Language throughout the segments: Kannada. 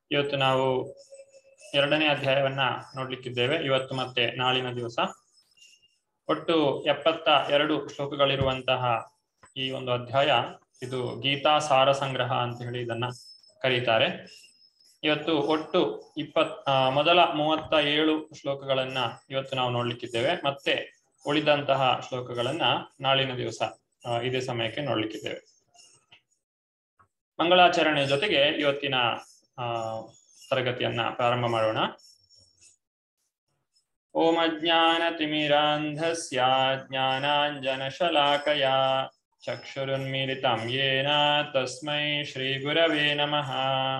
ಇವತ್ತು ನಾವು ಎರಡನೇ ಅಧ್ಯಾಯವನ್ನ ನೋಡ್ಲಿಕ್ಕಿದ್ದೇವೆ ಇವತ್ತು ಮತ್ತೆ ನಾಳಿನ ದಿವಸ ಒಟ್ಟು ಎಪ್ಪತ್ತ ಎರಡು ಶ್ಲೋಕಗಳಿರುವಂತಹ ಈ ಒಂದು ಅಧ್ಯಾಯ ಇದು ಗೀತಾ ಸಾರ ಸಂಗ್ರಹ ಅಂತ ಹೇಳಿ ಇದನ್ನ ಕರೀತಾರೆ ಇವತ್ತು ಒಟ್ಟು ಇಪ್ಪತ್ ಆ, ಮೊದಲ ಮೂವತ್ತ ಏಳು ಶ್ಲೋಕಗಳನ್ನ ಇವತ್ತು ನಾವು ನೋಡ್ಲಿಕ್ಕಿದ್ದೇವೆ ಮತ್ತೆ ಉಳಿದಂತಹ ಶ್ಲೋಕಗಳನ್ನ ನಾಳಿನ ದಿವಸ ಆ, ಇದೇ ಸಮಯಕ್ಕೆ ನೋಡ್ಲಿಕ್ಕಿದ್ದೇವೆ ಮಂಗಳಾಚರಣೆ ಜೊತೆಗೆ ಇವತ್ತಿನ ಆ ತರಗತಿಯನ್ನ ಪ್ರಾರಂಭ ಮಾಡೋಣ ಓಂ ಅಜ್ಞಾನತಿಮಿರಾಂಧಸ್ಯ ಜ್ಞಾನಾಂಜನಶಲಾಕಯ ಚಕ್ಷುರುನ್ಮೀಲಿತಂ ಯೇನ ತಸ್ಮೈ ಶ್ರೀಗುರವೇ ನಮಃ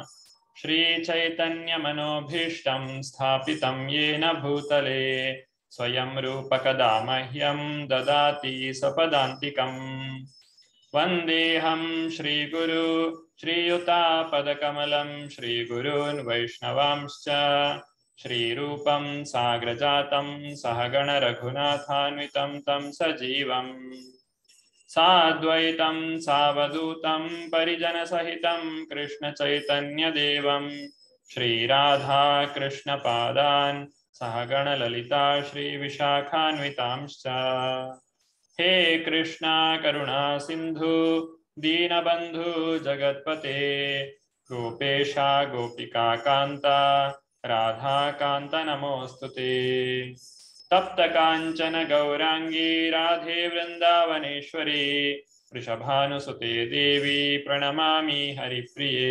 श्रीचैतन्यमनोभीष्टं स्थापितं येन भूतले स्वयं रूपकदा मह्यं ददाति स्वपदान्तिकम् वन्देऽहं श्रीगुरु श्रीयुतापदकमलं श्रीगुरून् वैष्णवांश्च श्रीरूपं साग्रजातं सहगणरघुनाथान्वितं तं सजीवम् साद्वैतं सावधूतं परिजनसहितं कृष्णचैतन्यदेवं श्रीराधा कृष्णपादान् सहगणललिता श्रीविशाखान्वितांश्च हे कृष्णा करुणा सिन्धु दीनबन्धु जगत्पते गोपेशा गोपिका कान्ता राधाकान्त नमोऽस्तु ते तप्त काञ्चन गौराङ्गी राधे वृन्दावनेश्वरी वृषभानुसुते देवी प्रणमामि हरिप्रिये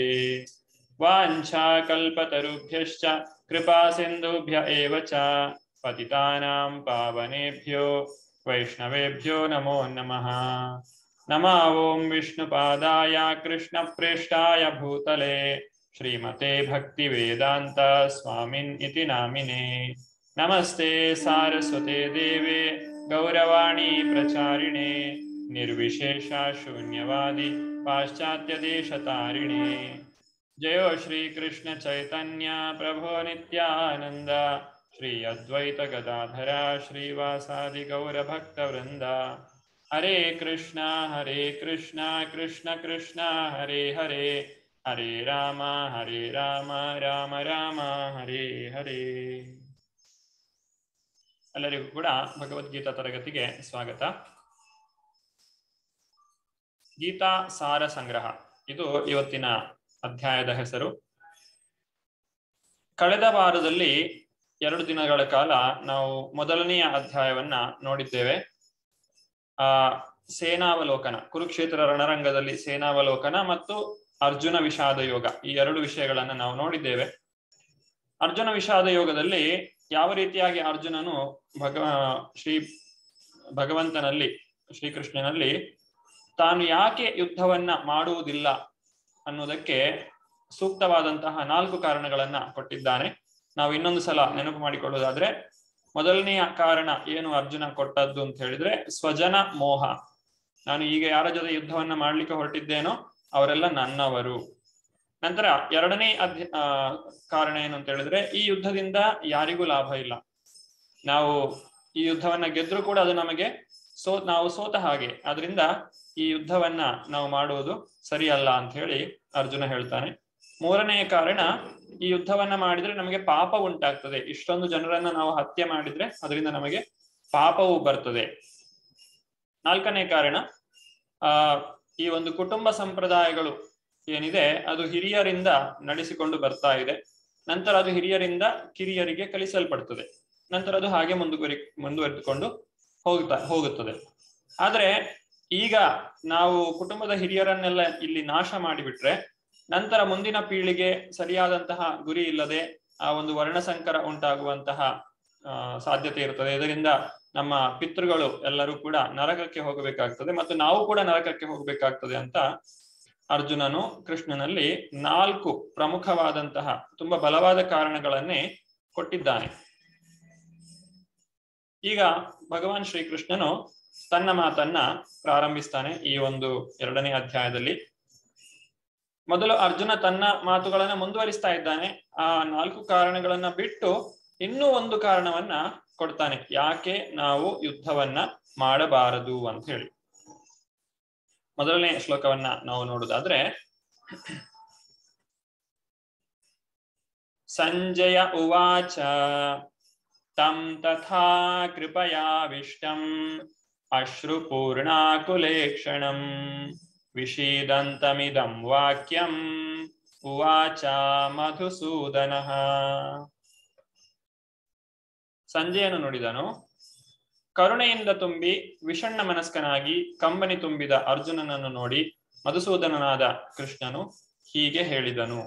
वाञ्छाकल्पतरुभ्यश्च कृपा सिन्धुभ्य एव च पतितानां पावनेभ्यो वैष्णवेभ्यो नमो नमः नमः ॐ विष्णुपादाय कृष्णप्रेष्ठाय भूतले श्रीमते भक्तिवेदान्त स्वामिन् इति नामिने नमस्ते सारस्वते देवे गौरवाणी प्रचारिणे निर्विशेषा शून्यवादी पाश्चात्यदेशतारिणे जयो श्रीकृष्ण चैतन्य प्रभो नित्यानन्द श्री अद्वैत गदाधरा श्रीवासादि गौरभक्तवृन्द हरे कृष्ण हरे कृष्ण कृष्ण कृष्ण हरे हरे हरे राम हरे राम ರಾಮ ರಾಮ ಹರೇ ಹರೇ ಎಲ್ಲರಿಗೂ ಕೂಡ ಭಗವದ್ಗೀತಾ ತರಗತಿಗೆ ಸ್ವಾಗತ ಗೀತಾ ಸಾರ ಸಂಗ್ರಹ ಇದು ಇವತ್ತಿನ ಅಧ್ಯಾಯದ ಹೆಸರು ಕಳೆದ ವಾರದಲ್ಲಿ ಎರಡು ದಿನಗಳ ಕಾಲ ನಾವು ಮೊದಲನೆಯ ಅಧ್ಯಾಯವನ್ನ ನೋಡಿದ್ದೇವೆ ಆ ಸೇನಾವಲೋಕನ ಕುರುಕ್ಷೇತ್ರ ರಣರಂಗದಲ್ಲಿ ಸೇನಾವಲೋಕನ ಮತ್ತು ಅರ್ಜುನ ವಿಷಾದ ಯೋಗ ಈ ಎರಡು ವಿಷಯಗಳನ್ನ ನಾವು ನೋಡಿದ್ದೇವೆ ಅರ್ಜುನ ವಿಷಾದ ಯೋಗದಲ್ಲಿ ಯಾವ ರೀತಿಯಾಗಿ ಅರ್ಜುನನು ಭಗ ಶ್ರೀ ಭಗವಂತನಲ್ಲಿ ಶ್ರೀಕೃಷ್ಣನಲ್ಲಿ ತಾನು ಯಾಕೆ ಯುದ್ಧವನ್ನ ಮಾಡುವುದಿಲ್ಲ ಅನ್ನೋದಕ್ಕೆ ಸೂಕ್ತವಾದಂತಹ ನಾಲ್ಕು ಕಾರಣಗಳನ್ನ ಕೊಟ್ಟಿದ್ದಾನೆ ನಾವು ಇನ್ನೊಂದು ಸಲ ನೆನಪು ಮಾಡಿಕೊಳ್ಳೋದಾದ್ರೆ ಮೊದಲನೆಯ ಕಾರಣ ಏನು ಅರ್ಜುನ ಕೊಟ್ಟದ್ದು ಅಂತ ಹೇಳಿದ್ರೆ ಸ್ವಜನ ಮೋಹ ನಾನು ಈಗ ಯಾರ ಜೊತೆ ಯುದ್ಧವನ್ನ ಮಾಡ್ಲಿಕ್ಕೆ ಹೊರಟಿದ್ದೇನೋ ಅವರೆಲ್ಲ ನನ್ನವರು ನಂತರ ಎರಡನೇ ಅಧ್ಯ ಆ, ಕಾರಣ ಏನು ಅಂತ ಹೇಳಿದ್ರೆ ಈ ಯುದ್ಧದಿಂದ ಯಾರಿಗೂ ಲಾಭ ಇಲ್ಲ ನಾವು ಈ ಯುದ್ಧವನ್ನ ಗೆದ್ರು ಕೂಡ ಅದು ನಮಗೆ ಸೋ ನಾವು ಸೋತ ಹಾಗೆ ಆದ್ರಿಂದ ಈ ಯುದ್ಧವನ್ನ ನಾವು ಮಾಡುವುದು ಸರಿಯಲ್ಲ ಅಂತ ಹೇಳಿ ಅರ್ಜುನ ಹೇಳ್ತಾನೆ ಮೂರನೆಯ ಕಾರಣ ಈ ಯುದ್ಧವನ್ನ ಮಾಡಿದ್ರೆ ನಮಗೆ ಪಾಪ ಉಂಟಾಗ್ತದೆ ಇಷ್ಟೊಂದು ಜನರನ್ನ ನಾವು ಹತ್ಯೆ ಮಾಡಿದ್ರೆ ಅದರಿಂದ ನಮಗೆ ಪಾಪವು ಬರ್ತದೆ ನಾಲ್ಕನೇ ಕಾರಣ ಆ ಈ ಒಂದು ಕುಟುಂಬ ಸಂಪ್ರದಾಯಗಳು ಏನಿದೆ ಅದು ಹಿರಿಯರಿಂದ ನಡೆಸಿಕೊಂಡು ಬರ್ತಾ ಇದೆ ನಂತರ ಅದು ಹಿರಿಯರಿಂದ ಕಿರಿಯರಿಗೆ ಕಲಿಸಲ್ಪಡ್ತದೆ ನಂತರ ಅದು ಹಾಗೆ ಮುಂದುವರಿ ಮುಂದುವರೆದುಕೊಂಡು ಹೋಗ್ತಾ ಹೋಗುತ್ತದೆ ಆದ್ರೆ ಈಗ ನಾವು ಕುಟುಂಬದ ಹಿರಿಯರನ್ನೆಲ್ಲ ಇಲ್ಲಿ ನಾಶ ಮಾಡಿಬಿಟ್ರೆ ನಂತರ ಮುಂದಿನ ಪೀಳಿಗೆ ಸರಿಯಾದಂತಹ ಗುರಿ ಇಲ್ಲದೆ ಆ ಒಂದು ವರ್ಣಸಂಕರ ಉಂಟಾಗುವಂತಹ ಆ, ಸಾಧ್ಯತೆ ಇರುತ್ತದೆ ಇದರಿಂದ ನಮ್ಮ ಪಿತೃಗಳು ಎಲ್ಲರೂ ಕೂಡ ನರಕಕ್ಕೆ ಹೋಗಬೇಕಾಗ್ತದೆ ಮತ್ತು ನಾವು ಕೂಡ ನರಕಕ್ಕೆ ಹೋಗಬೇಕಾಗ್ತದೆ ಅಂತ ಅರ್ಜುನನು ಕೃಷ್ಣನಲ್ಲಿ ನಾಲ್ಕು ಪ್ರಮುಖವಾದಂತಹ ತುಂಬಾ ಬಲವಾದ ಕಾರಣಗಳನ್ನೇ ಕೊಟ್ಟಿದ್ದಾನೆ ಈಗ ಭಗವಾನ್ ಶ್ರೀಕೃಷ್ಣನು ತನ್ನ ಮಾತನ್ನ ಪ್ರಾರಂಭಿಸ್ತಾನೆ ಈ ಒಂದು ಎರಡನೇ ಅಧ್ಯಾಯದಲ್ಲಿ ಮೊದಲು ಅರ್ಜುನ ತನ್ನ ಮಾತುಗಳನ್ನ ಮುಂದುವರಿಸ್ತಾ ಇದ್ದಾನೆ ಆ ನಾಲ್ಕು ಕಾರಣಗಳನ್ನ ಬಿಟ್ಟು ಇನ್ನೂ ಒಂದು ಕಾರಣವನ್ನ ಕೊಡ್ತಾನೆ ಯಾಕೆ ನಾವು ಯುದ್ಧವನ್ನ ಮಾಡಬಾರದು ಅಂತ ಹೇಳಿ ಮೊದಲನೇ ಶ್ಲೋಕವನ್ನ ನಾವು ನೋಡುದಾದ್ರೆ ಸಂಜಯ ಉವಾಚ ತಂ ತಥಾ ಕೃಪಯಾವಿಷ್ಟಂ ಅಶ್ರುಪೂರ್ಣಾಕುಲೇಕ್ಷಣಂ ವಿಷೀದಂತಮಿದಂ ವಾಕ್ಯಂ ಉವಾಚ ಮಧುಸೂದನಃ ಸಂಜಯನು ನುಡಿದನು ಕರುಣೆಯಿಂದ ತುಂಬಿ ವಿಷಣ್ಣ ಮನಸ್ಕನಾಗಿ ಕಂಬನಿ ತುಂಬಿದ ಅರ್ಜುನನನ್ನು ನೋಡಿ ಮಧುಸೂದನನಾದ ಕೃಷ್ಣನು ಹೀಗೆ ಹೇಳಿದನು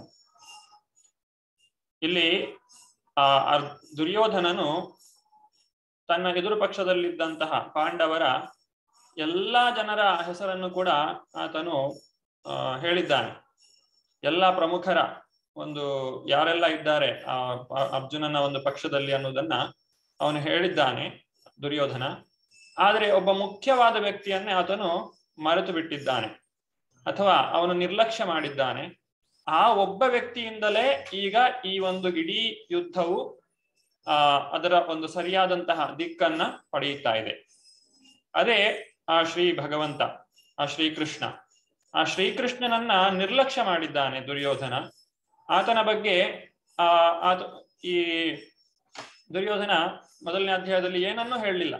ಇಲ್ಲಿ ಆ ಅರ್- ದುರ್ಯೋಧನನು ತನ್ನ ಎದುರು ಪಕ್ಷದಲ್ಲಿದ್ದಂತಹ ಪಾಂಡವರ ಎಲ್ಲಾ ಜನರ ಹೆಸರನ್ನು ಕೂಡ ಆತನು ಆ, ಹೇಳಿದ್ದಾನೆ ಎಲ್ಲ ಪ್ರಮುಖರ ಒಂದು ಯಾರೆಲ್ಲ ಇದ್ದಾರೆ ಆ ಆ ಅರ್ಜುನನ ಒಂದು ಪಕ್ಷದಲ್ಲಿ ಅನ್ನೋದನ್ನ ಅವನು ಹೇಳಿದ್ದಾನೆ ದುರ್ಯೋಧನ ಆದರೆ ಒಬ್ಬ ಮುಖ್ಯವಾದ ವ್ಯಕ್ತಿಯನ್ನೇ ಆತನು ಮರೆತು ಬಿಟ್ಟಿದ್ದಾನೆ ಅಥವಾ ಅವನು ನಿರ್ಲಕ್ಷ್ಯ ಮಾಡಿದ್ದಾನೆ ಆ ಒಬ್ಬ ವ್ಯಕ್ತಿಯಿಂದಲೇ ಈಗ ಈ ಒಂದು ಇಡೀ ಯುದ್ಧವು ಆ ಅದರ ಒಂದು ಸರಿಯಾದಂತಹ ದಿಕ್ಕನ್ನ ಪಡೆಯುತ್ತಾ ಇದೆ ಅದೇ ಆ ಶ್ರೀ ಭಗವಂತ ಆ ಶ್ರೀಕೃಷ್ಣ ಆ ಶ್ರೀಕೃಷ್ಣನನ್ನ ನಿರ್ಲಕ್ಷ್ಯ ಮಾಡಿದ್ದಾನೆ ದುರ್ಯೋಧನ ಆತನ ಬಗ್ಗೆ ಆ ಆತ ಈ ದುರ್ಯೋಧನ ಮೊದಲನೇ ಅಧ್ಯಾಯದಲ್ಲಿ ಏನನ್ನೂ ಹೇಳಲಿಲ್ಲ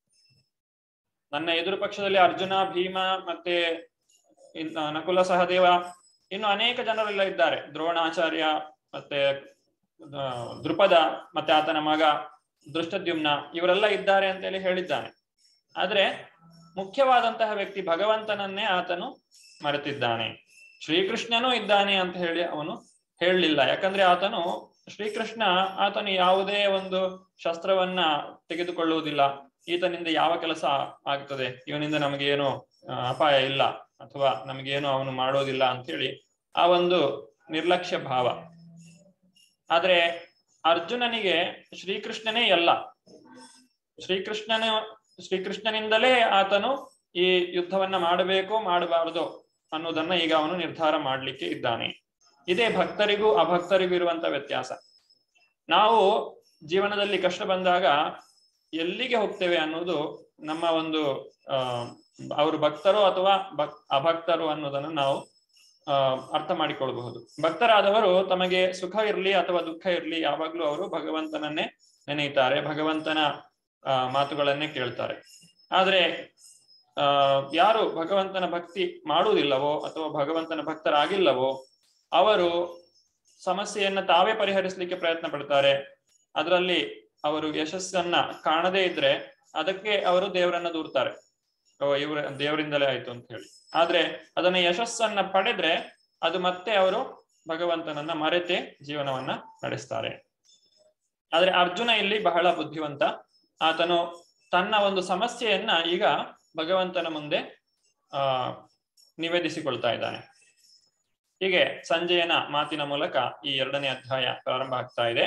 ನನ್ನ ಎದುರು ಪಕ್ಷದಲ್ಲಿ ಅರ್ಜುನ ಭೀಮ ಮತ್ತೆ ಇನ್- ನಕುಲ ಸಹದೇವ ಇನ್ನು ಅನೇಕ ಜನರೆಲ್ಲ ಇದ್ದಾರೆ ದ್ರೋಣಾಚಾರ್ಯ ಮತ್ತೆ ಆ, ದೃಪದ ಮತ್ತೆ ಆತನ ಮಗ ದೃಷ್ಟದ್ಯುಮ್ನ ಇವರೆಲ್ಲ ಇದ್ದಾರೆ ಅಂತೇಳಿ ಹೇಳಿದ್ದಾನೆ ಆದ್ರೆ ಮುಖ್ಯವಾದಂತಹ ವ್ಯಕ್ತಿ ಭಗವಂತನನ್ನೇ ಆತನು ಮರೆತಿದ್ದಾನೆ ಶ್ರೀಕೃಷ್ಣನೂ ಇದ್ದಾನೆ ಅಂತ ಹೇಳಿ ಅವನು ಹೇಳಲಿಲ್ಲ ಯಾಕಂದ್ರೆ ಆತನು ಶ್ರೀಕೃಷ್ಣ ಆತನು ಯಾವುದೇ ಒಂದು ಶಸ್ತ್ರವನ್ನ ತೆಗೆದುಕೊಳ್ಳುವುದಿಲ್ಲ ಈತನಿಂದ ಯಾವ ಕೆಲಸ ಆಗ್ತದೆ ಇವನಿಂದ ನಮಗೇನು ಆ, ಅಪಾಯ ಇಲ್ಲ ಅಥವಾ ನಮಗೇನು ಅವನು ಮಾಡೋದಿಲ್ಲ ಅಂತ ಹೇಳಿ ಆ ಒಂದು ನಿರ್ಲಕ್ಷ್ಯ ಭಾವ ಆದ್ರೆ ಅರ್ಜುನನಿಗೆ ಶ್ರೀಕೃಷ್ಣನೇ ಎಲ್ಲ ಶ್ರೀಕೃಷ್ಣನ ಶ್ರೀಕೃಷ್ಣನಿಂದಲೇ ಆತನು ಈ ಯುದ್ಧವನ್ನ ಮಾಡಬೇಕು ಮಾಡಬಾರದು ಅನ್ನೋದನ್ನ ಈಗ ಅವನು ನಿರ್ಧಾರ ಮಾಡಲಿಕ್ಕೆ ಇದ್ದಾನೆ ಇದೇ ಭಕ್ತರಿಗೂ ಅಭಕ್ತರಿಗೂ ಇರುವಂತ ವ್ಯತ್ಯಾಸ ನಾವು ಜೀವನದಲ್ಲಿ ಕಷ್ಟ ಬಂದಾಗ ಎಲ್ಲಿಗೆ ಹೋಗ್ತೇವೆ ಅನ್ನೋದು ನಮ್ಮ ಒಂದು ಆ ಅವರು ಭಕ್ತರು ಅಥವಾ ಭಕ್ ಅಭಕ್ತರು ಅನ್ನೋದನ್ನು ನಾವು ಆ ಅರ್ಥ ಮಾಡಿಕೊಳ್ಳಬಹುದು ಭಕ್ತರಾದವರು ತಮಗೆ ಸುಖ ಇರಲಿ ಅಥವಾ ದುಃಖ ಇರಲಿ ಯಾವಾಗ್ಲೂ ಅವರು ಭಗವಂತನನ್ನೇ ನೆನೆಯುತ್ತಾರೆ ಭಗವಂತನ ಆ ಮಾತುಗಳನ್ನೇ ಕೇಳ್ತಾರೆ ಆದ್ರೆ ಆ ಯಾರು ಭಗವಂತನ ಭಕ್ತಿ ಮಾಡುವುದಿಲ್ಲವೋ ಅಥವಾ ಭಗವಂತನ ಭಕ್ತರಾಗಿಲ್ಲವೋ ಅವರು ಸಮಸ್ಯೆಯನ್ನ ತಾವೇ ಪರಿಹರಿಸಲಿಕ್ಕೆ ಪ್ರಯತ್ನ ಪಡ್ತಾರೆ ಅದರಲ್ಲಿ ಅವರು ಯಶಸ್ಸನ್ನ ಕಾಣದೇ ಇದ್ರೆ ಅದಕ್ಕೆ ಅವರು ದೇವರನ್ನ ದೂರ್ತಾರೆ ಓ ಇವ್ರ ದೇವರಿಂದಲೇ ಆಯ್ತು ಅಂತ ಹೇಳಿ ಆದ್ರೆ ಅದನ್ನ ಯಶಸ್ಸನ್ನ ಪಡೆದ್ರೆ ಅದು ಮತ್ತೆ ಅವರು ಭಗವಂತನನ್ನ ಮರೆತೆ ಜೀವನವನ್ನ ನಡೆಸ್ತಾರೆ ಆದ್ರೆ ಅರ್ಜುನ ಇಲ್ಲಿ ಬಹಳ ಬುದ್ಧಿವಂತ ಆತನು ತನ್ನ ಒಂದು ಸಮಸ್ಯೆಯನ್ನ ಈಗ ಭಗವಂತನ ಮುಂದೆ ಆ ನಿವೇದಿಸಿಕೊಳ್ತಾ ಇದ್ದಾನೆ ಹೀಗೆ ಸಂಜಯನ ಮಾತಿನ ಮೂಲಕ ಈ ಎರಡನೇ ಅಧ್ಯಾಯ ಪ್ರಾರಂಭ ಆಗ್ತಾ ಇದೆ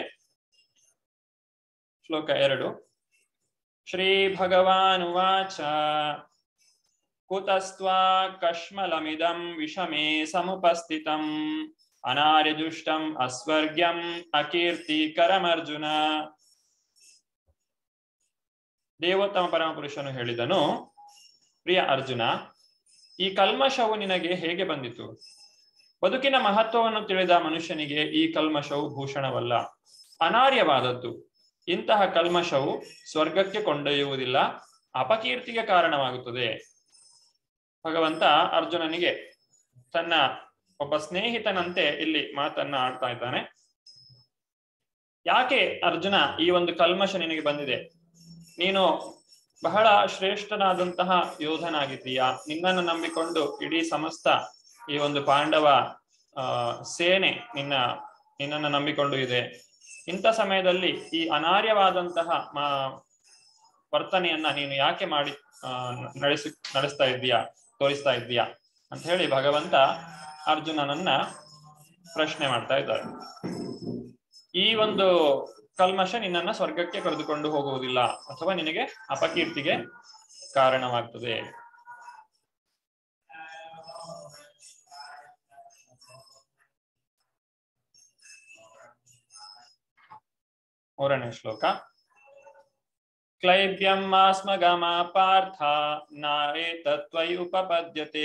ಶ್ಲೋಕ ಎರಡು ಶ್ರೀ ಭಗವಾನುವಾಚ ಕುತಸ್ತ್ವಾ ಕಶ್ಮಲಮಿದಂ ವಿಷಮೇ ಸಮುಪಸ್ಥಿತಂ ಅನಾರ್ಯದುಷ್ಟಂ ಅಸ್ವರ್ಗ್ಯಂ ಅಕೀರ್ತಿಕರಮರ್ಜುನ ದೇವೋತ್ತಮ ಪರಮಪುರುಷನು ಹೇಳಿದನು ಪ್ರಿಯ ಅರ್ಜುನ ಈ ಕಲ್ಮಶವು ನಿನಗೆ ಹೇಗೆ ಬಂದಿತು ಬದುಕಿನ ಮಹತ್ವವನ್ನು ತಿಳಿದ ಮನುಷ್ಯನಿಗೆ ಈ ಕಲ್ಮಶವು ಭೂಷಣವಲ್ಲ ಅನಾರ್ಯವಾದದ್ದು ಇಂತಹ ಕಲ್ಮಶವು ಸ್ವರ್ಗಕ್ಕೆ ಕೊಂಡೊಯ್ಯುವುದಿಲ್ಲ ಅಪಕೀರ್ತಿಗೆ ಕಾರಣವಾಗುತ್ತದೆ ಭಗವಂತ ಅರ್ಜುನನಿಗೆ ತನ್ನ ಒಬ್ಬ ಸ್ನೇಹಿತನಂತೆ ಇಲ್ಲಿ ಮಾತನ್ನ ಆಡ್ತಾ ಇದ್ದಾನೆ ಯಾಕೆ ಅರ್ಜುನ ಈ ಒಂದು ಕಲ್ಮಶ ನಿನಗೆ ಬಂದಿದೆ ನೀನು ಬಹಳ ಶ್ರೇಷ್ಠನಾದಂತಹ ಯೋಧನಾಗಿದ್ದೀಯಾ ನಿನ್ನನ್ನು ನಂಬಿಕೊಂಡು ಇಡೀ ಸಮಸ್ತ ಈ ಒಂದು ಪಾಂಡವ ಆ ಸೇನೆ ನಿನ್ನ ನಿನ್ನನ್ನು ನಂಬಿಕೊಂಡು ಇದೆ ಇಂಥ ಸಮಯದಲ್ಲಿ ಈ ಅನಾರ್ಯವಾದಂತಹ ಮಾ ವರ್ತನೆಯನ್ನ ನೀನು ಯಾಕೆ ಮಾಡಿ ಆ ನಡೆಸಿ ನಡೆಸ್ತಾ ಇದ್ದೀಯಾ ತೋರಿಸ್ತಾ ಇದ್ದೀಯಾ ಅಂತ ಹೇಳಿ ಭಗವಂತ ಅರ್ಜುನನನ್ನ ಪ್ರಶ್ನೆ ಮಾಡ್ತಾ ಇದ್ದಾರೆ ಈ ಒಂದು ಕಲ್ಮಶ ನಿನ್ನನ್ನ ಸ್ವರ್ಗಕ್ಕೆ ಕರೆದುಕೊಂಡು ಹೋಗುವುದಿಲ್ಲ ಅಥವಾ ನಿನಗೆ ಅಪಕೀರ್ತಿಗೆ ಕಾರಣವಾಗ್ತದೆ ಮೂರನೇ ಶ್ಲೋಕ ಕ್ಲೈಬ್ಯಂ ಮಾಸ್ಮಗಮ ಪಾರ್ಥ ನಾರೇತತ್ವಯಿ ಉಪಪದ್ಯತೆ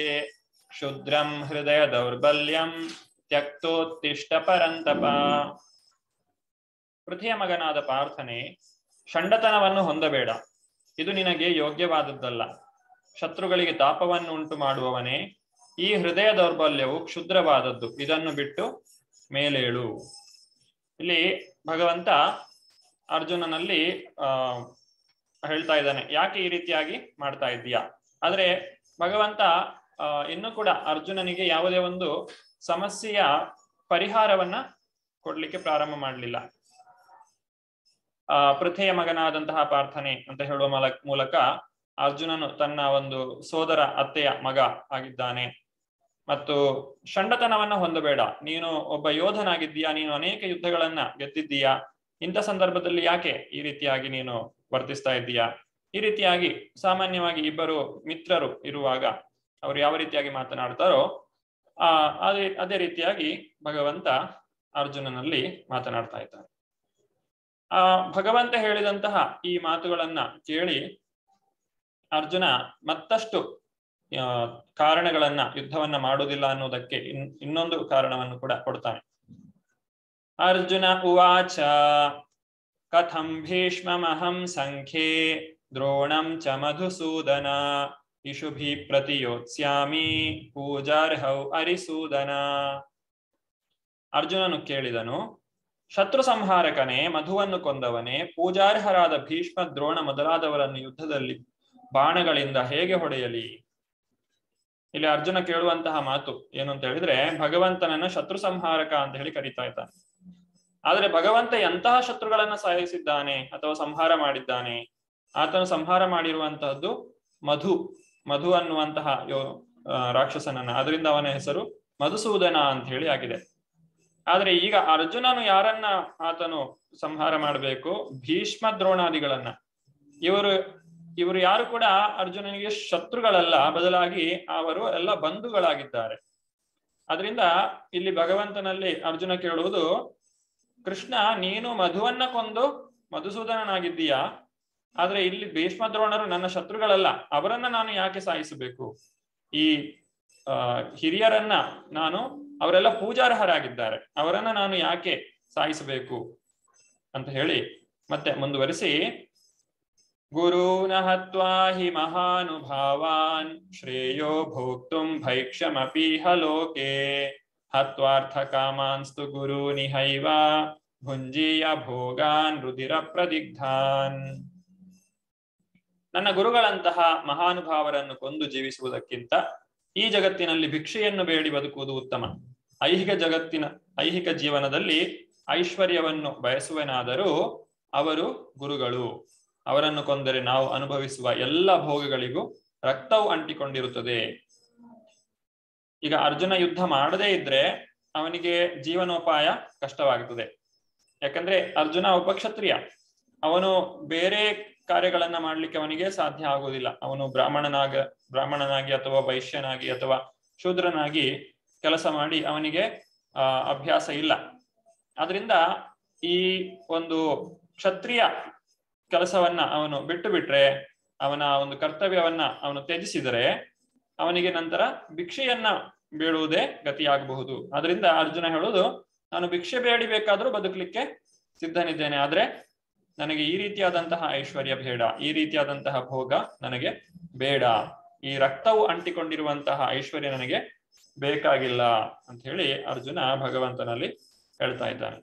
ಕ್ಷುದ್ರಂ ಹೃದಯ ದೌರ್ಬಲ್ಯಂ ತ್ಯಕ್ತೋತ್ತಿಷ್ಟ ಪರಂತಪ ಪೃಥೆಯ ಮಗನಾದ ಪಾರ್ಥನೆ ಷಂಡತನವನ್ನು ಹೊಂದಬೇಡ ಇದು ನಿನಗೆ ಯೋಗ್ಯವಾದದ್ದಲ್ಲ ಶತ್ರುಗಳಿಗೆ ತಾಪವನ್ನು ಉಂಟು ಮಾಡುವವನೇ ಈ ಹೃದಯ ದೌರ್ಬಲ್ಯವು ಕ್ಷುದ್ರವಾದದ್ದು ಇದನ್ನು ಬಿಟ್ಟು ಮೇಲೇಳು ಇಲ್ಲಿ ಭಗವಂತ ಅರ್ಜುನನಲ್ಲಿ ಆ ಹೇಳ್ತಾ ಇದ್ದಾನೆ ಯಾಕೆ ಈ ರೀತಿಯಾಗಿ ಮಾಡ್ತಾ ಇದ್ದೀಯಾ ಆದ್ರೆ ಭಗವಂತ ಆ ಇನ್ನೂ ಕೂಡ ಅರ್ಜುನನಿಗೆ ಯಾವುದೇ ಒಂದು ಸಮಸ್ಯೆಯ ಪರಿಹಾರವನ್ನ ಕೊಡ್ಲಿಕ್ಕೆ ಪ್ರಾರಂಭ ಮಾಡಲಿಲ್ಲ ಆ ಪೃಥೆಯ ಮಗನಾದಂತಹ ಪ್ರಾರ್ಥನೆ ಅಂತ ಹೇಳುವ ಮಲ ಮೂಲಕ ಅರ್ಜುನನು ತನ್ನ ಒಂದು ಸೋದರ ಅತ್ತೆಯ ಮಗ ಆಗಿದ್ದಾನೆ ಮತ್ತು ಷಂಡತನವನ್ನ ಹೊಂದಬೇಡ ನೀನು ಒಬ್ಬ ಯೋಧನಾಗಿದ್ದೀಯಾ ನೀನು ಅನೇಕ ಯುದ್ಧಗಳನ್ನ ಗೆದ್ದಿದ್ದೀಯಾ ಇಂಥ ಸಂದರ್ಭದಲ್ಲಿ ಯಾಕೆ ಈ ರೀತಿಯಾಗಿ ನೀನು ವರ್ತಿಸ್ತಾ ಇದ್ದೀಯಾ ಈ ರೀತಿಯಾಗಿ ಸಾಮಾನ್ಯವಾಗಿ ಇಬ್ಬರು ಮಿತ್ರರು ಇರುವಾಗ ಅವರು ಯಾವ ರೀತಿಯಾಗಿ ಮಾತನಾಡ್ತಾರೋ ಆ ಅದೇ ಅದೇ ರೀತಿಯಾಗಿ ಭಗವಂತ ಅರ್ಜುನನಲ್ಲಿ ಮಾತನಾಡ್ತಾ ಇದ್ದಾನೆ ಆ ಭಗವಂತ ಹೇಳಿದಂತಹ ಈ ಮಾತುಗಳನ್ನ ಕೇಳಿ ಅರ್ಜುನ ಮತ್ತಷ್ಟು ಆ ಕಾರಣಗಳನ್ನ ಯುದ್ಧವನ್ನ ಮಾಡುವುದಿಲ್ಲ ಅನ್ನೋದಕ್ಕೆ ಇನ್ ಇನ್ನೊಂದು ಕಾರಣವನ್ನು ಕೂಡ ಕೊಡ್ತಾನೆ ಅರ್ಜುನ ಉವಾಚ ಕಥಂ ಭೀಷ್ಮಮಹಂ ಸಂಖ್ಯೆ ದ್ರೋಣಂ ಚ ಮಧುಸೂದನ ಇಶುಭಿ ಪ್ರತಿಯೋತ್ಸ್ಯಾಮಿ ಪೂಜಾರ್ಹೌ ಅರಿಸೂದನ ಅರ್ಜುನನು ಕೇಳಿದನು ಶತ್ರು ಸಂಹಾರಕನೇ ಮಧುವನ್ನು ಕೊಂದವನೇ ಪೂಜಾರ್ಹರಾದ ಭೀಷ್ಮ ದ್ರೋಣ ಮೊದಲಾದವರನ್ನು ಯುದ್ಧದಲ್ಲಿ ಬಾಣಗಳಿಂದ ಹೇಗೆ ಹೊಡೆಯಲಿ ಇಲ್ಲಿ ಅರ್ಜುನ ಕೇಳುವಂತಹ ಮಾತು ಏನು ಅಂತ ಹೇಳಿದ್ರೆ ಭಗವಂತನನ್ನ ಶತ್ರು ಸಂಹಾರಕ ಅಂತ ಹೇಳಿ ಕರೀತಾ ಇದ್ದಾನೆ ಆದ್ರೆ ಭಗವಂತ ಎಂತಹ ಶತ್ರುಗಳನ್ನ ಸಾಯಿಸಿದ್ದಾನೆ ಅಥವಾ ಸಂಹಾರ ಮಾಡಿದ್ದಾನೆ ಆತನು ಸಂಹಾರ ಮಾಡಿರುವಂತಹದ್ದು ಮಧು ಮಧು ಅನ್ನುವಂತಹ ಯೋ ರಾಕ್ಷಸನನ್ನ ಅದರಿಂದ ಅವನ ಹೆಸರು ಮಧುಸೂದನ ಅಂತ ಹೇಳಿ ಆಗಿದೆ ಆದ್ರೆ ಈಗ ಅರ್ಜುನನು ಯಾರನ್ನ ಆತನು ಸಂಹಾರ ಮಾಡಬೇಕು ಭೀಷ್ಮ ದ್ರೋಣಾದಿಗಳನ್ನ ಇವರು ಇವರು ಯಾರು ಕೂಡ ಅರ್ಜುನನಿಗೆ ಶತ್ರುಗಳಲ್ಲ ಬದಲಾಗಿ ಅವರು ಎಲ್ಲ ಬಂಧುಗಳಾಗಿದ್ದಾರೆ ಅದರಿಂದ ಇಲ್ಲಿ ಭಗವಂತನಲ್ಲಿ ಅರ್ಜುನ ಕೇಳುವುದು ಕೃಷ್ಣ ನೀನು ಮಧುವನ್ನ ಕೊಂದು ಮಧುಸೂದನನಾಗಿದ್ದೀಯಾ ಆದ್ರೆ ಇಲ್ಲಿ ಭೀಷ್ಮ ದ್ರೋಣರು ನನ್ನ ಶತ್ರುಗಳಲ್ಲ ಅವರನ್ನ ನಾನು ಯಾಕೆ ಸಾಯಿಸಬೇಕು ಈ ಆ ಹಿರಿಯರನ್ನ ನಾನು ಅವರೆಲ್ಲ ಪೂಜಾರ್ಹರಾಗಿದ್ದಾರೆ ಅವರನ್ನ ನಾನು ಯಾಕೆ ಸಾಯಿಸಬೇಕು ಅಂತ ಹೇಳಿ ಮತ್ತೆ ಮುಂದುವರಿಸಿ ಗುರೂನ ಹತ್ವಾ ಹಿ ಮಹಾನುಭಾವಾನ್ ಶ್ರೇಯೋ ಭೋಕ್ತುಂ ಭೈಕ್ಷಮಪೀಹ ಲೋಕೆ ಹತ್ವಾರ್ಥ ಕಾಮಾನ್ಸ್ತು ಗುರೂನಿಹೈವ ಭುಂಜೀಯ ಭೋಗಾನ್ ರುದಿರ ಪ್ರದಿಗ್ಧಾನ್ ನನ್ನ ಗುರುಗಳಂತಹ ಮಹಾನುಭಾವರನ್ನು ಕೊಂದು ಜೀವಿಸುವುದಕ್ಕಿಂತ ಈ ಜಗತ್ತಿನಲ್ಲಿ ಭಿಕ್ಷೆಯನ್ನು ಬೇಡಿ ಬದುಕುವುದು ಉತ್ತಮ ಐಹಿಕ ಜಗತ್ತಿನ ಐಹಿಕ ಜೀವನದಲ್ಲಿ ಐಶ್ವರ್ಯವನ್ನು ಬಯಸುವನಾದರೂ ಅವರು ಗುರುಗಳು ಅವರನ್ನು ಕೊಂದರೆ ನಾವು ಅನುಭವಿಸುವ ಎಲ್ಲ ಭೋಗಗಳಿಗೂ ರಕ್ತವು ಅಂಟಿಕೊಂಡಿರುತ್ತದೆ ಈಗ ಅರ್ಜುನ ಯುದ್ಧ ಮಾಡದೇ ಇದ್ರೆ ಅವನಿಗೆ ಜೀವನೋಪಾಯ ಕಷ್ಟವಾಗುತ್ತದೆ ಯಾಕಂದ್ರೆ ಅರ್ಜುನ ಒಬ್ಬ ಕ್ಷತ್ರಿಯ ಅವನು ಬೇರೆ ಕಾರ್ಯಗಳನ್ನ ಮಾಡ್ಲಿಕ್ಕೆ ಅವನಿಗೆ ಸಾಧ್ಯ ಆಗುವುದಿಲ್ಲ ಅವನು ಬ್ರಾಹ್ಮಣನಾಗ ಬ್ರಾಹ್ಮಣನಾಗಿ ಅಥವಾ ವೈಶ್ಯನಾಗಿ ಅಥವಾ ಶೂದ್ರನಾಗಿ ಕೆಲಸ ಮಾಡಿ ಅವನಿಗೆ ಆ ಅಭ್ಯಾಸ ಇಲ್ಲ ಆದ್ರಿಂದ ಈ ಒಂದು ಕ್ಷತ್ರಿಯ ಕೆಲಸವನ್ನ ಅವನು ಬಿಟ್ಟು ಬಿಟ್ರೆ ಅವನ ಒಂದು ಕರ್ತವ್ಯವನ್ನ ಅವನು ತ್ಯಜಿಸಿದರೆ ಅವನಿಗೆ ನಂತರ ಭಿಕ್ಷೆಯನ್ನ ಬೇಡುವುದೇ ಗತಿಯಾಗಬಹುದು ಅದರಿಂದ ಅರ್ಜುನ ಹೇಳುವುದು ನಾನು ಭಿಕ್ಷೆ ಬೇಡಿಬೇಕಾದ್ರೂ ಬದುಕಲಿಕ್ಕೆ ಸಿದ್ಧನಿದ್ದೇನೆ ಆದ್ರೆ ನನಗೆ ಈ ರೀತಿಯಾದಂತಹ ಐಶ್ವರ್ಯ ಬೇಡ ಈ ರೀತಿಯಾದಂತಹ ಭೋಗ ನನಗೆ ಬೇಡ ಈ ರಕ್ತವು ಅಂಟಿಕೊಂಡಿರುವಂತಹ ಐಶ್ವರ್ಯ ನನಗೆ ಬೇಕಾಗಿಲ್ಲ ಅಂತ ಹೇಳಿ ಅರ್ಜುನ ಭಗವಂತನಲ್ಲಿ ಹೇಳ್ತಾ ಇದ್ದಾನೆ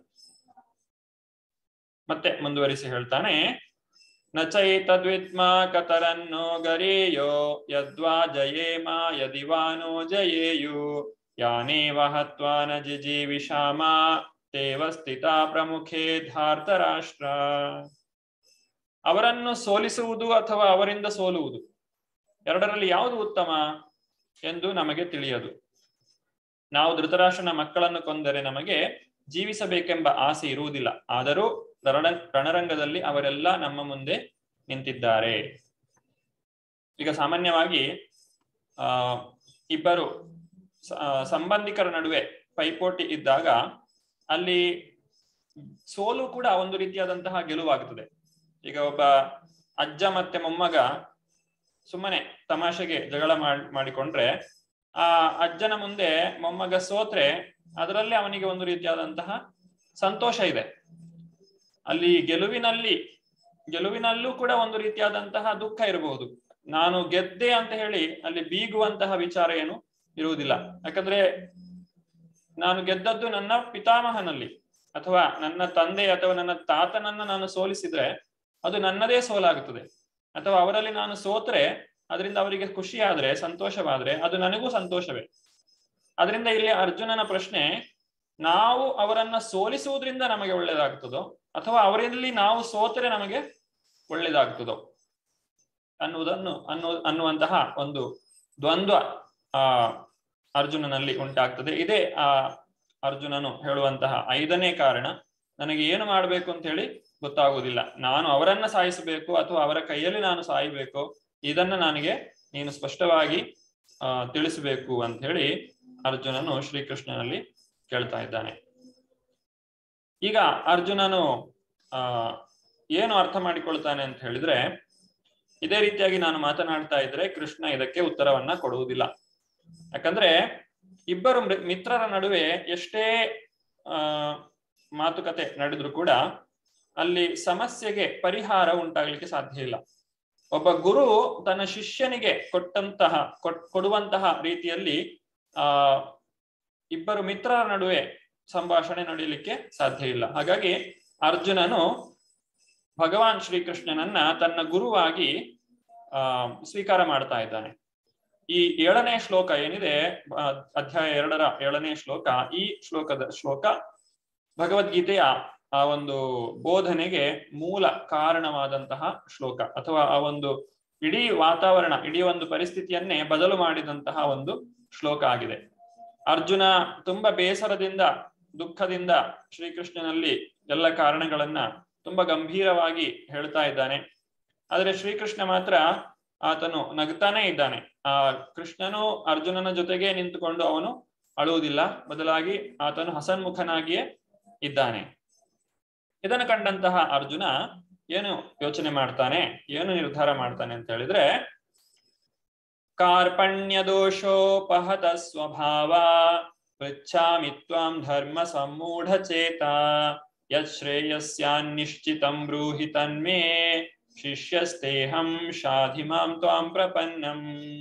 ಮತ್ತೆ ಮುಂದುವರಿಸಿ ಹೇಳ್ತಾನೆ ನ ಚೈತದ್ವಿತ್ಮಾ ಕತರನ್ನೋ ಗರೇಯೋ ಯದ್ವಾ ಜಯೇಮ ಯದಿವಾನೋ ಜಯೇಯು ಯಾನೇವ ಹತ್ವಾ ನ ಜಿಜೀವಿಷಾಮ ತೇವ ಸ್ಥಿತ ಪ್ರಮುಖೇ ಧಾರ್ತರಾಷ್ಟ್ರ ಅವರನ್ನು ಸೋಲಿಸುವುದು ಅಥವಾ ಅವರಿಂದ ಸೋಲುವುದು ಎರಡರಲ್ಲಿ ಯಾವುದು ಉತ್ತಮ ಎಂದು ನಮಗೆ ತಿಳಿಯದು ನಾವು ಧೃತರಾಷ್ಟ್ರನ ಮಕ್ಕಳನ್ನು ಕೊಂದರೆ ನಮಗೆ ಜೀವಿಸಬೇಕೆಂಬ ಆಸೆ ಇರುವುದಿಲ್ಲ ಆದರೂ ರಣ ರಣರಂಗದಲ್ಲಿ ಅವರೆಲ್ಲ ನಮ್ಮ ಮುಂದೆ ನಿಂತಿದ್ದಾರೆ ಈಗ ಸಾಮಾನ್ಯವಾಗಿ ಆ ಇಬ್ಬರು ಸಂಬಂಧಿಕರ ನಡುವೆ ಪೈಪೋಟಿ ಇದ್ದಾಗ ಅಲ್ಲಿ ಸೋಲು ಕೂಡ ಒಂದು ರೀತಿಯಾದಂತಹ ಗೆಲುವಾಗುತ್ತದೆ ಈಗ ಒಬ್ಬ ಅಜ್ಜ ಮತ್ತೆ ಮೊಮ್ಮಗ ಸುಮ್ಮನೆ ತಮಾಷೆಗೆ ಜಗಳ ಮಾಡಿಕೊಂಡ್ರೆ ಆ ಅಜ್ಜನ ಮುಂದೆ ಮೊಮ್ಮಗ ಸೋತ್ರೆ ಅದರಲ್ಲಿ ಅವನಿಗೆ ಒಂದು ರೀತಿಯಾದಂತಹ ಸಂತೋಷ ಇದೆ ಅಲ್ಲಿ ಗೆಲುವಿನಲ್ಲಿ ಗೆಲುವಿನಲ್ಲೂ ಕೂಡ ಒಂದು ರೀತಿಯಾದಂತಹ ದುಃಖ ಇರಬಹುದು ನಾನು ಗೆದ್ದೆ ಅಂತ ಹೇಳಿ ಅಲ್ಲಿ ಬೀಗುವಂತಹ ವಿಚಾರ ಏನು ಇರುವುದಿಲ್ಲ ಯಾಕಂದ್ರೆ ನಾನು ಗೆದ್ದದ್ದು ನನ್ನ ಪಿತಾಮಹನಲ್ಲಿ ಅಥವಾ ನನ್ನ ತಂದೆ ಅಥವಾ ನನ್ನ ತಾತನನ್ನ ನಾನು ಸೋಲಿಸಿದ್ರೆ ಅದು ನನ್ನದೇ ಸೋಲಾಗುತ್ತದೆ ಅಥವಾ ಅವರಲ್ಲಿ ನಾನು ಸೋತ್ರೆ ಅದರಿಂದ ಅವರಿಗೆ ಖುಷಿ ಆದ್ರೆ ಸಂತೋಷವಾದ್ರೆ ಅದು ನನಗೂ ಸಂತೋಷವೇ ಅದರಿಂದ ಇಲ್ಲಿ ಅರ್ಜುನನ ಪ್ರಶ್ನೆ ನಾವು ಅವರನ್ನ ಸೋಲಿಸುವುದರಿಂದ ನಮಗೆ ಒಳ್ಳೇದಾಗ್ತದೋ ಅಥವಾ ಅವರಲ್ಲಿ ನಾವು ಸೋತರೆ ನಮಗೆ ಒಳ್ಳೇದಾಗ್ತದೋ ಅನ್ನುವುದನ್ನು ಅನ್ನು ಅನ್ನುವಂತಹ ಒಂದು ದ್ವಂದ್ವ ಆ ಅರ್ಜುನನಲ್ಲಿ ಉಂಟಾಗ್ತದೆ ಇದೇ ಆ ಅರ್ಜುನನು ಹೇಳುವಂತಹ ಐದನೇ ಕಾರಣ ನನಗೆ ಏನು ಮಾಡಬೇಕು ಅಂತ ಹೇಳಿ ಗೊತ್ತಾಗುವುದಿಲ್ಲ ನಾನು ಅವರನ್ನ ಸಾಯಿಸಬೇಕು ಅಥವಾ ಅವರ ಕೈಯಲ್ಲಿ ನಾನು ಸಾಯಬೇಕು ಇದನ್ನ ನನಗೆ ನೀನು ಸ್ಪಷ್ಟವಾಗಿ ಆ ತಿಳಿಸಬೇಕು ಅಂತ ಹೇಳಿ ಅರ್ಜುನನು ಶ್ರೀಕೃಷ್ಣನಲ್ಲಿ ಕೇಳ್ತಾ ಇದ್ದಾನೆ ಈಗ ಅರ್ಜುನನು ಆ ಏನು ಅರ್ಥ ಮಾಡಿಕೊಳ್ತಾನೆ ಅಂತ ಹೇಳಿದ್ರೆ ಇದೇ ರೀತಿಯಾಗಿ ನಾನು ಮಾತನಾಡ್ತಾ ಇದ್ರೆ ಕೃಷ್ಣ ಇದಕ್ಕೆ ಉತ್ತರವನ್ನ ಕೊಡುವುದಿಲ್ಲ ಯಾಕಂದ್ರೆ ಇಬ್ಬರು ಮಿತ್ರರ ನಡುವೆ ಎಷ್ಟೇ ಆ ಮಾತುಕತೆ ನಡೆದ್ರು ಕೂಡ ಅಲ್ಲಿ ಸಮಸ್ಯೆಗೆ ಪರಿಹಾರ ಉಂಟಾಗ್ಲಿಕ್ಕೆ ಸಾಧ್ಯ ಇಲ್ಲ ಒಬ್ಬ ಗುರು ತನ್ನ ಶಿಷ್ಯನಿಗೆ ಕೊಟ್ಟಂತಹ ಕೊಡುವಂತಹ ರೀತಿಯಲ್ಲಿ ಆ ಇಬ್ಬರು ಮಿತ್ರರ ನಡುವೆ ಸಂಭಾಷಣೆ ನಡೆಯಲಿಕ್ಕೆ ಸಾಧ್ಯ ಇಲ್ಲ ಹಾಗಾಗಿ ಅರ್ಜುನನು ಭಗವಾನ್ ಶ್ರೀಕೃಷ್ಣನನ್ನ ತನ್ನ ಗುರುವಾಗಿ ಆ ಸ್ವೀಕಾರ ಮಾಡ್ತಾ ಇದ್ದಾನೆ ಈ ಏಳನೇ ಶ್ಲೋಕ ಏನಿದೆ ಅಧ್ಯಾಯ ಎರಡರ ಏಳನೇ ಶ್ಲೋಕ ಈ ಶ್ಲೋಕದ ಶ್ಲೋಕ ಭಗವದ್ಗೀತೆಯ ಆ ಒಂದು ಬೋಧನೆಗೆ ಮೂಲ ಕಾರಣವಾದಂತಹ ಶ್ಲೋಕ ಅಥವಾ ಆ ಒಂದು ಇಡೀ ವಾತಾವರಣ ಇಡೀ ಒಂದು ಪರಿಸ್ಥಿತಿಯನ್ನೇ ಬದಲು ಮಾಡಿದಂತಹ ಒಂದು ಶ್ಲೋಕ ಆಗಿದೆ ಅರ್ಜುನ ತುಂಬಾ ಬೇಸರದಿಂದ ದುಃಖದಿಂದ ಶ್ರೀಕೃಷ್ಣನಲ್ಲಿ ಎಲ್ಲ ಕಾರಣಗಳನ್ನ ತುಂಬಾ ಗಂಭೀರವಾಗಿ ಹೇಳ್ತಾ ಇದ್ದಾನೆ ಆದ್ರೆ ಶ್ರೀಕೃಷ್ಣ ಮಾತ್ರ ಆತನು ನಗ್ತಾನೆ ಇದ್ದಾನೆ ಆ ಕೃಷ್ಣನು ಅರ್ಜುನನ ಜೊತೆಗೆ ನಿಂತುಕೊಂಡು ಅವನು ಅಳುವುದಿಲ್ಲ ಬದಲಾಗಿ ಆತನು ಹಸನ್ಮುಖನಾಗಿಯೇ ಇದ್ದಾನೆ ಇದನ್ನು ಕಂಡಂತಹ ಅರ್ಜುನ ಏನು ಯೋಚನೆ ಮಾಡ್ತಾನೆ ಏನು ನಿರ್ಧಾರ ಮಾಡ್ತಾನೆ ಅಂತ ಹೇಳಿದ್ರೆ ಕಾರ್ಪಣ್ಯ ದೋಷೋಪಹತ ಸ್ವಭಾವ ಪೃಚ್ಛಾಮಿ ತ್ವಾಂ ಧರ್ಮ ಸಮ್ಮೂಢ ಚೇತ ಯಶ್ರೇಯಸ್ಯಾನ್ನಿಶ್ಚಿತಂ ಬ್ರೂಹಿ ತನ್ಮೇ ಶಿಷ್ಯಸ್ತೇಹಂ ಶಾಧಿ ಮಾಂ ತ್ವಾಂ ಪ್ರಪನ್ನಂ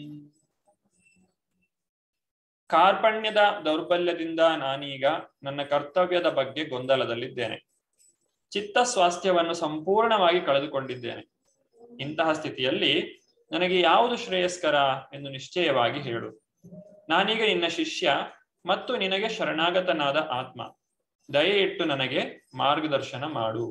ಕಾರ್ಪಣ್ಯದ ದೌರ್ಬಲ್ಯದಿಂದ ನಾನೀಗ ನನ್ನ ಕರ್ತವ್ಯದ ಬಗ್ಗೆ ಗೊಂದಲದಲ್ಲಿದ್ದೇನೆ ಚಿತ್ತ ಸ್ವಾಸ್ಥ್ಯವನ್ನು ಸಂಪೂರ್ಣವಾಗಿ ಕಳೆದುಕೊಂಡಿದ್ದೇನೆ ಇಂತಹ ಸ್ಥಿತಿಯಲ್ಲಿ ನನಗೆ ಯಾವುದು ಶ್ರೇಯಸ್ಕರ ಎಂದು ನಿಶ್ಚಯವಾಗಿ ಹೇಳು ನಾನೀಗ ನಿನ್ನ ಶಿಷ್ಯ ಮತ್ತು ನಿನಗೆ ಶರಣಾಗತನಾದ ಆತ್ಮ ದಯೆ ಇಟ್ಟು ನನಗೆ ಮಾರ್ಗದರ್ಶನ ಮಾಡು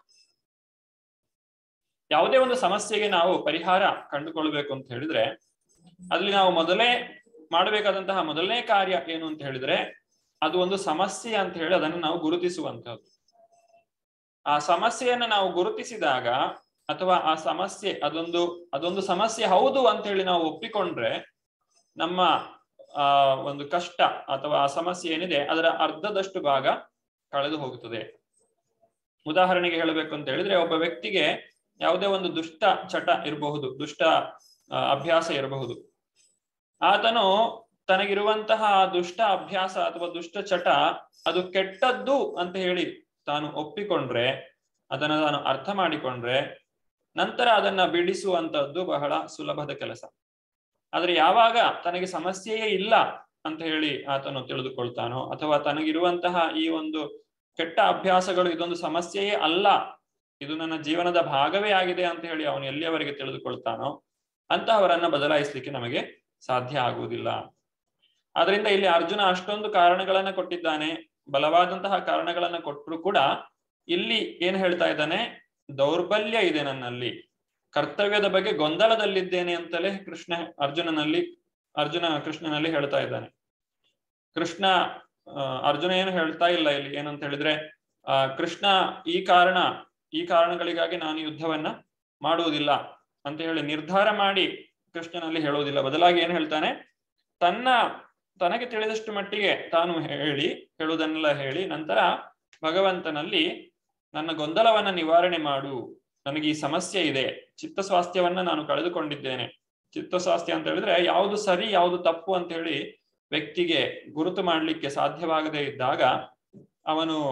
ಯಾವುದೇ ಒಂದು ಸಮಸ್ಯೆಗೆ ನಾವು ಪರಿಹಾರ ಕಂಡುಕೊಳ್ಬೇಕು ಅಂತ ಹೇಳಿದ್ರೆ ಅಲ್ಲಿ ನಾವು ಮೊದಲೇ ಮಾಡಬೇಕಾದಂತಹ ಮೊದಲನೇ ಕಾರ್ಯ ಏನು ಅಂತ ಹೇಳಿದ್ರೆ ಅದು ಒಂದು ಸಮಸ್ಯೆ ಅಂತ ಹೇಳಿ ಅದನ್ನು ನಾವು ಗುರುತಿಸುವಂತಹದ್ದು ಆ ಸಮಸ್ಯೆಯನ್ನ ನಾವು ಗುರುತಿಸಿದಾಗ ಅಥವಾ ಆ ಸಮಸ್ಯೆ ಅದೊಂದು ಅದೊಂದು ಸಮಸ್ಯೆ ಹೌದು ಅಂತ ಹೇಳಿ ನಾವು ಒಪ್ಪಿಕೊಂಡ್ರೆ ನಮ್ಮ ಆ ಒಂದು ಕಷ್ಟ ಅಥವಾ ಆ ಸಮಸ್ಯೆ ಏನಿದೆ ಅದರ ಅರ್ಧದಷ್ಟು ಭಾಗ ಕಳೆದು ಹೋಗುತ್ತದೆ ಉದಾಹರಣೆಗೆ ಹೇಳಬೇಕು ಅಂತ ಹೇಳಿದ್ರೆ ಒಬ್ಬ ವ್ಯಕ್ತಿಗೆ ಯಾವುದೇ ಒಂದು ದುಷ್ಟ ಚಟ ಇರಬಹುದು ದುಷ್ಟ ಅಭ್ಯಾಸ ಇರಬಹುದು ಆತನು ತನಗಿರುವಂತಹ ದುಷ್ಟ ಅಭ್ಯಾಸ ಅಥವಾ ದುಷ್ಟ ಚಟ ಅದು ಕೆಟ್ಟದ್ದು ಅಂತ ಹೇಳಿ ತಾನು ಒಪ್ಪಿಕೊಂಡ್ರೆ ಅದನ್ನ ತಾನು ಅರ್ಥ ಮಾಡಿಕೊಂಡ್ರೆ ನಂತರ ಅದನ್ನ ಬಿಡಿಸುವಂತದ್ದು ಬಹಳ ಸುಲಭದ ಕೆಲಸ ಆದ್ರೆ ಯಾವಾಗ ತನಗೆ ಸಮಸ್ಯೆಯೇ ಇಲ್ಲ ಅಂತ ಹೇಳಿ ಆತನು ತಿಳಿದುಕೊಳ್ತಾನೋ ಅಥವಾ ತನಗಿರುವಂತಹ ಈ ಒಂದು ಕೆಟ್ಟ ಅಭ್ಯಾಸಗಳು ಇದೊಂದು ಸಮಸ್ಯೆಯೇ ಅಲ್ಲ ಇದು ನನ್ನ ಜೀವನದ ಭಾಗವೇ ಆಗಿದೆ ಅಂತ ಹೇಳಿ ಅವನು ಎಲ್ಲಿಯವರೆಗೆ ತಿಳಿದುಕೊಳ್ತಾನೋ ಅಂತಹವರನ್ನ ಬದಲಾಯಿಸ್ಲಿಕ್ಕೆ ನಮಗೆ ಸಾಧ್ಯ ಆಗುವುದಿಲ್ಲ ಆದ್ರಿಂದ ಇಲ್ಲಿ ಅರ್ಜುನ ಅಷ್ಟೊಂದು ಕಾರಣಗಳನ್ನ ಕೊಟ್ಟಿದ್ದಾನೆ ಬಲವಾದಂತಹ ಕಾರಣಗಳನ್ನ ಕೊಟ್ಟರು ಕೂಡ ಇಲ್ಲಿ ಏನ್ ಹೇಳ್ತಾ ಇದ್ದಾನೆ ದೌರ್ಬಲ್ಯ ಇದೆ ನನ್ನಲ್ಲಿ ಕರ್ತವ್ಯದ ಬಗ್ಗೆ ಗೊಂದಲದಲ್ಲಿದ್ದೇನೆ ಅಂತಲೇ ಕೃಷ್ಣ ಅರ್ಜುನನಲ್ಲಿ ಅರ್ಜುನ ಕೃಷ್ಣನಲ್ಲಿ ಹೇಳ್ತಾ ಇದ್ದಾನೆ ಕೃಷ್ಣ ಅರ್ಜುನ ಏನು ಹೇಳ್ತಾ ಇಲ್ಲ ಇಲ್ಲಿ ಏನಂತ ಹೇಳಿದ್ರೆ ಆ ಕೃಷ್ಣ ಈ ಕಾರಣ ಈ ಕಾರಣಗಳಿಗಾಗಿ ನಾನು ಯುದ್ಧವನ್ನ ಮಾಡುವುದಿಲ್ಲ ಅಂತ ಹೇಳಿ ನಿರ್ಧಾರ ಮಾಡಿ ಕೃಷ್ಣನಲ್ಲಿ ಹೇಳುವುದಿಲ್ಲ ಬದಲಾಗಿ ಏನ್ ಹೇಳ್ತಾನೆ ತನ್ನ ತನಗೆ ತಿಳಿದಷ್ಟು ಮಟ್ಟಿಗೆ ತಾನು ಹೇಳಿ ಹೇಳುವುದನ್ನೆಲ್ಲ ಹೇಳಿ ನಂತರ ಭಗವಂತನಲ್ಲಿ ನನ್ನ ಗೊಂದಲವನ್ನ ನಿವಾರಣೆ ಮಾಡು ನನಗೆ ಈ ಸಮಸ್ಯೆ ಇದೆ ಚಿತ್ತ ಸ್ವಾಸ್ಥ್ಯವನ್ನ ನಾನು ಕಳೆದುಕೊಂಡಿದ್ದೇನೆ ಚಿತ್ತ ಸ್ವಾಸ್ಥ್ಯ ಅಂತ ಹೇಳಿದ್ರೆ ಯಾವುದು ಸರಿ ಯಾವುದು ತಪ್ಪು ಅಂತ ಹೇಳಿ ವ್ಯಕ್ತಿಗೆ ಗುರುತು ಮಾಡಲಿಕ್ಕೆ ಸಾಧ್ಯವಾಗದೇ ಇದ್ದಾಗ ಅವನು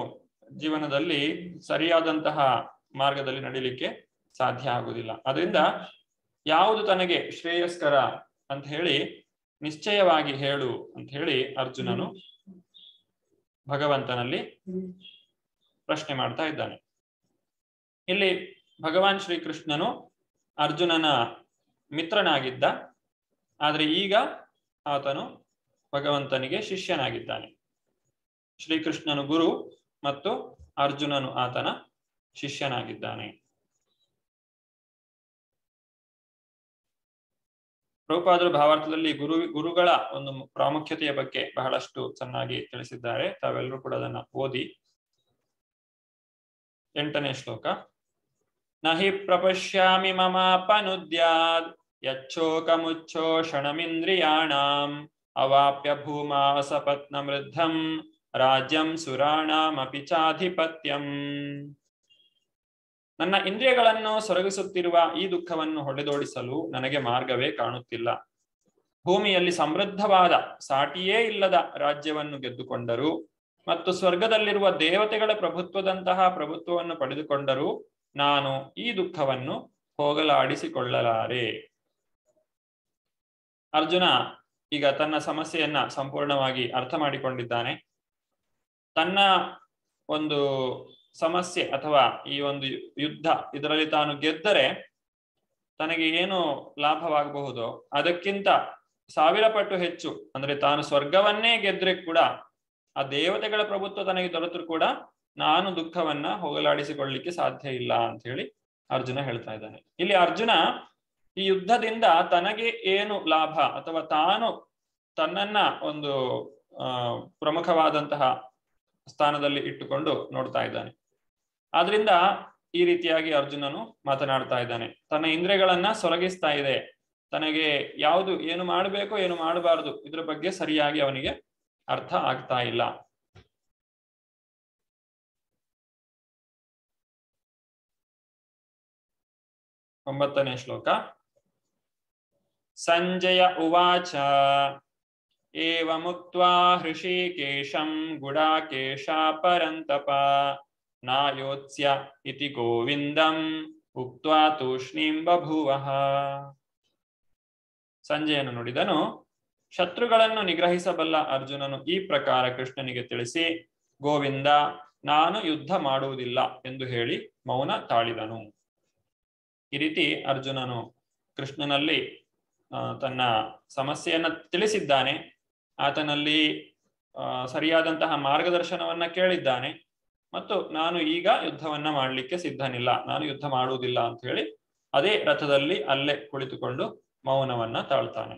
ಜೀವನದಲ್ಲಿ ಸರಿಯಾದಂತಹ ಮಾರ್ಗದಲ್ಲಿ ನಡಿಲಿಕ್ಕೆ ಸಾಧ್ಯ ಆಗುವುದಿಲ್ಲ ಅದರಿಂದ ಯಾವುದು ತನಗೆ ಶ್ರೇಯಸ್ಕರ ಅಂತ ಹೇಳಿ ನಿಶ್ಚಯವಾಗಿ ಹೇಳು ಅಂತ ಹೇಳಿ ಅರ್ಜುನನು ಭಗವಂತನಲ್ಲಿ ಪ್ರಶ್ನೆ ಮಾಡ್ತಾ ಇದ್ದಾನೆ ಇಲ್ಲಿ ಭಗವಾನ್ ಶ್ರೀಕೃಷ್ಣನು ಅರ್ಜುನನ ಮಿತ್ರನಾಗಿದ್ದ ಆದ್ರೆ ಈಗ ಆತನು ಭಗವಂತನಿಗೆ ಶಿಷ್ಯನಾಗಿದ್ದಾನೆ ಶ್ರೀಕೃಷ್ಣನು ಗುರು ಮತ್ತು ಅರ್ಜುನನು ಆತನ ಶಿಷ್ಯನಾಗಿದ್ದಾನೆ ಪ್ರಭುಪಾದರು ಭಾವಾರ್ಥದಲ್ಲಿ ಗುರು ಗುರುಗಳ ಒಂದು ಪ್ರಾಮುಖ್ಯತೆಯ ಬಗ್ಗೆ ಬಹಳಷ್ಟು ಚೆನ್ನಾಗಿ ತಿಳಿಸಿದ್ದಾರೆ ತಾವೆಲ್ಲರೂ ಕೂಡ ಅದನ್ನ ಓದಿ ಎಂಟನೇ ಶ್ಲೋಕ ನಹಿ ಪ್ರಪಶ್ಯಾಮಿ ಮಮಾಪನುದ್ಯಾದ್ ಯಚ್ಚೋಕಮುಚ್ಛೋಷಣಮಿಂದ್ರಿಯಾಣಾಂ ಅವಾಪ್ಯ ಭೂಮಾ ಸಪತ್ನ ವೃದ್ಧಂ ರಾಜ್ಯಂ ಸುರಾಣಾಮಪಿ ಚಾಧಿಪತ್ಯಂ ನನ್ನ ಇಂದ್ರಿಯಗಳನ್ನು ಸೊರಗಿಸುತ್ತಿರುವ ಈ ದುಃಖವನ್ನು ಹೊಡೆದೋಡಿಸಲು ನನಗೆ ಮಾರ್ಗವೇ ಕಾಣುತ್ತಿಲ್ಲ ಭೂಮಿಯಲ್ಲಿ ಸಮೃದ್ಧವಾದ ಸಾಟಿಯೇ ಇಲ್ಲದ ರಾಜ್ಯವನ್ನು ಗೆದ್ದುಕೊಂಡರು ಮತ್ತು ಸ್ವರ್ಗದಲ್ಲಿರುವ ದೇವತೆಗಳ ಪ್ರಭುತ್ವದಂತಹ ಪ್ರಭುತ್ವವನ್ನು ಪಡೆದುಕೊಂಡರೂ ನಾನು ಈ ದುಃಖವನ್ನು ಹೋಗಲಾಡಿಸಿಕೊಳ್ಳಲಾರೆ ಅರ್ಜುನ ಈಗ ತನ್ನ ಸಮಸ್ಯೆಯನ್ನ ಸಂಪೂರ್ಣವಾಗಿ ಅರ್ಥ ಮಾಡಿಕೊಂಡಿದ್ದಾನೆ ತನ್ನ ಒಂದು ಸಮಸ್ಯೆ ಅಥವಾ ಈ ಒಂದು ಯುದ್ಧ ಇದರಲ್ಲಿ ತಾನು ಗೆದ್ದರೆ ತನಗೆ ಏನು ಲಾಭವಾಗಬಹುದು ಅದಕ್ಕಿಂತ ಸಾವಿರ ಪಟ್ಟು ಹೆಚ್ಚು ಅಂದ್ರೆ ತಾನು ಸ್ವರ್ಗವನ್ನೇ ಗೆದ್ರೆ ಕೂಡ ಆ ದೇವತೆಗಳ ಪ್ರಭುತ್ವ ತನಗೆ ದೊರೆತರು ಕೂಡ ನಾನು ದುಃಖವನ್ನ ಹೋಗಲಾಡಿಸಿಕೊಳ್ಳಿಕ್ಕೆ ಸಾಧ್ಯ ಇಲ್ಲ ಅಂತ ಹೇಳಿ ಅರ್ಜುನ ಹೇಳ್ತಾ ಇದ್ದಾನೆ ಇಲ್ಲಿ ಅರ್ಜುನ ಈ ಯುದ್ಧದಿಂದ ತನಗೆ ಏನು ಲಾಭ ಅಥವಾ ತಾನು ತನ್ನನ್ನ ಒಂದು ಆ ಪ್ರಮುಖವಾದಂತಹ ಸ್ಥಾನದಲ್ಲಿ ಇಟ್ಟುಕೊಂಡು ನೋಡ್ತಾ ಇದ್ದಾನೆ ಆದ್ರಿಂದ ಈ ರೀತಿಯಾಗಿ ಅರ್ಜುನನು ಮಾತನಾಡ್ತಾ ಇದ್ದಾನೆ ತನ್ನ ಇಂದ್ರಿಯಗಳನ್ನ ಸೊರಗಿಸ್ತಾ ಇದೆ ತನಗೆ ಯಾವುದು ಏನು ಮಾಡಬೇಕು ಏನು ಮಾಡಬಾರದು ಇದ್ರ ಬಗ್ಗೆ ಸರಿಯಾಗಿ ಅವನಿಗೆ ಅರ್ಥ ಆಗ್ತಾ ಇಲ್ಲ ಒಂಬತ್ತನೇ ಶ್ಲೋಕ ಸಂಜಯ ಉವಾಚ ಏವಮುಕ್ತ್ವಾ ಹೃಷಿಕೇಶಂ ಗುಡಾಕೇಶ ಪರಂತಪ ನಾಯೋತ್ಸ್ಯ ಇತಿ ಗೋವಿಂದಂ ಉಕ್ತ್ವಾ ತೂಷ್ಣೀಂ ಬಭುವಃ ಸಂಜಯನು ನುಡಿದನು ಶತ್ರುಗಳನ್ನು ನಿಗ್ರಹಿಸಬಲ್ಲ ಅರ್ಜುನನು ಈ ಪ್ರಕಾರ ಕೃಷ್ಣನಿಗೆ ತಿಳಿಸಿ ಗೋವಿಂದ ನಾನು ಯುದ್ಧ ಮಾಡುವುದಿಲ್ಲ ಎಂದು ಹೇಳಿ ಮೌನ ತಾಳಿದನು ಈ ರೀತಿ ಅರ್ಜುನನು ಕೃಷ್ಣನಲ್ಲಿ ತನ್ನ ಸಮಸ್ಯೆಯನ್ನ ತಿಳಿಸಿದ್ದಾನೆ ಆತನಲ್ಲಿ ಸರಿಯಾದಂತಹ ಮಾರ್ಗದರ್ಶನವನ್ನ ಕೇಳಿದ್ದಾನೆ ಮತ್ತು ನಾನು ಈಗ ಯುದ್ಧವನ್ನ ಮಾಡಲಿಕ್ಕೆ ಸಿದ್ಧನಿಲ್ಲ ನಾನು ಯುದ್ಧ ಮಾಡುವುದಿಲ್ಲ ಅಂತ ಹೇಳಿ ಅದೇ ರಥದಲ್ಲಿ ಅಲ್ಲೇ ಕುಳಿತುಕೊಂಡು ಮೌನವನ್ನ ತಾಳ್ತಾನೆ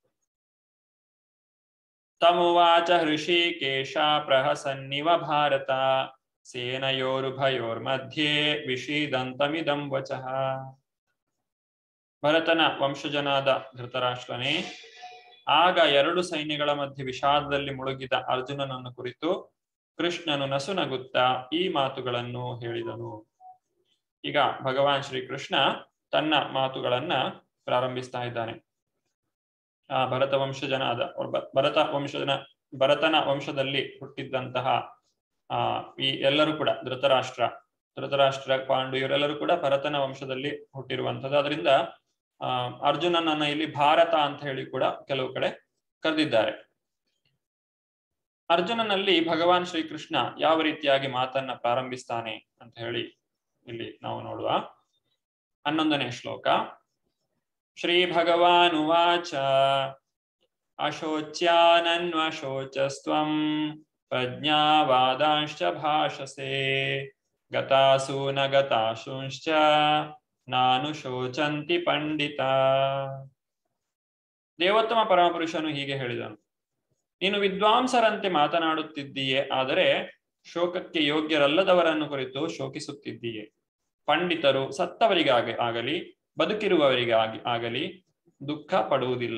ತಮುವಾಚ ಹೃಷಿಕೇಶ ಪ್ರಹಸನ್ನಿವ ಭಾರತ ಸೇನಯೋರುಭಯೋರ್ಮಧ್ಯೆ ವಿಷೀದಂತಮಿದಂ ವಚಃ ಭರತನ ವಂಶಜನಾದ ಧೃತರಾಷ್ಟ್ರನೇ ಆಗ ಎರಡು ಸೈನ್ಯಗಳ ಮಧ್ಯೆ ವಿಷಾದದಲ್ಲಿ ಮುಳುಗಿದ ಅರ್ಜುನನನ್ನು ಕುರಿತು ಕೃಷ್ಣನು ನಸುನಗುತ್ತಾ ಈ ಮಾತುಗಳನ್ನು ಹೇಳಿದನು ಈಗ ಭಗವಾನ್ ಶ್ರೀಕೃಷ್ಣ ತನ್ನ ಮಾತುಗಳನ್ನ ಪ್ರಾರಂಭಿಸ್ತಾ ಇದ್ದಾನೆ ಆ ಭರತ ವಂಶಜನಾದ ಭರತ ವಂಶಜನ ಭರತನ ವಂಶದಲ್ಲಿ ಹುಟ್ಟಿದ್ದಂತಹ ಆ ಈ ಎಲ್ಲರೂ ಕೂಡ ಧೃತರಾಷ್ಟ್ರ ಧೃತರಾಷ್ಟ್ರ ಪಾಂಡು ಇವರೆಲ್ಲರೂ ಕೂಡ ಭರತನ ವಂಶದಲ್ಲಿ ಹುಟ್ಟಿರುವಂಥದ್ದು ಅದರಿಂದ ಆ ಅರ್ಜುನನನ್ನ ಇಲ್ಲಿ ಭಾರತ ಅಂತ ಹೇಳಿ ಕೂಡ ಕೆಲವು ಕಡೆ ಕರೆದಿದ್ದಾರೆ ಅರ್ಜುನನಲ್ಲಿ ಭಗವಾನ್ ಶ್ರೀಕೃಷ್ಣ ಯಾವ ರೀತಿಯಾಗಿ ಮಾತನ್ನ ಪ್ರಾರಂಭಿಸ್ತಾನೆ ಅಂತ ಹೇಳಿ ಇಲ್ಲಿ ನಾವು ನೋಡುವ ಹನ್ನೊಂದನೇ ಶ್ಲೋಕ ಶ್ರೀ ಭಗವಾನ್ ಉವಾಚ ಅಶೋಚ್ಯಾನನ್ವಶೋಚಸ್ತ್ವಂ ಪ್ರಜ್ಞಾವಾದಾಂಶ್ಚ ಭಾಷಸೆ ಗತಾಸು ನ ಗತಾಶುಂಶ್ಚ ನಾನು ಶೋಚಂತಿ ಪಂಡಿತ ದೇವೋತ್ತಮ ಪರಮಪುರುಷನು ಹೀಗೆ ಹೇಳಿದನು ನೀನು ವಿದ್ವಾಂಸರಂತೆ ಮಾತನಾಡುತ್ತಿದ್ದೀಯೇ ಆದರೆ ಶೋಕಕ್ಕೆ ಯೋಗ್ಯರಲ್ಲದವರನ್ನು ಕುರಿತು ಶೋಕಿಸುತ್ತಿದ್ದೀಯೆ ಪಂಡಿತರು ಸತ್ತವರಿಗಾಗಿ ಆಗಲಿ ಬದುಕಿರುವವರಿಗಾಗಿ ಆಗಲಿ ದುಃಖ ಪಡುವುದಿಲ್ಲ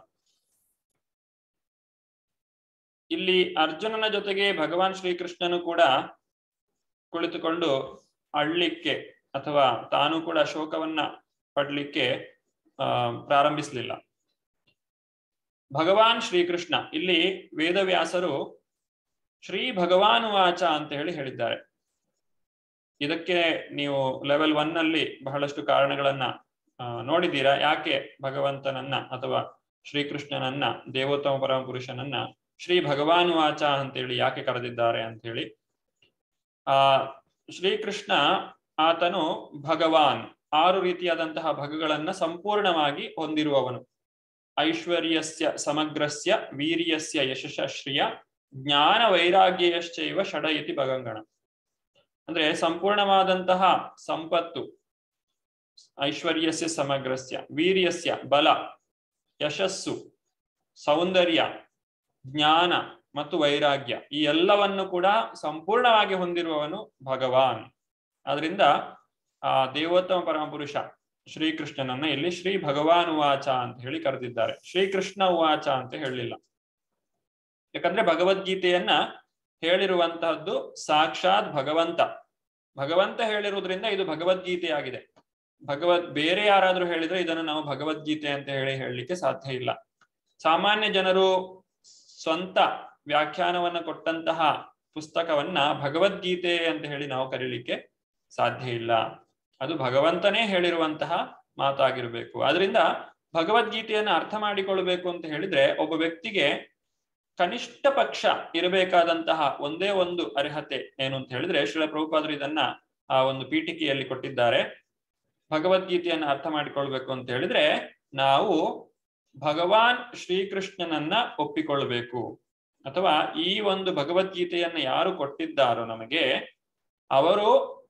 ಇಲ್ಲಿ ಅರ್ಜುನನ ಜೊತೆಗೆ ಭಗವಾನ್ ಶ್ರೀಕೃಷ್ಣನು ಕೂಡ ಕುಳಿತುಕೊಂಡು ಅಳ್ಲಿಕ್ಕೆ ಅಥವಾ ತಾನು ಕೂಡ ಶೋಕವನ್ನ ಪಡ್ಲಿಕ್ಕೆ ಆ ಪ್ರಾರಂಭಿಸಲಿಲ್ಲ ಭಗವಾನ್ ಶ್ರೀಕೃಷ್ಣ ಇಲ್ಲಿ ವೇದವ್ಯಾಸರು ಶ್ರೀ ಭಗವಾನುವಾಚ ಅಂತ ಹೇಳಿ ಹೇಳಿದ್ದಾರೆ ಇದಕ್ಕೆ ನೀವು ಲೆವೆಲ್ ಒನ್ ಅಲ್ಲಿ ಬಹಳಷ್ಟು ಕಾರಣಗಳನ್ನ ಆ, ನೋಡಿದ್ದೀರಾ ಯಾಕೆ ಭಗವಂತನನ್ನ ಅಥವಾ ಶ್ರೀಕೃಷ್ಣನನ್ನ ದೇವೋತ್ತಮ ಪರಮ ಪುರುಷನನ್ನ ಶ್ರೀ ಭಗವಾನ್ ವಾಚ ಅಂತೇಳಿ ಯಾಕೆ ಕರೆದಿದ್ದಾರೆ ಅಂತ ಹೇಳಿ ಆ ಶ್ರೀಕೃಷ್ಣ ಆತನು ಭಗವಾನ್ ಆರು ರೀತಿಯಾದಂತಹ ಭಗಗಳನ್ನ ಸಂಪೂರ್ಣವಾಗಿ ಹೊಂದಿರುವವನು ಐಶ್ವರ್ಯಸ್ಯ ಸಮಗ್ರಸ್ಯ ವೀರ್ಯಸ್ಯ ಯಶಸ್ಶ್ರಿಯ ಜ್ಞಾನ ವೈರಾಗ್ಯಶ್ಚೈವ ಷಡ ಇತಿ ಭಗಂಗಣ ಅಂದ್ರೆ ಸಂಪೂರ್ಣವಾದಂತಹ ಸಂಪತ್ತು ಐಶ್ವರ್ಯಸ್ಯ ಸಮಗ್ರಸ್ಯ ವೀರ್ಯಸ್ಯ ಬಲ ಯಶಸ್ಸು ಸೌಂದರ್ಯ ಜ್ಞಾನ ಮತ್ತು ವೈರಾಗ್ಯ ಈ ಎಲ್ಲವನ್ನು ಕೂಡ ಸಂಪೂರ್ಣವಾಗಿ ಹೊಂದಿರುವವನು ಭಗವಾನ್ ಆದ್ರಿಂದ ಆ ದೇವೋತ್ತಮ ಪರಮಪುರುಷ ಶ್ರೀಕೃಷ್ಣನನ್ನ ಇಲ್ಲಿ ಶ್ರೀ ಭಗವಾನ್ ಉವಾಚ ಅಂತ ಹೇಳಿ ಕರೆದಿದ್ದಾರೆ ಶ್ರೀಕೃಷ್ಣ ಉವಾಚ ಅಂತ ಹೇಳಲಿಲ್ಲ ಯಾಕಂದ್ರೆ ಭಗವದ್ಗೀತೆಯನ್ನ ಹೇಳಿರುವಂತಹದ್ದು ಸಾಕ್ಷಾತ್ ಭಗವಂತ ಭಗವಂತ ಹೇಳಿರುವುದರಿಂದ ಇದು ಭಗವದ್ಗೀತೆಯಾಗಿದೆ ಭಗವದ್ ಬೇರೆ ಯಾರಾದ್ರೂ ಹೇಳಿದ್ರೆ ಇದನ್ನು ನಾವು ಭಗವದ್ಗೀತೆ ಅಂತ ಹೇಳಿ ಹೇಳಲಿಕ್ಕೆ ಸಾಧ್ಯ ಇಲ್ಲ ಸಾಮಾನ್ಯ ಜನರು ಸ್ವಂತ ವ್ಯಾಖ್ಯಾನವನ್ನ ಕೊಟ್ಟಂತಹ ಪುಸ್ತಕವನ್ನ ಭಗವದ್ಗೀತೆ ಅಂತ ಹೇಳಿ ನಾವು ಕರೀಲಿಕ್ಕೆ ಸಾಧ್ಯ ಇಲ್ಲ ಅದು ಭಗವಂತನೇ ಹೇಳಿರುವಂತಹ ಮಾತಾಗಿರ್ಬೇಕು ಆದ್ರಿಂದ ಭಗವದ್ಗೀತೆಯನ್ನ ಅರ್ಥ ಮಾಡಿಕೊಳ್ಬೇಕು ಅಂತ ಹೇಳಿದ್ರೆ ಒಬ್ಬ ವ್ಯಕ್ತಿಗೆ ಕನಿಷ್ಠ ಪಕ್ಷ ಇರಬೇಕಾದಂತಹ ಒಂದೇ ಒಂದು ಅರ್ಹತೆ ಏನು ಅಂತ ಹೇಳಿದ್ರೆ ಶ್ರೀಲ ಪ್ರಭುಪಾದರು ಇದನ್ನ ಆ ಒಂದು ಪೀಠಿಕೆಯಲ್ಲಿ ಕೊಟ್ಟಿದ್ದಾರೆ ಭಗವದ್ಗೀತೆಯನ್ನ ಅರ್ಥ ಮಾಡಿಕೊಳ್ಬೇಕು ಅಂತ ಹೇಳಿದ್ರೆ ನಾವು ಭಗವಾನ್ ಶ್ರೀಕೃಷ್ಣನನ್ನ ಒಪ್ಪಿಕೊಳ್ಬೇಕು ಅಥವಾ ಈ ಒಂದು ಭಗವದ್ಗೀತೆಯನ್ನ ಯಾರು ಕೊಟ್ಟಿದ್ದಾರೋ ನಮಗೆ ಅವರು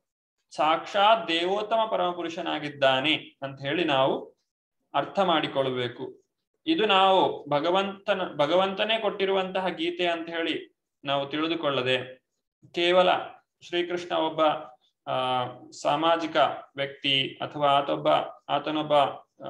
ಸಾಕ್ಷಾತ್ ದೇವೋತ್ತಮ ಪರಮಪುರುಷನಾಗಿದ್ದಾನೆ ಅಂತ ಹೇಳಿ ನಾವು ಅರ್ಥ ಮಾಡಿಕೊಳ್ಬೇಕು ಇದು ನಾವು ಭಗವಂತನ ಭಗವಂತನೇ ಕೊಟ್ಟಿರುವಂತಹ ಗೀತೆ ಅಂತ ಹೇಳಿ ನಾವು ತಿಳಿದುಕೊಳ್ಳದೆ ಕೇವಲ ಶ್ರೀಕೃಷ್ಣ ಒಬ್ಬ ಆ ಸಾಮಾಜಿಕ ವ್ಯಕ್ತಿ ಅಥವಾ ಆತೊಬ್ಬ ಆತನೊಬ್ಬ ಆ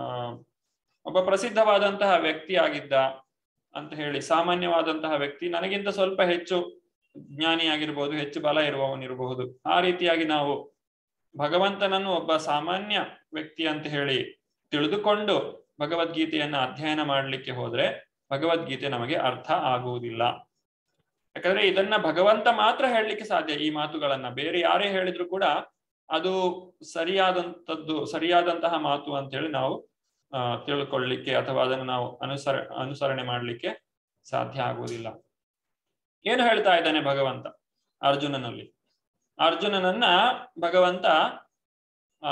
ಒಬ್ಬ ಪ್ರಸಿದ್ಧವಾದಂತಹ ವ್ಯಕ್ತಿ ಆಗಿದ್ದ ಅಂತ ಹೇಳಿ ಸಾಮಾನ್ಯವಾದಂತಹ ವ್ಯಕ್ತಿ ನನಗಿಂತ ಸ್ವಲ್ಪ ಹೆಚ್ಚು ಜ್ಞಾನಿಯಾಗಿರ್ಬೋದು ಹೆಚ್ಚು ಬಲ ಇರುವವನಿರಬಹುದು ಆ ರೀತಿಯಾಗಿ ನಾವು ಭಗವಂತನನ್ನು ಒಬ್ಬ ಸಾಮಾನ್ಯ ವ್ಯಕ್ತಿ ಅಂತ ಹೇಳಿ ತಿಳಿದುಕೊಂಡು ಭಗವದ್ಗೀತೆಯನ್ನ ಅಧ್ಯಯನ ಮಾಡಲಿಕ್ಕೆ ಹೋದ್ರೆ ಭಗವದ್ಗೀತೆ ನಮಗೆ ಅರ್ಥ ಆಗುವುದಿಲ್ಲ ಯಾಕಂದ್ರೆ ಇದನ್ನ ಭಗವಂತ ಮಾತ್ರ ಹೇಳಲಿಕ್ಕೆ ಸಾಧ್ಯ ಈ ಮಾತುಗಳನ್ನ ಬೇರೆ ಯಾರೇ ಹೇಳಿದ್ರು ಕೂಡ ಅದು ಸರಿಯಾದಂಥದ್ದು ಸರಿಯಾದಂತಹ ಮಾತು ಅಂತ ಹೇಳಿ ನಾವು ಆ ತಿಳ್ಕೊಳ್ಳಿಕ್ಕೆ ಅಥವಾ ಅದನ್ನು ನಾವು ಅನುಸರ ಅನುಸರಣೆ ಮಾಡಲಿಕ್ಕೆ ಸಾಧ್ಯ ಆಗುವುದಿಲ್ಲ ಏನು ಹೇಳ್ತಾ ಇದ್ದಾನೆ ಭಗವಂತ ಅರ್ಜುನನಲ್ಲಿ ಅರ್ಜುನನನ್ನ ಭಗವಂತ ಆ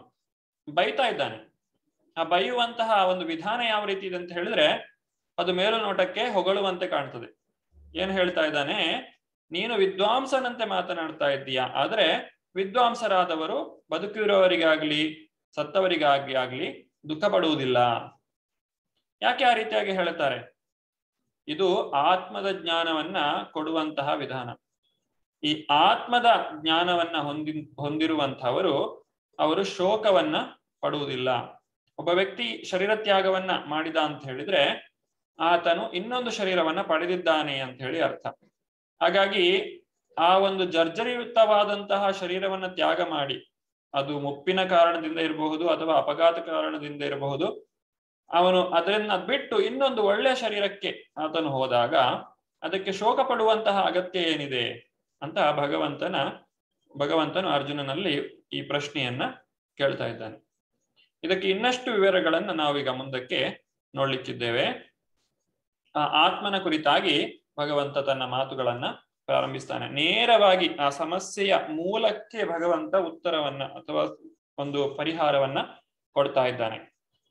ಬೈತಾ ಇದ್ದಾನೆ ಆ ಬೈಯುವಂತಹ ಒಂದು ವಿಧಾನ ಯಾವ ರೀತಿ ಇದೆ ಅಂತ ಹೇಳಿದ್ರೆ ಅದು ಮೇಲು ನೋಟಕ್ಕೆ ಹೊಗಳುವಂತೆ ಕಾಣ್ತದೆ ಏನ್ ಹೇಳ್ತಾ ಇದ್ದಾನೆ ನೀನು ವಿದ್ವಾಂಸನಂತೆ ಮಾತನಾಡ್ತಾ ಇದ್ದೀಯಾ ಆದ್ರೆ ವಿದ್ವಾಂಸರಾದವರು ಬದುಕಿರುವವರಿಗಾಗ್ಲಿ ಸತ್ತವರಿಗಾಗಿ ಆಗ್ಲಿ ದುಃಖ ಪಡುವುದಿಲ್ಲ ಯಾಕೆ ಆ ರೀತಿಯಾಗಿ ಹೇಳ್ತಾರೆ ಇದು ಆತ್ಮದ ಜ್ಞಾನವನ್ನ ಕೊಡುವಂತಹ ವಿಧಾನ ಈ ಆತ್ಮದ ಜ್ಞಾನವನ್ನ ಹೊಂದಿ ಹೊಂದಿರುವಂತಹವರು ಅವರು ಶೋಕವನ್ನ ಪಡುವುದಿಲ್ಲ ಒಬ್ಬ ವ್ಯಕ್ತಿ ಶರೀರ ತ್ಯಾಗವನ್ನ ಮಾಡಿದ ಅಂತ ಹೇಳಿದ್ರೆ ಆತನು ಇನ್ನೊಂದು ಶರೀರವನ್ನ ಪಡೆದಿದ್ದಾನೆ ಅಂತ ಹೇಳಿ ಅರ್ಥ ಹಾಗಾಗಿ ಆ ಒಂದು ಜರ್ಜರಿಯುಕ್ತವಾದಂತಹ ಶರೀರವನ್ನ ತ್ಯಾಗ ಮಾಡಿ ಅದು ಮುಪ್ಪಿನ ಕಾರಣದಿಂದ ಇರಬಹುದು ಅಥವಾ ಅಪಘಾತ ಕಾರಣದಿಂದ ಇರಬಹುದು ಅವನು ಅದನ್ನ ಬಿಟ್ಟು ಇನ್ನೊಂದು ಒಳ್ಳೆಯ ಶರೀರಕ್ಕೆ ಆತನು ಹೋದಾಗ ಅದಕ್ಕೆ ಶೋಕ ಪಡುವಂತಹ ಅಗತ್ಯ ಏನಿದೆ ಅಂತ ಭಗವಂತನ ಭಗವಂತನು ಅರ್ಜುನನಲ್ಲಿ ಈ ಪ್ರಶ್ನೆಯನ್ನ ಕೇಳ್ತಾ ಇದ್ದಾನೆ ಇದಕ್ಕೆ ಇನ್ನಷ್ಟು ವಿವರಗಳನ್ನ ನಾವೀಗ ಮುಂದಕ್ಕೆ ನೋಡ್ಲಿಕ್ಕಿದ್ದೇವೆ ಆ ಆತ್ಮನ ಕುರಿತಾಗಿ ಭಗವಂತ ತನ್ನ ಮಾತುಗಳನ್ನ ಪ್ರಾರಂಭಿಸ್ತಾನೆ ನೇರವಾಗಿ ಆ ಸಮಸ್ಯೆಯ ಮೂಲಕ್ಕೆ ಭಗವಂತ ಉತ್ತರವನ್ನ ಅಥವಾ ಒಂದು ಪರಿಹಾರವನ್ನ ಕೊಡ್ತಾ ಇದ್ದಾನೆ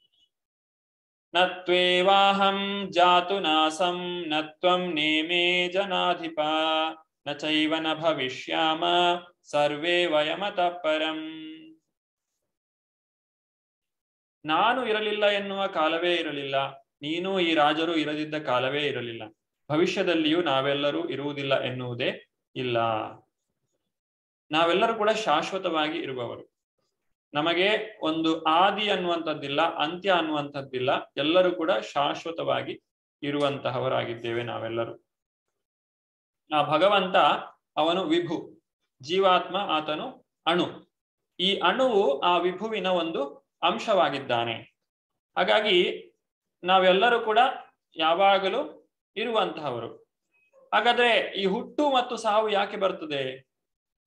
ನತ್ವೇವಾಹಂ ಜಾತು ನಾಸಂ ನತ್ವಂ ನೇಮೇ ಜನಾಧಿಪ ನ ಚೈವ ನ ಭವಿಷ್ಯಾಮ ಸರ್ವೇ ವಯಮತ ಪರಂ ನಾನು ಇರಲಿಲ್ಲ ಎನ್ನುವ ಕಾಲವೇ ಇರಲಿಲ್ಲ ನೀನು ಈ ರಾಜರು ಇರದಿದ್ದ ಕಾಲವೇ ಇರಲಿಲ್ಲ ಭವಿಷ್ಯದಲ್ಲಿಯೂ ನಾವೆಲ್ಲರೂ ಇರುವುದಿಲ್ಲ ಎನ್ನುವುದೇ ಇಲ್ಲ ನಾವೆಲ್ಲರೂ ಕೂಡ ಶಾಶ್ವತವಾಗಿ ಇರುವವರು ನಮಗೆ ಒಂದು ಆದಿ ಅನ್ನುವಂಥದ್ದಿಲ್ಲ ಅಂತ್ಯ ಅನ್ನುವಂಥದ್ದಿಲ್ಲ ಎಲ್ಲರೂ ಕೂಡ ಶಾಶ್ವತವಾಗಿ ಇರುವಂತಹವರಾಗಿದ್ದೇವೆ ನಾವೆಲ್ಲರೂ ಆ ಭಗವಂತ ಅವನು ವಿಭು ಜೀವಾತ್ಮ ಆತನು ಅಣು ಈ ಅಣುವು ಆ ವಿಭುವಿನ ಒಂದು ಅಂಶವಾಗಿದ್ದಾನೆ ಹಾಗಾಗಿ ನಾವೆಲ್ಲರೂ ಕೂಡ ಯಾವಾಗಲೂ ಇರುವಂತಹವರು ಹಾಗಾದ್ರೆ ಈ ಹುಟ್ಟು ಮತ್ತು ಸಾವು ಯಾಕೆ ಬರ್ತದೆ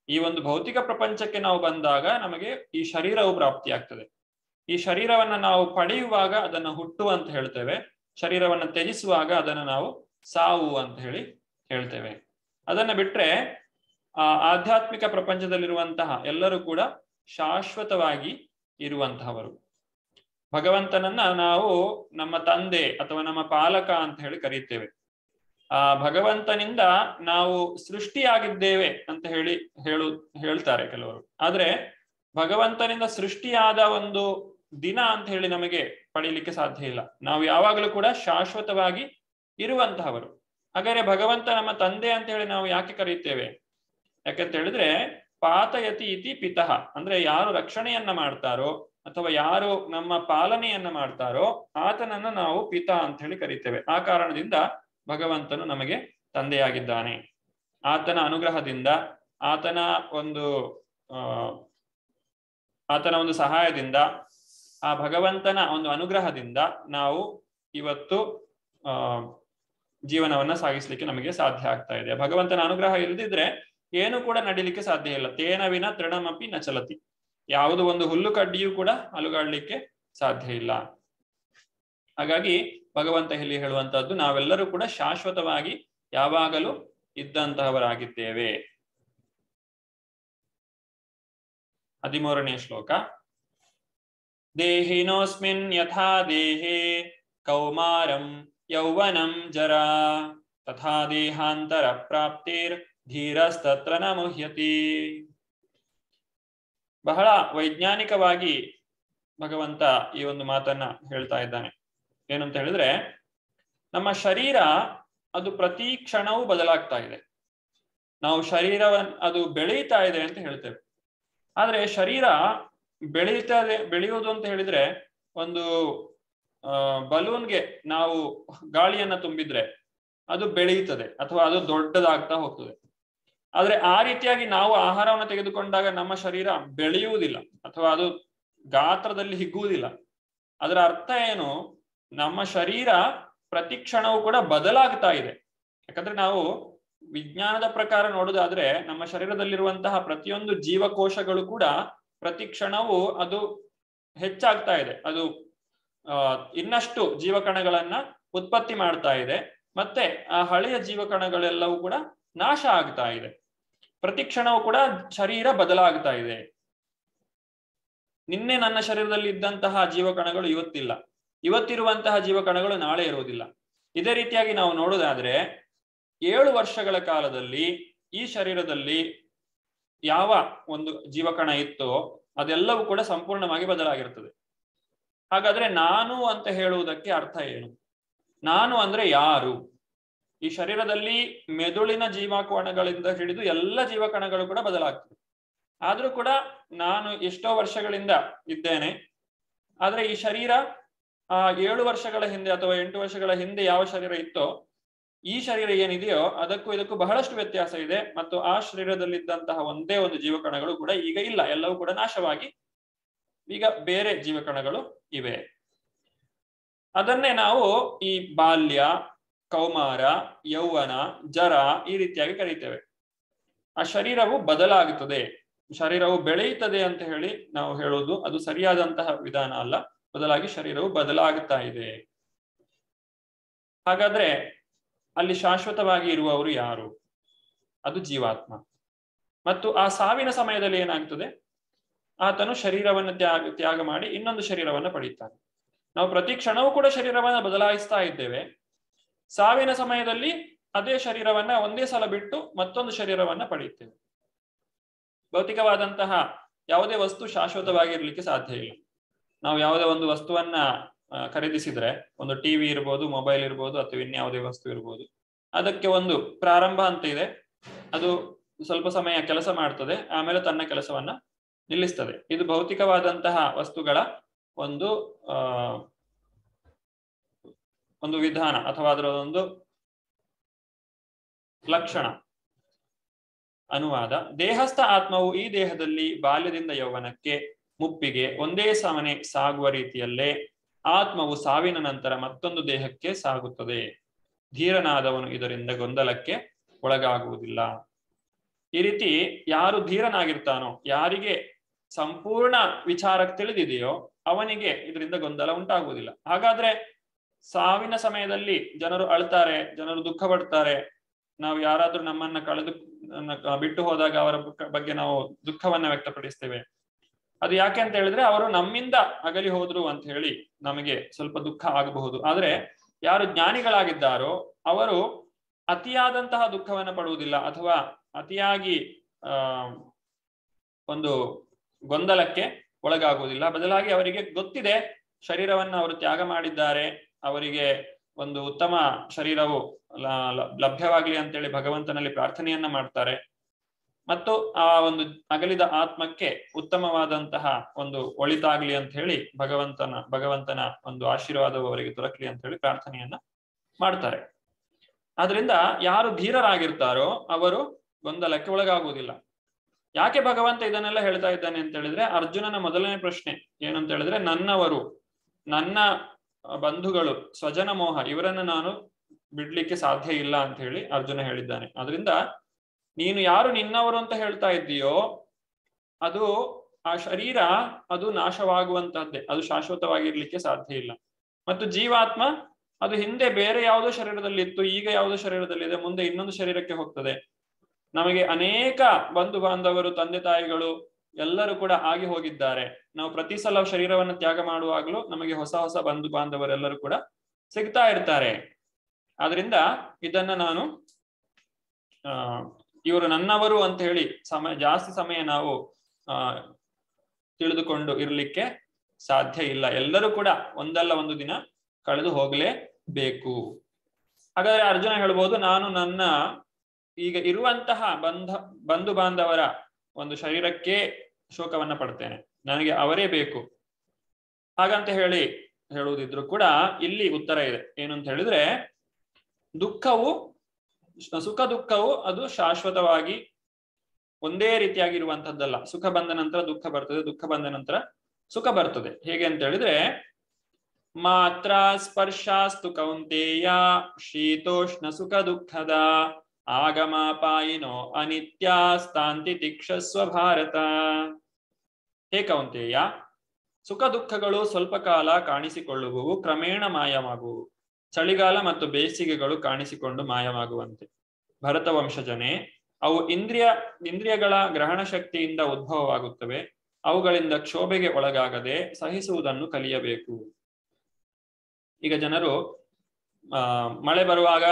ಈ ಒಂದು ಭೌತಿಕ ಪ್ರಪಂಚಕ್ಕೆ ನಾವು ಬಂದಾಗ ನಮಗೆ ಈ ಶರೀರವು ಪ್ರಾಪ್ತಿಯಾಗ್ತದೆ ಈ ಶರೀರವನ್ನ ನಾವು ಪಡೆಯುವಾಗ ಅದನ್ನ ಹುಟ್ಟು ಅಂತ ಹೇಳ್ತೇವೆ ಶರೀರವನ್ನ ತ್ಯಜಿಸುವಾಗ ಅದನ್ನ ನಾವು ಸಾವು ಅಂತ ಹೇಳಿ ಹೇಳ್ತೇವೆ ಅದನ್ನ ಬಿಟ್ರೆ ಆ ಆಧ್ಯಾತ್ಮಿಕ ಪ್ರಪಂಚದಲ್ಲಿರುವಂತಹ ಎಲ್ಲರೂ ಕೂಡ ಶಾಶ್ವತವಾಗಿ ಇರುವಂತಹವರು ಭಗವಂತನನ್ನ ನಾವು ನಮ್ಮ ತಂದೆ ಅಥವಾ ನಮ್ಮ ಪಾಲಕ ಅಂತ ಹೇಳಿ ಕರೀತೇವೆ ಆ ಭಗವಂತನಿಂದ ನಾವು ಸೃಷ್ಟಿಯಾಗಿದ್ದೇವೆ ಅಂತ ಹೇಳಿ ಹೇಳು ಹೇಳ್ತಾರೆ ಕೆಲವರು ಆದ್ರೆ ಭಗವಂತನಿಂದ ಸೃಷ್ಟಿಯಾದ ಒಂದು ದಿನ ಅಂತ ಹೇಳಿ ನಮಗೆ ಪಡೀಲಿಕ್ಕೆ ಸಾಧ್ಯ ಇಲ್ಲ ನಾವು ಯಾವಾಗಲೂ ಕೂಡ ಶಾಶ್ವತವಾಗಿ ಇರುವಂತಹವರು ಹಾಗಾದ್ರೆ ಭಗವಂತ ನಮ್ಮ ತಂದೆ ಅಂತ ಹೇಳಿ ನಾವು ಯಾಕೆ ಕರೀತೇವೆ ಯಾಕಂತ ಹೇಳಿದ್ರೆ ಪಾತಯತಿ ಇತಿ ಪಿತಃ ಅಂದ್ರೆ ಯಾರು ರಕ್ಷಣೆಯನ್ನ ಮಾಡ್ತಾರೋ ಅಥವಾ ಯಾರು ನಮ್ಮ ಪಾಲನೆಯನ್ನ ಮಾಡ್ತಾರೋ ಆತನನ್ನ ನಾವು ಪಿತ ಅಂತ ಹೇಳಿ ಕರಿತೇವೆ ಆ ಕಾರಣದಿಂದ ಭಗವಂತನು ನಮಗೆ ತಂದೆಯಾಗಿದ್ದಾನೆ ಆತನ ಅನುಗ್ರಹದಿಂದ ಆತನ ಒಂದು ಆ ಆತನ ಒಂದು ಸಹಾಯದಿಂದ ಆ ಭಗವಂತನ ಒಂದು ಅನುಗ್ರಹದಿಂದ ನಾವು ಇವತ್ತು ಆ ಜೀವನವನ್ನ ಸಾಗಿಸ್ಲಿಕ್ಕೆ ನಮಗೆ ಸಾಧ್ಯ ಆಗ್ತಾ ಇದೆ ಭಗವಂತನ ಅನುಗ್ರಹ ಇಲ್ಲದಿದ್ರೆ ಏನು ಕೂಡ ನಡಿಲಿಕ್ಕೆ ಸಾಧ್ಯ ಇಲ್ಲ ತೇನವಿನ ತೃಣಮಪಿ ನಚಲತಿ ಯಾವುದು ಒಂದು ಹುಲ್ಲು ಕಡ್ಡಿಯೂ ಕೂಡ ಅಲುಗಾಡ್ಲಿಕ್ಕೆ ಸಾಧ್ಯ ಇಲ್ಲ ಹಾಗಾಗಿ ಭಗವಂತ ಇಲ್ಲಿ ಹೇಳುವಂತಹದ್ದು ನಾವೆಲ್ಲರೂ ಕೂಡ ಶಾಶ್ವತವಾಗಿ ಯಾವಾಗಲೂ ಇದ್ದಂತಹವರಾಗಿದ್ದೇವೆ ಹದಿಮೂರನೇ ಶ್ಲೋಕ ದೇಹಿನೋಸ್ಮಿನ್ ಯಥಾ ದೇಹೇ ಕೌಮಾರಂ ಯೌವನಂ ಜರಾ ತಥಾ ದೇಹಾಂತರ ಪ್ರಾಪ್ತಿರ್ ಧೀರಸ್ತತ್ರ ನ ಮುಹ್ಯತಿ ಬಹಳ ವೈಜ್ಞಾನಿಕವಾಗಿ ಭಗವಂತ ಈ ಒಂದು ಮಾತನ್ನ ಹೇಳ್ತಾ ಇದ್ದಾನೆ ಏನಂತ ಹೇಳಿದ್ರೆ ನಮ್ಮ ಶರೀರ ಅದು ಪ್ರತಿ ಕ್ಷಣವೂ ಬದಲಾಗ್ತಾ ಇದೆ ನಾವು ಶರೀರವನ್ ಅದು ಬೆಳೀತಾ ಇದೆ ಅಂತ ಹೇಳ್ತೇವೆ ಆದ್ರೆ ಶರೀರ ಬೆಳೀತಾ ಇದೆ ಬೆಳೆಯುವುದು ಅಂತ ಹೇಳಿದ್ರೆ ಒಂದು ಆ ಬಲೂನ್ಗೆ ನಾವು ಗಾಳಿಯನ್ನ ತುಂಬಿದ್ರೆ ಅದು ಬೆಳೆಯುತ್ತದೆ ಅಥವಾ ಅದು ದೊಡ್ಡದಾಗ್ತಾ ಹೋಗ್ತದೆ ಆದ್ರೆ ಆ ರೀತಿಯಾಗಿ ನಾವು ಆಹಾರವನ್ನು ತೆಗೆದುಕೊಂಡಾಗ ನಮ್ಮ ಶರೀರ ಬೆಳೆಯುವುದಿಲ್ಲ ಅಥವಾ ಅದು ಗಾತ್ರದಲ್ಲಿ ಹಿಗ್ಗುವುದಿಲ್ಲ ಅದರ ಅರ್ಥ ಏನು ನಮ್ಮ ಶರೀರ ಪ್ರತಿ ಕ್ಷಣವೂ ಕೂಡ ಬದಲಾಗ್ತಾ ಇದೆ ಯಾಕಂದ್ರೆ ನಾವು ವಿಜ್ಞಾನದ ಪ್ರಕಾರ ನೋಡುದಾದ್ರೆ ನಮ್ಮ ಶರೀರದಲ್ಲಿರುವಂತಹ ಪ್ರತಿಯೊಂದು ಜೀವಕೋಶಗಳು ಕೂಡ ಪ್ರತಿ ಕ್ಷಣವೂ ಅದು ಹೆಚ್ಚಾಗ್ತಾ ಇದೆ ಅದು ಆ ಇನ್ನಷ್ಟು ಜೀವಕಣಗಳನ್ನ ಉತ್ಪತ್ತಿ ಮಾಡ್ತಾ ಇದೆ ಮತ್ತೆ ಆ ಹಳೆಯ ಜೀವಕಣಗಳೆಲ್ಲವೂ ಕೂಡ ನಾಶ ಆಗ್ತಾ ಇದೆ ಪ್ರತಿ ಕ್ಷಣವೂ ಕೂಡ ಶರೀರ ಬದಲಾಗ್ತಾ ಇದೆ ನಿನ್ನೆ ನನ್ನ ಶರೀರದಲ್ಲಿ ಇದ್ದಂತಹ ಜೀವಕಣಗಳು ಇವತ್ತಿಲ್ಲ ಇವತ್ತಿರುವಂತಹ ಜೀವಕಣಗಳು ನಾಳೆ ಇರುವುದಿಲ್ಲ ಇದೇ ರೀತಿಯಾಗಿ ನಾವು ನೋಡುವುದಾದ್ರೆ ಏಳು ವರ್ಷಗಳ ಕಾಲದಲ್ಲಿ ಈ ಶರೀರದಲ್ಲಿ ಯಾವ ಒಂದು ಜೀವಕಣ ಇತ್ತೋ ಅದೆಲ್ಲವೂ ಕೂಡ ಸಂಪೂರ್ಣವಾಗಿ ಬದಲಾಗಿರ್ತದೆ ಹಾಗಾದ್ರೆ ನಾನು ಅಂತ ಹೇಳುವುದಕ್ಕೆ ಅರ್ಥ ಏನು ನಾನು ಅಂದ್ರೆ ಯಾರು ಈ ಶರೀರದಲ್ಲಿ ಮೆದುಳಿನ ಜೀವಕಣಗಳಿಂದ ಹಿಡಿದು ಎಲ್ಲ ಜೀವಕಣಗಳು ಕೂಡ ಬದಲಾಗ್ತದೆ ಆದ್ರೂ ಕೂಡ ನಾನು ಎಷ್ಟೋ ವರ್ಷಗಳಿಂದ ಇದ್ದೇನೆ ಆದ್ರೆ ಈ ಶರೀರ ಆ ಏಳು ವರ್ಷಗಳ ಹಿಂದೆ ಅಥವಾ ಎಂಟು ವರ್ಷಗಳ ಹಿಂದೆ ಯಾವ ಶರೀರ ಇತ್ತೋ ಈ ಶರೀರ ಏನಿದೆಯೋ ಅದಕ್ಕೂ ಇದಕ್ಕೂ ಬಹಳಷ್ಟು ವ್ಯತ್ಯಾಸ ಇದೆ ಮತ್ತು ಆ ಶರೀರದಲ್ಲಿದ್ದಂತಹ ಒಂದೇ ಒಂದು ಜೀವಕಣಗಳು ಕೂಡ ಈಗ ಇಲ್ಲ ಎಲ್ಲವೂ ಕೂಡ ನಾಶವಾಗಿ ಈಗ ಬೇರೆ ಜೀವಕಣಗಳು ಇವೆ ಅದನ್ನೇ ನಾವು ಈ ಬಾಲ್ಯ ಕೌಮಾರ ಯೌವನ ಜರ ಈ ರೀತಿಯಾಗಿ ಕರೀತೇವೆ ಆ ಶರೀರವು ಬದಲಾಗುತ್ತದೆ ಶರೀರವು ಬೆಳೆಯುತ್ತದೆ ಅಂತ ಹೇಳಿ ನಾವು ಹೇಳುವುದು ಅದು ಸರಿಯಾದಂತಹ ವಿಧಾನ ಅಲ್ಲ ಬದಲಾಗಿ ಶರೀರವು ಬದಲಾಗುತ್ತಾ ಇದೆ ಹಾಗಾದ್ರೆ ಅಲ್ಲಿ ಶಾಶ್ವತವಾಗಿ ಇರುವವರು ಯಾರು ಅದು ಜೀವಾತ್ಮ ಮತ್ತು ಆ ಸಾವಿನ ಸಮಯದಲ್ಲಿ ಏನಾಗ್ತದೆ ಆತನು ಶರೀರವನ್ನು ತ್ಯಾಗ ತ್ಯಾಗ ಮಾಡಿ ಇನ್ನೊಂದು ಶರೀರವನ್ನು ಪಡೀತಾನೆ ನಾವು ಪ್ರತಿ ಕ್ಷಣವೂ ಕೂಡ ಶರೀರವನ್ನ ಬದಲಾಯಿಸ್ತಾ ಇದ್ದೇವೆ ಸಾವಿನ ಸಮಯದಲ್ಲಿ ಅದೇ ಶರೀರವನ್ನ ಒಂದೇ ಸಲ ಬಿಟ್ಟು ಮತ್ತೊಂದು ಶರೀರವನ್ನ ಪಡೆಯುತ್ತೇವೆ ಭೌತಿಕವಾದಂತಹ ಯಾವುದೇ ವಸ್ತು ಶಾಶ್ವತವಾಗಿ ಇರ್ಲಿಕ್ಕೆ ಸಾಧ್ಯ ಇಲ್ಲ ನಾವು ಯಾವುದೇ ಒಂದು ವಸ್ತುವನ್ನ ಖರೀದಿಸಿದ್ರೆ ಒಂದು ಟಿವಿ ಇರ್ಬೋದು ಮೊಬೈಲ್ ಇರ್ಬೋದು ಅಥವಾ ಇನ್ಯಾವುದೇ ವಸ್ತು ಇರ್ಬೋದು ಅದಕ್ಕೆ ಒಂದು ಪ್ರಾರಂಭ ಅಂತ ಇದೆ ಅದು ಸ್ವಲ್ಪ ಸಮಯ ಕೆಲಸ ಮಾಡ್ತದೆ ಆಮೇಲೆ ತನ್ನ ಕೆಲಸವನ್ನ ನಿಲ್ಲಿಸ್ತದೆ ಇದು ಭೌತಿಕವಾದಂತಹ ವಸ್ತುಗಳ ಒಂದು ಆ ಒಂದು ವಿಧಾನ ಅಥವಾ ಅದರ ಒಂದು ಲಕ್ಷಣ ಅನುವಾದ ದೇಹಸ್ಥ ಆತ್ಮವು ಈ ದೇಹದಲ್ಲಿ ಬಾಲ್ಯದಿಂದ ಯೌವನಕ್ಕೆ ಮುಪ್ಪಿಗೆ ಒಂದೇ ಸಮನೆ ಸಾಗುವ ರೀತಿಯಲ್ಲೇ ಆತ್ಮವು ಸಾವಿನ ನಂತರ ಮತ್ತೊಂದು ದೇಹಕ್ಕೆ ಸಾಗುತ್ತದೆ ಧೀರನಾದವನು ಇದರಿಂದ ಗೊಂದಲಕ್ಕೆ ಒಳಗಾಗುವುದಿಲ್ಲ ಈ ರೀತಿ ಯಾರು ಧೀರನಾಗಿರ್ತಾನೋ ಯಾರಿಗೆ ಸಂಪೂರ್ಣ ವಿಚಾರ ತಿಳಿದಿದೆಯೋ ಅವನಿಗೆ ಇದರಿಂದ ಗೊಂದಲ ಉಂಟಾಗುವುದಿಲ್ಲ ಹಾಗಾದ್ರೆ ಸಾವಿನ ಸಮಯದಲ್ಲಿ ಜನರು ಅಳ್ತಾರೆ ಜನರು ದುಃಖ ಪಡ್ತಾರೆ ನಾವು ಯಾರಾದ್ರೂ ನಮ್ಮನ್ನ ಕಳೆದು ನ- ಬಿಟ್ಟು ಹೋದಾಗ ಅವರ ಬುಕ್ಕ- ಬಗ್ಗೆ ನಾವು ದುಃಖವನ್ನ ವ್ಯಕ್ತಪಡಿಸ್ತೇವೆ ಅದು ಯಾಕೆ ಅಂತ ಹೇಳಿದ್ರೆ ಅವರು ನಮ್ಮಿಂದ ಅಗಲಿ ಹೋದ್ರು ಅಂತ ಹೇಳಿ ನಮಗೆ ಸ್ವಲ್ಪ ದುಃಖ ಆಗಬಹುದು ಆದ್ರೆ ಯಾರು ಜ್ಞಾನಿಗಳಾಗಿದ್ದಾರೋ ಅವರು ಅತಿಯಾದಂತಹ ದುಃಖವನ್ನ ಪಡುವುದಿಲ್ಲ ಅಥವಾ ಅತಿಯಾಗಿ ಆ ಒಂದು ಗೊಂದಲಕ್ಕೆ ಒಳಗಾಗುವುದಿಲ್ಲ ಬದಲಾಗಿ ಅವರಿಗೆ ಗೊತ್ತಿದೆ ಶರೀರವನ್ನು ಅವರು ತ್ಯಾಗ ಮಾಡಿದ್ದಾರೆ ಅವರಿಗೆ ಒಂದು ಉತ್ತಮ ಶರೀರವು ಲ- ಲ- ಲಭ್ಯವಾಗ್ಲಿ ಅಂತೇಳಿ ಭಗವಂತನಲ್ಲಿ ಪ್ರಾರ್ಥನೆಯನ್ನ ಮಾಡ್ತಾರೆ ಮತ್ತು ಆ ಒಂದು ಅಗಲಿದ ಆತ್ಮಕ್ಕೆ ಉತ್ತಮವಾದಂತಹ ಒಂದು ಒಳಿತಾಗ್ಲಿ ಅಂತ ಹೇಳಿ ಭಗವಂತನ ಭಗವಂತನ ಒಂದು ಆಶೀರ್ವಾದವು ಅವರಿಗೆ ದೊರಕಲಿ ಅಂತ ಹೇಳಿ ಪ್ರಾರ್ಥನೆಯನ್ನ ಮಾಡ್ತಾರೆ ಆದ್ರಿಂದ ಯಾರು ಧೀರರಾಗಿರ್ತಾರೋ ಅವರು ಗೊಂದಲಕ್ಕೆ ಒಳಗಾಗುವುದಿಲ್ಲ ಯಾಕೆ ಭಗವಂತ ಇದನ್ನೆಲ್ಲ ಹೇಳ್ತಾ ಇದ್ದಾನೆ ಅಂತ ಹೇಳಿದ್ರೆ ಅರ್ಜುನನ ಮೊದಲನೇ ಪ್ರಶ್ನೆ ಏನಂತ ಹೇಳಿದ್ರೆ ನನ್ನವರು ನನ್ನ ಬಂಧುಗಳು ಸ್ವಜನ ಮೋಹ ಇವರನ್ನು ನಾನು ಬಿಡ್ಲಿಕ್ಕೆ ಸಾಧ್ಯ ಇಲ್ಲ ಅಂತ ಹೇಳಿ ಅರ್ಜುನ ಹೇಳಿದ್ದಾನೆ ಅದರಿಂದ ನೀನು ಯಾರು ನಿನ್ನವರು ಅಂತ ಹೇಳ್ತಾ ಇದ್ದೀಯೋ ಅದು ಆ ಶರೀರ ಅದು ನಾಶವಾಗುವಂತಹದ್ದೇ ಅದು ಶಾಶ್ವತವಾಗಿರ್ಲಿಕ್ಕೆ ಸಾಧ್ಯ ಇಲ್ಲ ಮತ್ತು ಜೀವಾತ್ಮ ಅದು ಹಿಂದೆ ಬೇರೆ ಯಾವುದೋ ಶರೀರದಲ್ಲಿ ಇತ್ತು ಈಗ ಯಾವುದೋ ಶರೀರದಲ್ಲಿದೆ ಮುಂದೆ ಇನ್ನೊಂದು ಶರೀರಕ್ಕೆ ಹೋಗ್ತದೆ ನಮಗೆ ಅನೇಕ ಬಂಧು ಬಾಂಧವರು ತಂದೆ ತಾಯಿಗಳು ಎಲ್ಲರೂ ಕೂಡ ಆಗಿ ಹೋಗಿದ್ದಾರೆ ನಾವು ಪ್ರತಿ ಸಲ ಶರೀರವನ್ನು ತ್ಯಾಗ ಮಾಡುವಾಗಲೂ ನಮಗೆ ಹೊಸ ಹೊಸ ಬಂಧು ಬಾಂಧವರೆಲ್ಲರೂ ಕೂಡ ಸಿಗ್ತಾ ಇರ್ತಾರೆ ಆದ್ರಿಂದ ಇದನ್ನ ನಾನು ಆ ಇವರು ನನ್ನವರು ಅಂತ ಹೇಳಿ ಸಮಯ ಜಾಸ್ತಿ ಸಮಯ ನಾವು ಆ ತಿಳಿದುಕೊಂಡು ಇರ್ಲಿಕ್ಕೆ ಸಾಧ್ಯ ಇಲ್ಲ ಎಲ್ಲರೂ ಕೂಡ ಒಂದಲ್ಲ ಒಂದು ದಿನ ಕಳೆದು ಹೋಗ್ಲೇಬೇಕು ಹಾಗಾದ್ರೆ ಅರ್ಜುನ ಹೇಳ್ಬೋದು ನಾನು ನನ್ನ ಈಗ ಇರುವಂತಹ ಬಂಧ ಬಂಧು ಬಾಂಧವರ ಒಂದು ಶರೀರಕ್ಕೆ ಶೋಕವನ್ನ ಪಡ್ತೇನೆ ನನಗೆ ಅವರೇ ಬೇಕು ಹಾಗಂತ ಹೇಳಿ ಹೇಳುವುದಿದ್ರು ಕೂಡ ಇಲ್ಲಿ ಉತ್ತರ ಇದೆ ಏನು ಅಂತ ಹೇಳಿದ್ರೆ ದುಃಖವು ಸುಖ ದುಃಖವು ಅದು ಶಾಶ್ವತವಾಗಿ ಒಂದೇ ರೀತಿಯಾಗಿರುವಂತದ್ದಲ್ಲ ಸುಖ ಬಂದ ನಂತರ ದುಃಖ ಬರ್ತದೆ ದುಃಖ ಬಂದ ನಂತರ ಸುಖ ಬರ್ತದೆ ಹೇಗೆ ಅಂತ ಹೇಳಿದ್ರೆ ಮಾತ್ರ ಸ್ಪರ್ಶಾಸ್ತು ಕೌಂತೇಯ ಶೀತೋಷ್ಣ ಸುಖ ದುಃಖದ ಆಗಮಾಪಾಯಿನೋ ಅನಿತ್ಯಾಸ್ತಾಂತಿ ತಿಕ್ಷಸ್ವ ಭಾರತ ಹೇ ಕೌಂತೇಯ ಸುಖ ದುಃಖಗಳು ಸ್ವಲ್ಪ ಕಾಲ ಕಾಣಿಸಿಕೊಳ್ಳುವವು ಕ್ರಮೇಣ ಮಾಯವಾಗುವು ಚಳಿಗಾಲ ಮತ್ತು ಬೇಸಿಗೆಗಳು ಕಾಣಿಸಿಕೊಂಡು ಮಾಯವಾಗುವಂತೆ ಭರತ ವಂಶಜನೆ ಅವು ಇಂದ್ರಿಯ ಇಂದ್ರಿಯಗಳ ಗ್ರಹಣ ಶಕ್ತಿಯಿಂದ ಉದ್ಭವವಾಗುತ್ತವೆ ಅವುಗಳಿಂದ ಕ್ಷೋಭೆಗೆ ಒಳಗಾಗದೆ ಸಹಿಸುವುದನ್ನು ಕಲಿಯಬೇಕು ಈಗ ಜನರು ಆ ಮಳೆ ಬರುವಾಗ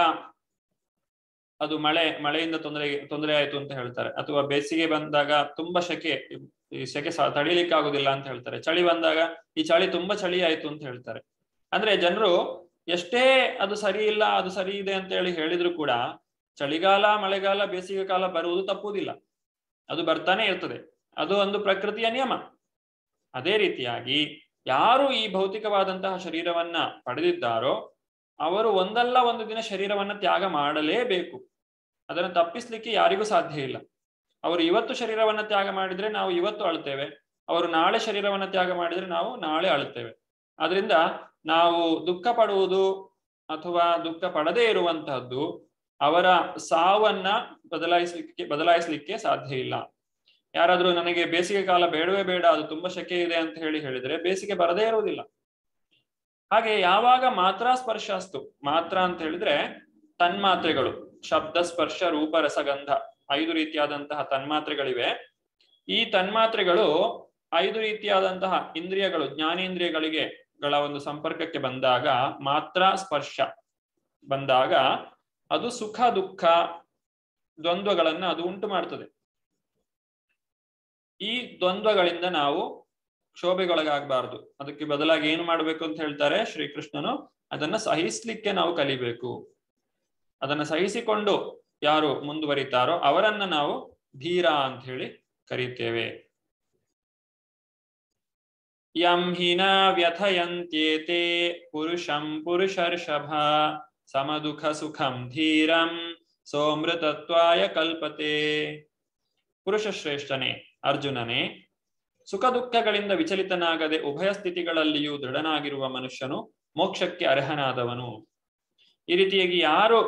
ಅದು ಮಳೆ ಮಳೆಯಿಂದ ತೊಂದರೆ ತೊಂದರೆ ಆಯ್ತು ಅಂತ ಹೇಳ್ತಾರೆ ಅಥವಾ ಬೇಸಿಗೆ ಬಂದಾಗ ತುಂಬಾ ಸೆಕೆ ಈ ಸೆಕೆ ಸ ತಡಿಲಿಕ್ಕೆ ಆಗುದಿಲ್ಲ ಅಂತ ಹೇಳ್ತಾರೆ ಚಳಿ ಬಂದಾಗ ಈ ಚಳಿ ತುಂಬಾ ಚಳಿ ಆಯ್ತು ಅಂತ ಹೇಳ್ತಾರೆ ಅಂದ್ರೆ ಜನರು ಎಷ್ಟೇ ಅದು ಸರಿ ಇಲ್ಲ ಅದು ಸರಿ ಇದೆ ಅಂತ ಹೇಳಿ ಹೇಳಿದ್ರು ಕೂಡ ಚಳಿಗಾಲ ಮಳೆಗಾಲ ಬೇಸಿಗೆ ಕಾಲ ಬರುವುದು ತಪ್ಪುವುದಿಲ್ಲ ಅದು ಬರ್ತಾನೆ ಇರ್ತದೆ ಅದು ಒಂದು ಪ್ರಕೃತಿಯ ನಿಯಮ ಅದೇ ರೀತಿಯಾಗಿ ಯಾರು ಈ ಭೌತಿಕವಾದಂತಹ ಶರೀರವನ್ನ ಪಡೆದಿದ್ದಾರೋ ಅವರು ಒಂದಲ್ಲ ಒಂದು ದಿನ ಶರೀರವನ್ನ ತ್ಯಾಗ ಮಾಡಲೇಬೇಕು ಅದನ್ನು ತಪ್ಪಿಸ್ಲಿಕ್ಕೆ ಯಾರಿಗೂ ಸಾಧ್ಯ ಇಲ್ಲ ಅವರು ಇವತ್ತು ಶರೀರವನ್ನ ತ್ಯಾಗ ಮಾಡಿದ್ರೆ ನಾವು ಇವತ್ತು ಅಳ್ತೇವೆ ಅವರು ನಾಳೆ ಶರೀರವನ್ನ ತ್ಯಾಗ ಮಾಡಿದ್ರೆ ನಾವು ನಾಳೆ ಅಳುತ್ತೇವೆ ಆದ್ರಿಂದ ನಾವು ದುಃಖ ಪಡುವುದು ಅಥವಾ ದುಃಖ ಪಡದೇ ಇರುವಂತಹದ್ದು ಅವರ ಸಾವನ್ನ ಬದಲಾಯಿಸಲಿಕ್ಕೆ ಬದಲಾಯಿಸಲಿಕ್ಕೆ ಸಾಧ್ಯ ಇಲ್ಲ ಯಾರಾದ್ರೂ ನನಗೆ ಬೇಸಿಗೆ ಕಾಲ ಬೇಡವೇ ಬೇಡ ಅದು ತುಂಬಾ ಶೆಕೆ ಇದೆ ಅಂತ ಹೇಳಿ ಹೇಳಿದ್ರೆ ಬೇಸಿಗೆ ಬರದೇ ಇರುವುದಿಲ್ಲ ಹಾಗೆ ಯಾವಾಗ ಮಾತ್ರ ಸ್ಪರ್ಶಾಸ್ತು ಮಾತ್ರ ಅಂತ ಹೇಳಿದ್ರೆ ತನ್ಮಾತ್ರೆಗಳು ಶಬ್ದ ಸ್ಪರ್ಶ ರೂಪ ರಸಗಂಧ ಐದು ರೀತಿಯಾದಂತಹ ತನ್ಮಾತ್ರೆಗಳಿವೆ ಈ ತನ್ಮಾತ್ರೆಗಳು ಐದು ರೀತಿಯಾದಂತಹ ಇಂದ್ರಿಯಗಳು ಜ್ಞಾನೇಂದ್ರಿಯಗಳಿಗೆ ಗಳ ಒಂದು ಸಂಪರ್ಕಕ್ಕೆ ಬಂದಾಗ ಮಾತ್ರ ಸ್ಪರ್ಶ ಬಂದಾಗ ಅದು ಸುಖ ದುಃಖ ದ್ವಂದ್ವಗಳನ್ನ ಅದು ಉಂಟು ಮಾಡ್ತದೆ ಈ ದ್ವಂದ್ವಗಳಿಂದ ನಾವು ಕ್ಷೋಭೆಗೊಳಗಾಗಬಾರ್ದು ಅದಕ್ಕೆ ಬದಲಾಗಿ ಏನು ಮಾಡ್ಬೇಕು ಅಂತ ಹೇಳ್ತಾರೆ ಶ್ರೀಕೃಷ್ಣನು ಅದನ್ನ ಸಹಿಸ್ಲಿಕ್ಕೆ ನಾವು ಕಲಿಬೇಕು ಅದನ್ನ ಸಹಿಸಿಕೊಂಡು ಯಾರು ಮುಂದುವರಿತಾರೋ ಅವರನ್ನ ನಾವು ಧೀರ ಅಂತ ಹೇಳಿ ಕರೀತೇವೆ ಯಂ ಹಿನ ವ್ಯಥಯಂತ್ಯೇತೆ ಪುರುಷಂ ಪುರುಷರ್ಷಭ ಸಮದುಖ ಸುಖಂ ಧೀರಂ ಸೋಮೃತತ್ವಾಯ ಕಲ್ಪತೆ ಪುರುಷ ಶ್ರೇಷ್ಠನೇ ಅರ್ಜುನನೇ ಸುಖ ದುಃಖಗಳಿಂದ ವಿಚಲಿತನಾಗದೆ ಉಭಯ ಸ್ಥಿತಿಗಳಲ್ಲಿಯೂ ದೃಢನಾಗಿರುವ ಮನುಷ್ಯನು ಮೋಕ್ಷಕ್ಕೆ ಅರ್ಹನಾದವನು ಈ ರೀತಿಯಾಗಿ ಯಾರು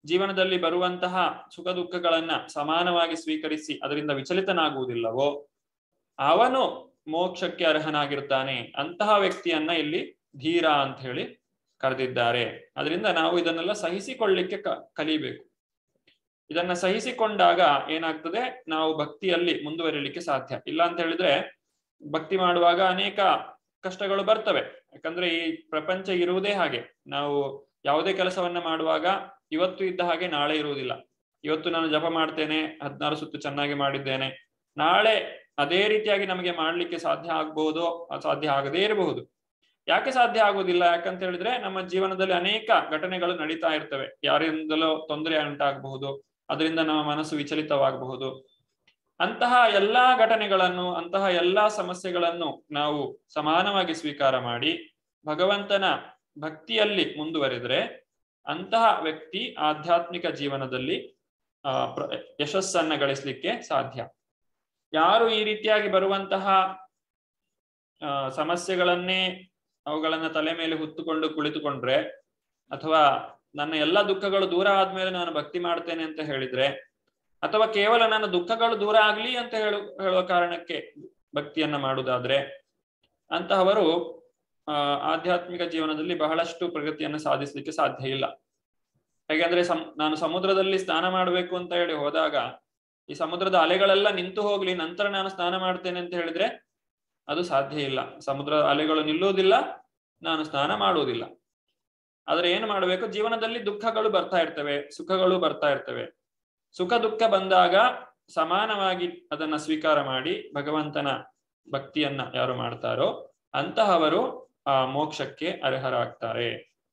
ಜೀವನದಲ್ಲಿ ಬರುವಂತಹ ಸುಖ ದುಃಖಗಳನ್ನ ಸಮಾನವಾಗಿ ಸ್ವೀಕರಿಸಿ ಅದರಿಂದ ವಿಚಲಿತನಾಗುವುದಿಲ್ಲವೋ ಅವನು ಮೋಕ್ಷಕ್ಕೆ ಅರ್ಹನಾಗಿರ್ತಾನೆ ಅಂತಹ ವ್ಯಕ್ತಿಯನ್ನ ಇಲ್ಲಿ ಧೀರ ಅಂತ ಹೇಳಿ ಕರೆದಿದ್ದಾರೆ ಅದರಿಂದ ನಾವು ಇದನ್ನೆಲ್ಲ ಸಹಿಸಿಕೊಳ್ಳಿಕ್ಕೆ ಕ ಕಲಿಬೇಕು ಇದನ್ನ ಸಹಿಸಿಕೊಂಡಾಗ ಏನಾಗ್ತದೆ ನಾವು ಭಕ್ತಿಯಲ್ಲಿ ಮುಂದುವರಿಲಿಕ್ಕೆ ಸಾಧ್ಯ ಇಲ್ಲ ಅಂತ ಹೇಳಿದ್ರೆ ಭಕ್ತಿ ಮಾಡುವಾಗ ಅನೇಕ ಕಷ್ಟಗಳು ಬರ್ತವೆ ಯಾಕಂದ್ರೆ ಈ ಪ್ರಪಂಚ ಇರುವುದೇ ಹಾಗೆ ನಾವು ಯಾವುದೇ ಕೆಲಸವನ್ನ ಮಾಡುವಾಗ ಇವತ್ತು ಇದ್ದ ಹಾಗೆ ನಾಳೆ ಇರುವುದಿಲ್ಲ ಇವತ್ತು ನಾನು ಜಪ ಮಾಡ್ತೇನೆ ಹದಿನಾರು ಸುತ್ತು ಚೆನ್ನಾಗಿ ಮಾಡಿದ್ದೇನೆ ನಾಳೆ ಅದೇ ರೀತಿಯಾಗಿ ನಮಗೆ ಮಾಡ್ಲಿಕ್ಕೆ ಸಾಧ್ಯ ಆಗ್ಬಹುದು ಸಾಧ್ಯ ಆಗದೇ ಇರಬಹುದು ಯಾಕೆ ಸಾಧ್ಯ ಆಗುವುದಿಲ್ಲ ಯಾಕಂತ ಹೇಳಿದ್ರೆ ನಮ್ಮ ಜೀವನದಲ್ಲಿ ಅನೇಕ ಘಟನೆಗಳು ನಡೀತಾ ಇರ್ತವೆ ಯಾರಿಂದಲೋ ತೊಂದರೆ ಉಂಟಾಗಬಹುದು ಅದರಿಂದ ನಮ್ಮ ಮನಸ್ಸು ವಿಚಲಿತವಾಗಬಹುದು ಅಂತಹ ಎಲ್ಲಾ ಘಟನೆಗಳನ್ನು ಅಂತಹ ಎಲ್ಲಾ ಸಮಸ್ಯೆಗಳನ್ನು ನಾವು ಸಮಾನವಾಗಿ ಸ್ವೀಕಾರ ಮಾಡಿ ಭಗವಂತನ ಭಕ್ತಿಯಲ್ಲಿ ಮುಂದುವರೆದ್ರೆ ಅಂತಹ ವ್ಯಕ್ತಿ ಆಧ್ಯಾತ್ಮಿಕ ಜೀವನದಲ್ಲಿ ಆ ಯಶಸ್ಸನ್ನ ಗಳಿಸ್ಲಿಕ್ಕೆ ಸಾಧ್ಯ ಯಾರು ಈ ರೀತಿಯಾಗಿ ಬರುವಂತಹ ಆ ಸಮಸ್ಯೆಗಳನ್ನೇ ಅವುಗಳನ್ನ ತಲೆ ಮೇಲೆ ಹೊತ್ತುಕೊಂಡು ಕುಳಿತುಕೊಂಡ್ರೆ ಅಥವಾ ನನ್ನ ಎಲ್ಲ ದುಃಖಗಳು ದೂರ ಆದ್ಮೇಲೆ ನಾನು ಭಕ್ತಿ ಮಾಡ್ತೇನೆ ಅಂತ ಹೇಳಿದ್ರೆ ಅಥವಾ ಕೇವಲ ನನ್ನ ದುಃಖಗಳು ದೂರ ಆಗ್ಲಿ ಅಂತ ಹೇಳು ಹೇಳುವ ಕಾರಣಕ್ಕೆ ಭಕ್ತಿಯನ್ನ ಮಾಡುವುದಾದ್ರೆ ಅಂತಹವರು ಆ ಆಧ್ಯಾತ್ಮಿಕ ಜೀವನದಲ್ಲಿ ಬಹಳಷ್ಟು ಪ್ರಗತಿಯನ್ನು ಸಾಧಿಸಲಿಕ್ಕೆ ಸಾಧ್ಯ ಇಲ್ಲ ಹೇಗೆಂದ್ರೆ ಸಮ್ ನಾನು ಸಮುದ್ರದಲ್ಲಿ ಸ್ನಾನ ಮಾಡಬೇಕು ಅಂತ ಹೇಳಿ ಹೋದಾಗ ಈ ಸಮುದ್ರದ ಅಲೆಗಳೆಲ್ಲ ನಿಂತು ಹೋಗ್ಲಿ ನಂತರ ನಾನು ಸ್ನಾನ ಮಾಡ್ತೇನೆ ಅಂತ ಹೇಳಿದ್ರೆ ಅದು ಸಾಧ್ಯ ಇಲ್ಲ ಸಮುದ್ರದ ಅಲೆಗಳು ನಿಲ್ಲುವುದಿಲ್ಲ ನಾನು ಸ್ನಾನ ಮಾಡುವುದಿಲ್ಲ ಆದ್ರೆ ಏನು ಮಾಡಬೇಕು ಜೀವನದಲ್ಲಿ ದುಃಖಗಳು ಬರ್ತಾ ಇರ್ತವೆ ಸುಖಗಳು ಬರ್ತಾ ಇರ್ತವೆ ಸುಖ ದುಃಖ ಬಂದಾಗ ಸಮಾನವಾಗಿ ಅದನ್ನ ಸ್ವೀಕಾರ ಮಾಡಿ ಭಗವಂತನ ಭಕ್ತಿಯನ್ನ ಯಾರು ಮಾಡ್ತಾರೋ ಅಂತಹವರು ಆ ಮೋಕ್ಷಕ್ಕೆ ಅರ್ಹರಾಗ್ತಾರೆ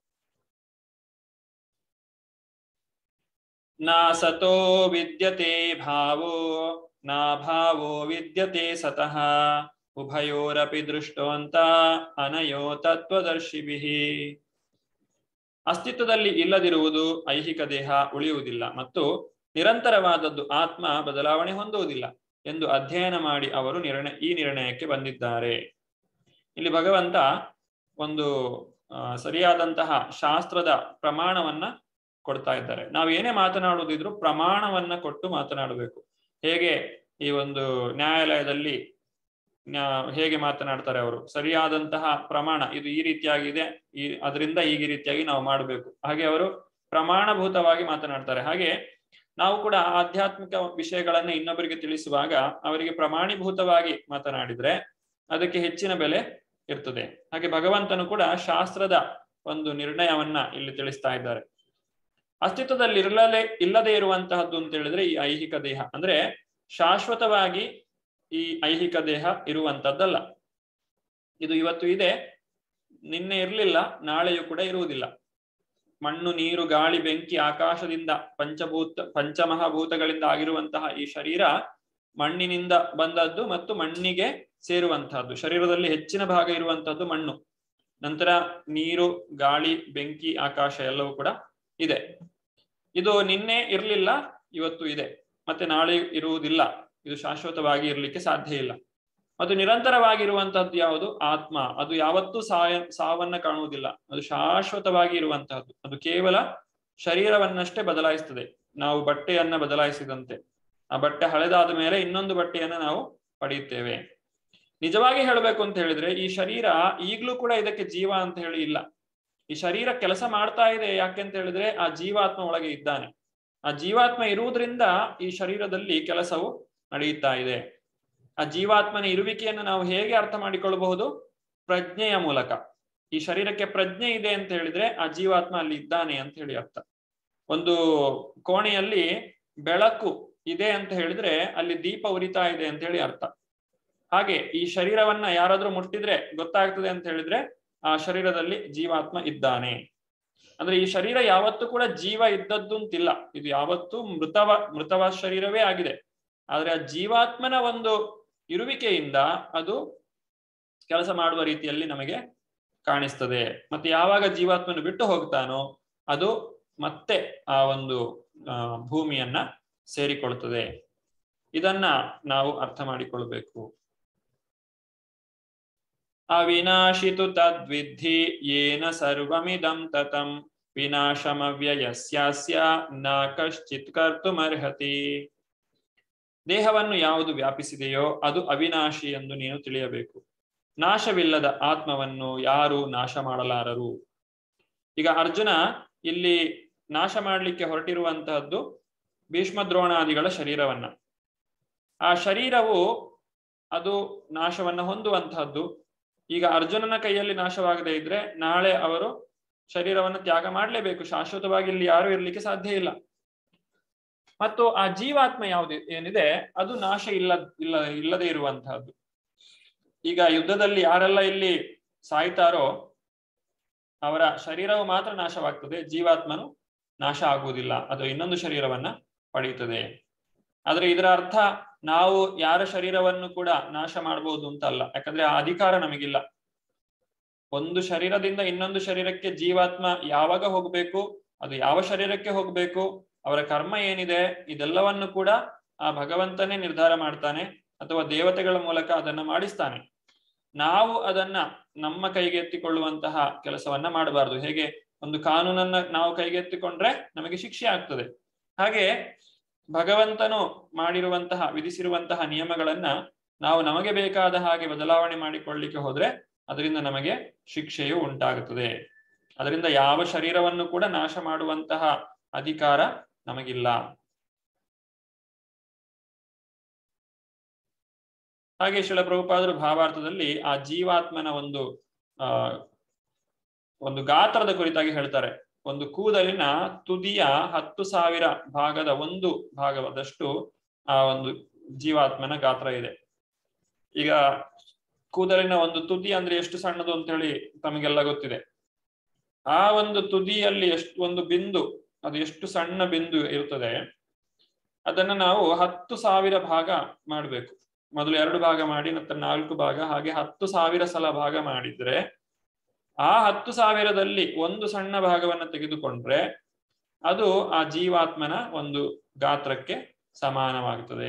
ನಾ ಸತೋ ವಿದ್ಯತೆ ಭಾವೋ ನಾ ಭಾವೋ ವಿದ್ಯತೆ ಸತಃ ಉಭಯೋರಪಿ ದೃಷ್ಟವಂತ ಅನಯೋ ತತ್ವದರ್ಶಿಭಿ ಅಸ್ತಿತ್ವದಲ್ಲಿ ಇಲ್ಲದಿರುವುದು ಐಹಿಕ ದೇಹ ಉಳಿಯುವುದಿಲ್ಲ ಮತ್ತು ನಿರಂತರವಾದದ್ದು ಆತ್ಮ ಬದಲಾವಣೆ ಹೊಂದುವುದಿಲ್ಲ ಎಂದು ಅಧ್ಯಯನ ಮಾಡಿ ಅವರು ನಿರ್ಣಯ ಈ ನಿರ್ಣಯಕ್ಕೆ ಬಂದಿದ್ದಾರೆ ಇಲ್ಲಿ ಭಗವಂತ ಒಂದು ಸರಿಯಾದಂತಹ ಶಾಸ್ತ್ರದ ಪ್ರಮಾಣವನ್ನ ಕೊಡ್ತಾ ಇದ್ದಾರೆ ನಾವು ಏನೇ ಮಾತನಾಡುವುದಿದ್ರು ಪ್ರಮಾಣವನ್ನ ಕೊಟ್ಟು ಮಾತನಾಡಬೇಕು ಹೇಗೆ ಈ ಒಂದು ನ್ಯಾಯಾಲಯದಲ್ಲಿ ಹೇಗೆ ಮಾತನಾಡ್ತಾರೆ ಅವರು ಸರಿಯಾದಂತಹ ಪ್ರಮಾಣ ಇದು ಈ ರೀತಿಯಾಗಿದೆ ಈ ಅದರಿಂದ ಈ ರೀತಿಯಾಗಿ ನಾವು ಮಾಡಬೇಕು ಹಾಗೆ ಅವರು ಪ್ರಮಾಣಭೂತವಾಗಿ ಮಾತನಾಡ್ತಾರೆ ಹಾಗೆ ನಾವು ಕೂಡ ಆಧ್ಯಾತ್ಮಿಕ ವಿಷಯಗಳನ್ನ ಇನ್ನೊಬ್ಬರಿಗೆ ತಿಳಿಸುವಾಗ ಅವರಿಗೆ ಪ್ರಮಾಣಿಭೂತವಾಗಿ ಮಾತನಾಡಿದ್ರೆ ಅದಕ್ಕೆ ಹೆಚ್ಚಿನ ಬೆಲೆ ಇರ್ತದೆ ಹಾಗೆ ಭಗವಂತನು ಕೂಡ ಶಾಸ್ತ್ರದ ಒಂದು ನಿರ್ಣಯವನ್ನ ಇಲ್ಲಿ ತಿಳಿಸ್ತಾ ಇದ್ದಾರೆ ಅಸ್ತಿತ್ವದಲ್ಲಿ ಇರಲೇ ಇಲ್ಲದೆ ಇರುವಂತಹದ್ದು ಅಂತ ಹೇಳಿದ್ರೆ ಈ ಐಹಿಕ ದೇಹ ಅಂದ್ರೆ ಶಾಶ್ವತವಾಗಿ ಈ ಐಹಿಕ ದೇಹ ಇರುವಂತದ್ದಲ್ಲ ಇದು ಇವತ್ತು ಇದೆ ನಿನ್ನೆ ಇರಲಿಲ್ಲ ನಾಳೆಯೂ ಕೂಡ ಇರುವುದಿಲ್ಲ ಮಣ್ಣು ನೀರು ಗಾಳಿ ಬೆಂಕಿ ಆಕಾಶದಿಂದ ಪಂಚಭೂತ ಪಂಚಮಹಾಭೂತಗಳಿಂದ ಆಗಿರುವಂತಹ ಈ ಶರೀರ ಮಣ್ಣಿನಿಂದ ಬಂದದ್ದು ಮತ್ತು ಮಣ್ಣಿಗೆ ಸೇರುವಂತಹದ್ದು ಶರೀರದಲ್ಲಿ ಹೆಚ್ಚಿನ ಭಾಗ ಇರುವಂತಹದ್ದು ಮಣ್ಣು ನಂತರ ನೀರು ಗಾಳಿ ಬೆಂಕಿ ಆಕಾಶ ಎಲ್ಲವೂ ಕೂಡ ಇದೆ ಇದು ನಿನ್ನೆ ಇರಲಿಲ್ಲ ಇವತ್ತು ಇದೆ ಮತ್ತೆ ನಾಳೆ ಇರುವುದಿಲ್ಲ ಇದು ಶಾಶ್ವತವಾಗಿ ಇರಲಿಕ್ಕೆ ಸಾಧ್ಯ ಇಲ್ಲ ಮತ್ತು ನಿರಂತರವಾಗಿರುವಂತಹದ್ದು ಯಾವುದು ಆತ್ಮ ಅದು ಯಾವತ್ತೂ ಸಾಯ ಸಾವನ್ನ ಕಾಣುವುದಿಲ್ಲ ಅದು ಶಾಶ್ವತವಾಗಿ ಇರುವಂತಹದ್ದು ಅದು ಕೇವಲ ಶರೀರವನ್ನಷ್ಟೇ ಬದಲಾಯಿಸ್ತದೆ ನಾವು ಬಟ್ಟೆಯನ್ನ ಬದಲಾಯಿಸಿದಂತೆ ಆ ಬಟ್ಟೆ ಹಳೆದಾದ ಮೇಲೆ ಇನ್ನೊಂದು ಬಟ್ಟೆಯನ್ನ ನಾವು ಪಡೆಯುತ್ತೇವೆ ನಿಜವಾಗಿ ಹೇಳಬೇಕು ಅಂತ ಹೇಳಿದ್ರೆ ಈ ಶರೀರ ಈಗಲೂ ಕೂಡ ಇದಕ್ಕೆ ಜೀವ ಅಂತ ಹೇಳಿ ಇಲ್ಲ ಈ ಶರೀರ ಕೆಲಸ ಮಾಡ್ತಾ ಇದೆ ಯಾಕೆ ಅಂತ ಹೇಳಿದ್ರೆ ಆ ಜೀವಾತ್ಮ ಒಳಗೆ ಇದ್ದಾನೆ ಆ ಜೀವಾತ್ಮ ಇರುವುದರಿಂದ ಈ ಶರೀರದಲ್ಲಿ ಕೆಲಸವು ನಡೆಯುತ್ತಾ ಇದೆ ಆ ಜೀವಾತ್ಮನ ಇರುವಿಕೆಯನ್ನು ನಾವು ಹೇಗೆ ಅರ್ಥ ಮಾಡಿಕೊಳ್ಳಬಹುದು ಪ್ರಜ್ಞೆಯ ಮೂಲಕ ಈ ಶರೀರಕ್ಕೆ ಪ್ರಜ್ಞೆ ಇದೆ ಅಂತ ಹೇಳಿದ್ರೆ ಆ ಜೀವಾತ್ಮ ಅಲ್ಲಿ ಇದ್ದಾನೆ ಅಂತ ಹೇಳಿ ಅರ್ಥ ಒಂದು ಕೋಣೆಯಲ್ಲಿ ಬೆಳಕು ಇದೆ ಅಂತ ಹೇಳಿದ್ರೆ ಅಲ್ಲಿ ದೀಪ ಉರಿತಾ ಇದೆ ಅಂತ ಹೇಳಿ ಅರ್ಥ ಹಾಗೆ ಈ ಶರೀರವನ್ನ ಯಾರಾದ್ರೂ ಮುಟ್ಟಿದ್ರೆ ಗೊತ್ತಾಗ್ತದೆ ಅಂತ ಹೇಳಿದ್ರೆ ಆ ಶರೀರದಲ್ಲಿ ಜೀವಾತ್ಮ ಇದ್ದಾನೆ ಅಂದ್ರೆ ಈ ಶರೀರ ಯಾವತ್ತೂ ಕೂಡ ಜೀವ ಇದ್ದದ್ದು ಅಂತಿಲ್ಲ ಇದು ಯಾವತ್ತೂ ಮೃತವ ಮೃತವ ಶರೀರವೇ ಆಗಿದೆ ಆದ್ರೆ ಆ ಜೀವಾತ್ಮನ ಒಂದು ಇರುವಿಕೆಯಿಂದ ಅದು ಕೆಲಸ ಮಾಡುವ ರೀತಿಯಲ್ಲಿ ನಮಗೆ ಕಾಣಿಸ್ತದೆ ಮತ್ತೆ ಯಾವಾಗ ಜೀವಾತ್ಮನು ಬಿಟ್ಟು ಹೋಗ್ತಾನೋ ಅದು ಮತ್ತೆ ಆ ಒಂದು ಭೂಮಿಯನ್ನ ಸೇರಿಕೊಳ್ತದೆ ಇದನ್ನ ನಾವು ಅರ್ಥ ಮಾಡಿಕೊಳ್ಬೇಕು ಅವಿನಾಶಿತು ತದ್ವಿಧಿ ಯೇನ ಸರ್ವಮಿದಂ ತತಂ ವಿನಾಶಮವ್ಯಯಸ್ಯಾಸ್ಯ ನ ಕಶ್ಚಿತ್ ಕರ್ತುಮರ್ಹತಿ ದೇಹವನ್ನು ಯಾವುದು ವ್ಯಾಪಿಸಿದೆಯೋ ಅದು ಅವಿನಾಶಿ ಎಂದು ನೀನು ತಿಳಿಯಬೇಕು ನಾಶವಿಲ್ಲದ ಆತ್ಮವನ್ನು ಯಾರು ನಾಶ ಮಾಡಲಾರರು ಈಗ ಅರ್ಜುನ ಇಲ್ಲಿ ನಾಶ ಮಾಡಲಿಕ್ಕೆ ಹೊರಟಿರುವಂತಹದ್ದು ಭೀಷ್ಮ ದ್ರೋಣಾದಿಗಳ ಶರೀರವನ್ನ ಆ ಶರೀರವು ಅದು ನಾಶವನ್ನ ಹೊಂದುವಂತಹದ್ದು ಈಗ ಅರ್ಜುನನ ಕೈಯಲ್ಲಿ ನಾಶವಾಗದೇ ಇದ್ರೆ ನಾಳೆ ಅವರು ಶರೀರವನ್ನು ತ್ಯಾಗ ಮಾಡಲೇಬೇಕು ಶಾಶ್ವತವಾಗಿ ಇಲ್ಲಿ ಯಾರು ಇರ್ಲಿಕ್ಕೆ ಸಾಧ್ಯ ಇಲ್ಲ ಮತ್ತು ಆ ಜೀವಾತ್ಮ ಯಾವುದು ಏನಿದೆ ಅದು ನಾಶ ಇಲ್ಲ ಇಲ್ಲ ಇಲ್ಲದೆ ಇರುವಂತಹದ್ದು ಈಗ ಯುದ್ಧದಲ್ಲಿ ಯಾರೆಲ್ಲ ಇಲ್ಲಿ ಸಾಯ್ತಾರೋ ಅವರ ಶರೀರವು ಮಾತ್ರ ನಾಶವಾಗ್ತದೆ ಜೀವಾತ್ಮನು ನಾಶ ಆಗುವುದಿಲ್ಲ ಅದು ಇನ್ನೊಂದು ಶರೀರವನ್ನ ಪಡೆಯುತ್ತದೆ ಆದ್ರೆ ಇದರ ಅರ್ಥ ನಾವು ಯಾರ ಶರೀರವನ್ನು ಕೂಡ ನಾಶ ಮಾಡಬಹುದು ಅಂತ ಅಲ್ಲ ಯಾಕಂದ್ರೆ ಆ ಅಧಿಕಾರ ನಮಗಿಲ್ಲ ಒಂದು ಶರೀರದಿಂದ ಇನ್ನೊಂದು ಶರೀರಕ್ಕೆ ಜೀವಾತ್ಮ ಯಾವಾಗ ಹೋಗ್ಬೇಕು ಅದು ಯಾವ ಶರೀರಕ್ಕೆ ಹೋಗ್ಬೇಕು ಅವರ ಕರ್ಮ ಏನಿದೆ ಇದೆಲ್ಲವನ್ನು ಕೂಡ ಆ ಭಗವಂತನೇ ನಿರ್ಧಾರ ಮಾಡ್ತಾನೆ ಅಥವಾ ದೇವತೆಗಳ ಮೂಲಕ ಅದನ್ನ ಮಾಡಿಸ್ತಾನೆ ನಾವು ಅದನ್ನ ನಮ್ಮ ಕೈಗೆ ಎತ್ತಿಕೊಳ್ಳುವಂತಹ ಕೆಲಸವನ್ನ ಮಾಡಬಾರದು ಹೇಗೆ ಒಂದು ಕಾನೂನನ್ನ ನಾವು ಕೈಗೆ ಎತ್ತಿಕೊಂಡ್ರೆ ನಮಗೆ ಶಿಕ್ಷೆ ಆಗ್ತದೆ ಹಾಗೆ ಭಗವಂತನು ಮಾಡಿರುವಂತಹ ವಿಧಿಸಿರುವಂತಹ ನಿಯಮಗಳನ್ನ ನಾವು ನಮಗೆ ಬೇಕಾದ ಹಾಗೆ ಬದಲಾವಣೆ ಮಾಡಿಕೊಳ್ಳಿಕ್ಕೆ ಹೋದ್ರೆ ಅದರಿಂದ ನಮಗೆ ಶಿಕ್ಷೆಯು ಉಂಟಾಗುತ್ತದೆ ಅದರಿಂದ ಯಾವ ಶರೀರವನ್ನು ಕೂಡ ನಾಶ ಮಾಡುವಂತಹ ಅಧಿಕಾರ ನಮಗಿಲ್ಲ ಹಾಗೆ ಶಿಲ ಪ್ರಭುಪಾದರು ಭಾವಾರ್ಥದಲ್ಲಿ ಆ ಜೀವಾತ್ಮನ ಒಂದು ಆ ಒಂದು ಗಾತ್ರದ ಕುರಿತಾಗಿ ಹೇಳ್ತಾರೆ ಒಂದು ಕೂದಲಿನ ತುದಿಯ ಹತ್ತು ಸಾವಿರ ಭಾಗದ ಒಂದು ಭಾಗದಷ್ಟು ಆ ಒಂದು ಜೀವಾತ್ಮನ ಗಾತ್ರ ಇದೆ ಈಗ ಕೂದಲಿನ ಒಂದು ತುದಿ ಅಂದ್ರೆ ಎಷ್ಟು ಸಣ್ಣದು ಅಂತ ಹೇಳಿ ತಮಗೆಲ್ಲ ಗೊತ್ತಿದೆ ಆ ಒಂದು ತುದಿಯಲ್ಲಿ ಎಷ್ಟು ಒಂದು ಬಿಂದು ಅದು ಎಷ್ಟು ಸಣ್ಣ ಬಿಂದು ಇರುತ್ತದೆ ಅದನ್ನ ನಾವು ಹತ್ತು ಸಾವಿರ ಭಾಗ ಮಾಡಬೇಕು ಮೊದಲು ಎರಡು ಭಾಗ ಮಾಡಿ ನಂತರ ನಾಲ್ಕು ಭಾಗ ಹಾಗೆ ಹತ್ತು ಸಾವಿರ ಸಲ ಭಾಗ ಮಾಡಿದ್ರೆ ಆ ಹತ್ತು ಸಾವಿರದಲ್ಲಿ ಒಂದು ಸಣ್ಣ ಭಾಗವನ್ನ ತೆಗೆದುಕೊಂಡ್ರೆ ಅದು ಆ ಜೀವಾತ್ಮನ ಒಂದು ಗಾತ್ರಕ್ಕೆ ಸಮಾನವಾಗುತ್ತದೆ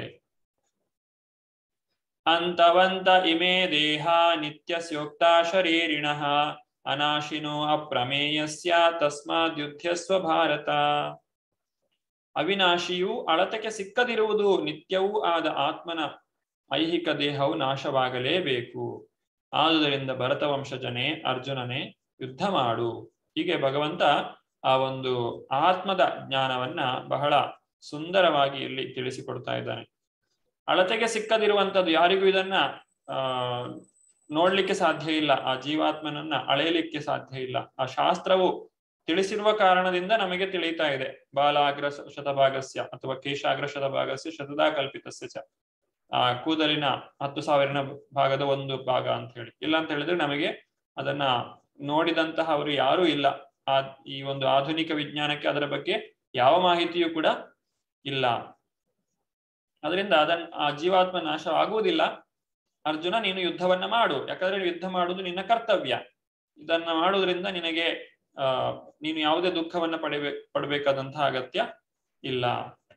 ಅಂತವಂತ ಇಮೇ ದೇಹ ನಿತ್ಯಸ್ಯೋಕ್ತ ಶರೀರಿಣ ಅನಾಶಿನೋ ಅಪ್ರಮೇಯಸ್ಯ ತಸ್ಮಾದ್ಯುದ್ಧಸ್ವ ಭಾರತ ಅವಿನಾಶಿಯು ಅಳತೆಗೆ ಸಿಕ್ಕದಿರುವುದು ನಿತ್ಯವೂ ಆದ ಆತ್ಮನ ಐಹಿಕ ದೇಹವು ನಾಶವಾಗಲೇಬೇಕು ಆದುದರಿಂದ ಭರತ ವಂಶಜನೇ ಅರ್ಜುನನೇ ಯುದ್ಧ ಮಾಡು ಹೀಗೆ ಭಗವಂತ ಆ ಒಂದು ಆತ್ಮದ ಜ್ಞಾನವನ್ನ ಬಹಳ ಸುಂದರವಾಗಿ ಇಲ್ಲಿ ತಿಳಿಸಿಕೊಡ್ತಾ ಇದ್ದಾನೆ ಅಳತೆಗೆ ಸಿಕ್ಕದಿರುವಂತದ್ದು ಯಾರಿಗೂ ಇದನ್ನ ಆ ನೋಡ್ಲಿಕ್ಕೆ ಸಾಧ್ಯ ಇಲ್ಲ ಆ ಜೀವಾತ್ಮನನ್ನ ಅಳೆಯಲಿಕ್ಕೆ ಸಾಧ್ಯ ಇಲ್ಲ ಆ ಶಾಸ್ತ್ರವು ತಿಳಿಸಿರುವ ಕಾರಣದಿಂದ ನಮಗೆ ತಿಳಿತಾ ಇದೆ ಬಾಲಾಗ್ರ ಶತಭಾಗಸ್ಯ ಅಥವಾ ಕೇಶಾಗ್ರ ಶತಭಾಗಸ್ಯ ಶತದಾ ಕಲ್ಪಿತಸ್ಯ ಚ ಆ ಕೂದಲಿನ ಹತ್ತು ಸಾವಿರನ ಭಾಗದ ಒಂದು ಭಾಗ ಅಂತ ಹೇಳಿ ಇಲ್ಲ ಅಂತ ಹೇಳಿದ್ರೆ ನಮಗೆ ಅದನ್ನ ನೋಡಿದಂತಹ ಅವರು ಯಾರೂ ಇಲ್ಲ ಆ ಈ ಒಂದು ಆಧುನಿಕ ವಿಜ್ಞಾನಕ್ಕೆ ಅದರ ಬಗ್ಗೆ ಯಾವ ಮಾಹಿತಿಯೂ ಕೂಡ ಇಲ್ಲ ಅದರಿಂದ ಅದನ್ನ ಆ ಜೀವಾತ್ಮ ನಾಶ ಆಗುವುದಿಲ್ಲ ಅರ್ಜುನ ನೀನು ಯುದ್ಧವನ್ನ ಮಾಡು ಯಾಕಂದ್ರೆ ಯುದ್ಧ ಮಾಡುವುದು ನಿನ್ನ ಕರ್ತವ್ಯ ಇದನ್ನ ಮಾಡುವುದರಿಂದ ನಿನಗೆ ಆ ನೀನು ಯಾವುದೇ ದುಃಖವನ್ನ ಪಡಿಬೇಕು ಪಡಬೇಕಾದಂತಹ ಅಗತ್ಯ ಇಲ್ಲ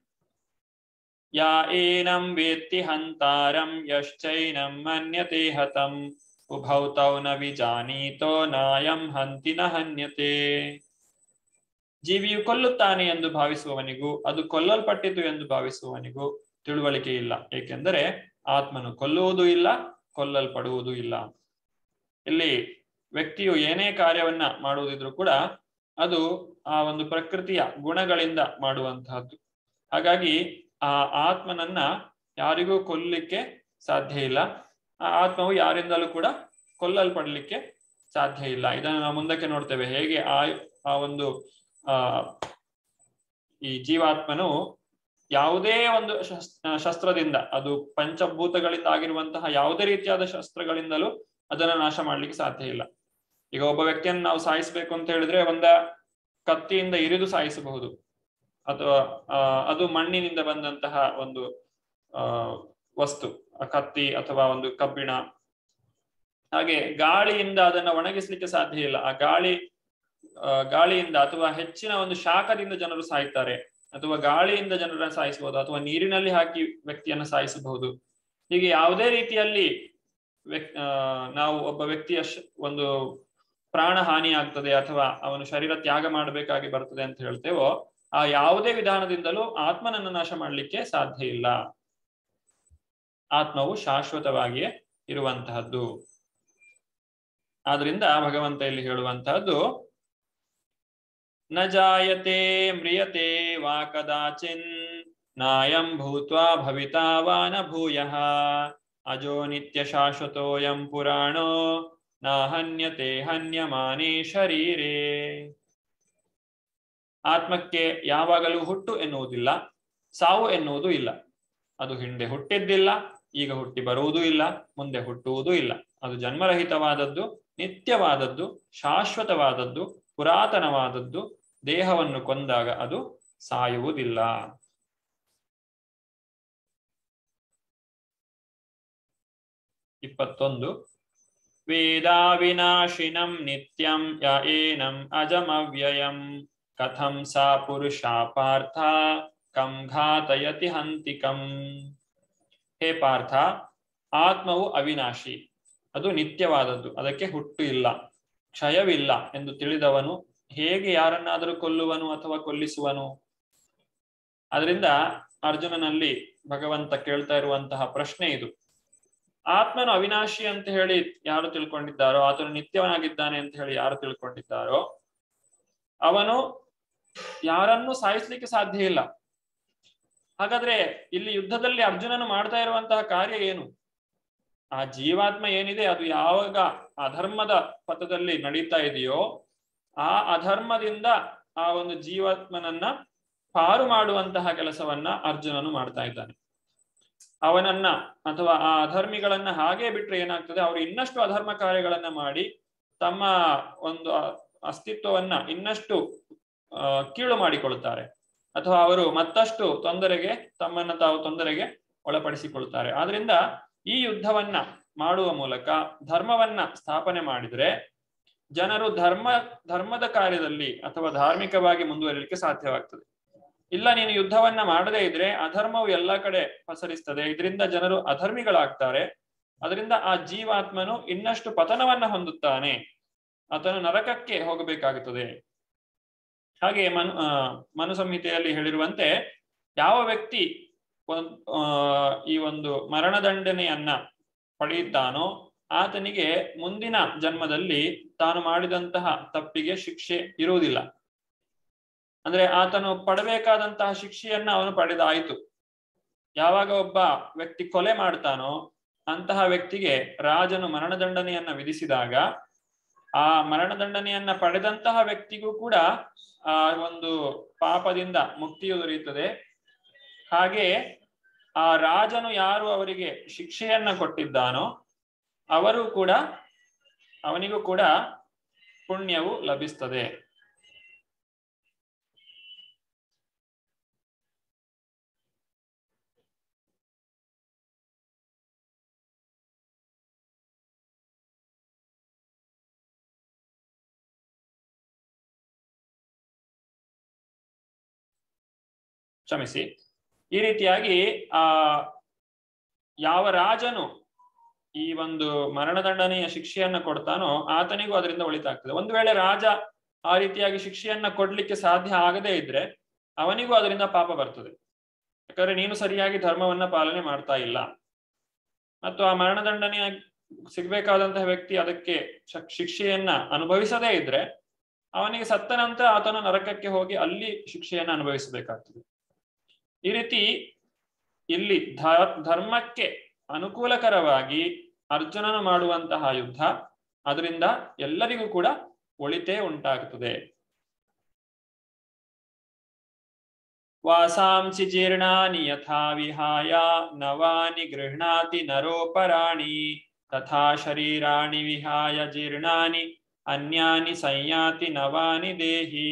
ಯಾ ಏನಂ ವೇತ್ತಿ ಹಂತಾರಂ ಯಶ್ಚೈನಂ ಮನ್ಯತೆ ಹತಂ ಉಭೌ ತೌ ನ ವಿಜಾನೀತೋ ನಾಯಂ ಹಂತಿ ನ ಹನ್ಯತೆ ಜೀವಿಯು ಕೊಲ್ಲುತ್ತಾನೆ ಎಂದು ಭಾವಿಸುವವನಿಗೂ ಅದು ಕೊಲ್ಲಲ್ಪಟ್ಟಿತು ಎಂದು ಭಾವಿಸುವವನಿಗೂ ತಿಳುವಳಿಕೆ ಇಲ್ಲ ಏಕೆಂದರೆ ಆತ್ಮನು ಕೊಲ್ಲುವುದೂ ಇಲ್ಲ ಕೊಲ್ಲಲ್ಪಡುವುದೂ ಇಲ್ಲ ಇಲ್ಲಿ ವ್ಯಕ್ತಿಯು ಏನೇ ಕಾರ್ಯವನ್ನ ಮಾಡುವುದಿದ್ರು ಕೂಡ ಅದು ಆ ಒಂದು ಪ್ರಕೃತಿಯ ಗುಣಗಳಿಂದ ಮಾಡುವಂತಹದ್ದು ಹಾಗಾಗಿ ಆ ಆತ್ಮನನ್ನ ಯಾರಿಗೂ ಕೊಲ್ಲಲಿಕ್ಕೆ ಸಾಧ್ಯ ಇಲ್ಲ ಆ ಆತ್ಮವು ಯಾರಿಂದಲೂ ಕೂಡ ಕೊಲ್ಲಲ್ಪಡ್ಲಿಕ್ಕೆ ಸಾಧ್ಯ ಇಲ್ಲ ಇದನ್ನು ನಾವು ಮುಂದಕ್ಕೆ ನೋಡ್ತೇವೆ ಹೇಗೆ ಆ ಆ ಒಂದು ಆ ಈ ಜೀವಾತ್ಮನು ಯಾವುದೇ ಒಂದು ಶಸ್ತ್ರದಿಂದ ಅದು ಪಂಚಭೂತಗಳಿಂದ ಆಗಿರುವಂತಹ ಯಾವುದೇ ರೀತಿಯಾದ ಶಸ್ತ್ರಗಳಿಂದಲೂ ಅದನ್ನ ನಾಶ ಮಾಡ್ಲಿಕ್ಕೆ ಸಾಧ್ಯ ಇಲ್ಲ ಈಗ ಒಬ್ಬ ವ್ಯಕ್ತಿಯನ್ನು ನಾವು ಸಾಯಿಸ್ಬೇಕು ಅಂತ ಹೇಳಿದ್ರೆ ಒಂದ ಕತ್ತಿಯಿಂದ ಇರಿದು ಸಾಯಿಸಬಹುದು ಅಥವಾ ಅದು ಮಣ್ಣಿನಿಂದ ಬಂದಂತಹ ಒಂದು ಆ ವಸ್ತು ಕತ್ತಿ ಅಥವಾ ಒಂದು ಕಬ್ಬಿಣ ಹಾಗೆ ಗಾಳಿಯಿಂದ ಅದನ್ನ ಒಣಗಿಸ್ಲಿಕ್ಕೆ ಸಾಧ್ಯ ಇಲ್ಲ ಆ ಗಾಳಿ ಗಾಳಿಯಿಂದ ಅಥವಾ ಹೆಚ್ಚಿನ ಒಂದು ಶಾಖದಿಂದ ಜನರು ಸಾಯ್ತಾರೆ ಅಥವಾ ಗಾಳಿಯಿಂದ ಜನರನ್ನ ಸಾಯಿಸಬಹುದು ಅಥವಾ ನೀರಿನಲ್ಲಿ ಹಾಕಿ ವ್ಯಕ್ತಿಯನ್ನ ಸಾಯಿಸಬಹುದು ಹೀಗೆ ಯಾವುದೇ ರೀತಿಯಲ್ಲಿ ವ್ಯಕ್ ನಾವು ಒಬ್ಬ ವ್ಯಕ್ತಿಯ ಒಂದು ಪ್ರಾಣ ಹಾನಿ ಆಗ್ತದೆ ಅಥವಾ ಅವನು ಶರೀರ ತ್ಯಾಗ ಮಾಡಬೇಕಾಗಿ ಬರ್ತದೆ ಅಂತ ಹೇಳ್ತೇವೋ ಆ ಯಾವುದೇ ವಿಧಾನದಿಂದಲೂ ಆತ್ಮನನ್ನು ನಾಶ ಮಾಡಲಿಕ್ಕೆ ಸಾಧ್ಯ ಇಲ್ಲ ಆತ್ಮವು ಶಾಶ್ವತವಾಗಿಯೇ ಇರುವಂತಹದ್ದು ಆದ್ರಿಂದ ಭಗವಂತ ಇಲ್ಲಿ ಹೇಳುವಂತಹದ್ದು ನ ಜಾಯತೆ ಮ್ರಿಯತೆ ವಾ ಕದಾಚಿನ್ ನಾಯಂ ಭೂತ್ವಾ ಭವಿತಾ ವಾ ನ ಭೂಯಃ ಅಜೋ ನಿತ್ಯ ಶಾಶ್ವತೋಯಂ ಪುರಾಣೋ ನ ಹನ್ಯತೆ ಹನ್ಯಮಾನೇ ಶರೀರೇ ಆತ್ಮಕ್ಕೆ ಯಾವಾಗಲೂ ಹುಟ್ಟು ಎನ್ನುವುದಿಲ್ಲ ಸಾವು ಎನ್ನುವುದೂ ಇಲ್ಲ ಅದು ಹಿಂದೆ ಹುಟ್ಟಿದ್ದಿಲ್ಲ ಈಗ ಹುಟ್ಟಿ ಬರುವುದೂ ಇಲ್ಲ ಮುಂದೆ ಹುಟ್ಟುವುದೂ ಇಲ್ಲ ಅದು ಜನ್ಮರಹಿತವಾದದ್ದು ನಿತ್ಯವಾದದ್ದು ಶಾಶ್ವತವಾದದ್ದು ಪುರಾತನವಾದದ್ದು ದೇಹವನ್ನು ಕೊಂದಾಗ ಅದು ಸಾಯುವುದಿಲ್ಲ ಇಪ್ಪತ್ತೊಂದು ವೇದಾ ವಿನಾಶಿನಂ ನಿತ್ಯಂ ಯ ಏನಂ ಅಜಮವ್ಯಯಂ ಕಥಂ ಸಾ ಪುರುಷ ಪಾರ್ಥ ಕಂ ಘಾತಯತಿ ಹಂತಿಕಂ ಹೇ ಪಾರ್ಥ ಆತ್ಮವು ಅವಿನಾಶಿ ಅದು ನಿತ್ಯವಾದದ್ದು ಅದಕ್ಕೆ ಹುಟ್ಟು ಇಲ್ಲ ಕ್ಷಯವಿಲ್ಲ ಎಂದು ತಿಳಿದವನು ಹೇಗೆ ಯಾರನ್ನಾದರೂ ಕೊಲ್ಲುವನು ಅಥವಾ ಕೊಲ್ಲಿಸುವನು ಅದರಿಂದ ಅರ್ಜುನನಲ್ಲಿ ಭಗವಂತ ಕೇಳ್ತಾ ಇರುವಂತಹ ಪ್ರಶ್ನೆ ಇದು ಆತ್ಮನು ಅವಿನಾಶಿ ಅಂತ ಹೇಳಿ ಯಾರು ತಿಳ್ಕೊಂಡಿದ್ದಾರೋ ಆತನು ನಿತ್ಯವನಾಗಿದ್ದಾನೆ ಅಂತ ಹೇಳಿ ಯಾರು ತಿಳ್ಕೊಂಡಿದ್ದಾರೋ ಅವನು ಯಾರನ್ನು ಸಾಯಿಸ್ಲಿಕ್ಕೆ ಸಾಧ್ಯ ಇಲ್ಲ ಹಾಗಾದ್ರೆ ಇಲ್ಲಿ ಯುದ್ಧದಲ್ಲಿ ಅರ್ಜುನನು ಮಾಡ್ತಾ ಇರುವಂತಹ ಕಾರ್ಯ ಏನು ಆ ಜೀವಾತ್ಮ ಏನಿದೆ ಅದು ಯಾವಾಗ ಅಧರ್ಮದ ಪಥದಲ್ಲಿ ನಡೀತಾ ಇದೆಯೋ ಆ ಅಧರ್ಮದಿಂದ ಆ ಒಂದು ಜೀವಾತ್ಮನನ್ನ ಪಾರು ಮಾಡುವಂತಹ ಕೆಲಸವನ್ನ ಅರ್ಜುನನು ಮಾಡ್ತಾ ಇದ್ದಾನೆ ಅವನನ್ನ ಅಥವಾ ಆ ಅಧರ್ಮಿಗಳನ್ನ ಹಾಗೆ ಬಿಟ್ರೆ ಏನಾಗ್ತದೆ ಅವರು ಇನ್ನಷ್ಟು ಅಧರ್ಮ ಕಾರ್ಯಗಳನ್ನ ಮಾಡಿ ತಮ್ಮ ಒಂದು ಅಸ್ತಿತ್ವವನ್ನ ಇನ್ನಷ್ಟು ಕೀಳು ಮಾಡಿಕೊಳ್ತಾರೆ ಅಥವಾ ಅವರು ಮತ್ತಷ್ಟು ತೊಂದರೆಗೆ ತಮ್ಮನ್ನ ತಾವು ತೊಂದರೆಗೆ ಒಳಪಡಿಸಿಕೊಳ್ತಾರೆ ಆದ್ರಿಂದ ಈ ಯುದ್ಧವನ್ನ ಮಾಡುವ ಮೂಲಕ ಧರ್ಮವನ್ನ ಸ್ಥಾಪನೆ ಮಾಡಿದ್ರೆ ಜನರು ಧರ್ಮ ಧರ್ಮದ ಕಾರ್ಯದಲ್ಲಿ ಅಥವಾ ಧಾರ್ಮಿಕವಾಗಿ ಮುಂದುವರಿಲಿಕ್ಕೆ ಸಾಧ್ಯವಾಗ್ತದೆ ಇಲ್ಲ ನೀನು ಯುದ್ಧವನ್ನ ಮಾಡದೇ ಇದ್ರೆ ಅಧರ್ಮವು ಎಲ್ಲ ಕಡೆ ಪಸರಿಸ್ತದೆ ಇದರಿಂದ ಜನರು ಅಧರ್ಮಿಗಳಾಗ್ತಾರೆ ಅದರಿಂದ ಆ ಜೀವಾತ್ಮನು ಇನ್ನಷ್ಟು ಪತನವನ್ನ ಹೊಂದುತ್ತಾನೆ ಆತನು ನರಕಕ್ಕೆ ಹೋಗಬೇಕಾಗುತ್ತದೆ ಹಾಗೆ ಮನು ಮನು ಸಂಹಿತೆಯಲ್ಲಿ ಹೇಳಿರುವಂತೆ ಯಾವ ವ್ಯಕ್ತಿ ಈ ಒಂದು ಮರಣದಂಡನೆಯನ್ನ ಪಡೆಯುತ್ತಾನೋ ಆತನಿಗೆ ಮುಂದಿನ ಜನ್ಮದಲ್ಲಿ ತಾನು ಮಾಡಿದಂತಹ ತಪ್ಪಿಗೆ ಶಿಕ್ಷೆ ಇರುವುದಿಲ್ಲ ಅಂದ್ರೆ ಆತನು ಪಡಬೇಕಾದಂತಹ ಶಿಕ್ಷೆಯನ್ನ ಅವನು ಪಡೆದಾಯಿತು ಯಾವಾಗ ಒಬ್ಬ ವ್ಯಕ್ತಿ ಕೊಲೆ ಮಾಡ್ತಾನೋ ಅಂತಹ ವ್ಯಕ್ತಿಗೆ ರಾಜನು ಮರಣದಂಡನೆಯನ್ನ ವಿಧಿಸಿದಾಗ ಆ ಮರಣದಂಡನೆಯನ್ನ ಪಡೆದಂತಹ ವ್ಯಕ್ತಿಗೂ ಕೂಡ ಆ ಒಂದು ಪಾಪದಿಂದ ಮುಕ್ತಿಯು ದೊರೆಯುತ್ತದೆ ಹಾಗೆ ಆ ರಾಜನು ಯಾರು ಅವರಿಗೆ ಶಿಕ್ಷೆಯನ್ನ ಕೊಟ್ಟಿದ್ದಾನೋ ಅವರು ಕೂಡ ಅವನಿಗೂ ಕೂಡ ಪುಣ್ಯವು ಲಭಿಸ್ತದೆ ಕ್ಷಮಿಸಿ ಈ ರೀತಿಯಾಗಿ ಆ ಯಾವ ರಾಜನು ಈ ಒಂದು ಮರಣದಂಡನೆಯ ಶಿಕ್ಷೆಯನ್ನ ಕೊಡ್ತಾನೋ ಆತನಿಗೂ ಅದರಿಂದ ಒಳಿತಾಗ್ತದೆ ಒಂದು ವೇಳೆ ರಾಜ ಆ ರೀತಿಯಾಗಿ ಶಿಕ್ಷೆಯನ್ನ ಕೊಡ್ಲಿಕ್ಕೆ ಸಾಧ್ಯ ಆಗದೇ ಇದ್ರೆ ಅವನಿಗೂ ಅದರಿಂದ ಪಾಪ ಬರ್ತದೆ ಯಾಕಂದ್ರೆ ನೀನು ಸರಿಯಾಗಿ ಧರ್ಮವನ್ನ ಪಾಲನೆ ಮಾಡ್ತಾ ಇಲ್ಲ ಮತ್ತು ಆ ಮರಣದಂಡನೆಯ ಸಿಗ್ಬೇಕಾದಂತಹ ವ್ಯಕ್ತಿ ಅದಕ್ಕೆ ಶಿಕ್ಷೆಯನ್ನ ಅನುಭವಿಸದೇ ಇದ್ರೆ ಅವನಿಗೆ ಸತ್ತ ನಂತರ ಆತನು ನರಕಕ್ಕೆ ಹೋಗಿ ಅಲ್ಲಿ ಶಿಕ್ಷೆಯನ್ನ ಅನುಭವಿಸಬೇಕಾಗ್ತದೆ ಈ ರೀತಿ ಇಲ್ಲಿ ಧರ್ಮಕ್ಕೆ ಅನುಕೂಲಕರವಾಗಿ ಅರ್ಜುನನು ಮಾಡುವಂತಹ ಯುದ್ಧ ಅದರಿಂದ ಎಲ್ಲರಿಗೂ ಕೂಡ ಒಳಿತೇ ಉಂಟಾಗುತ್ತದೆ ವಾಸಾಂಸಿ ಜೀರ್ಣಾನಿ ಯಥಾ ವಿಹಾಯ ನವಾನಿ ಗೃಹ್ಣಾತಿ ನರೋಪರಾಣಿ ತಥಾ ಶರೀರಾಣಿ ವಿಹಾಯ ಜೀರ್ಣಾನಿ ಅನ್ಯಾನಿ ಸಂಯಾತಿ ನವಾನಿ ದೇಹಿ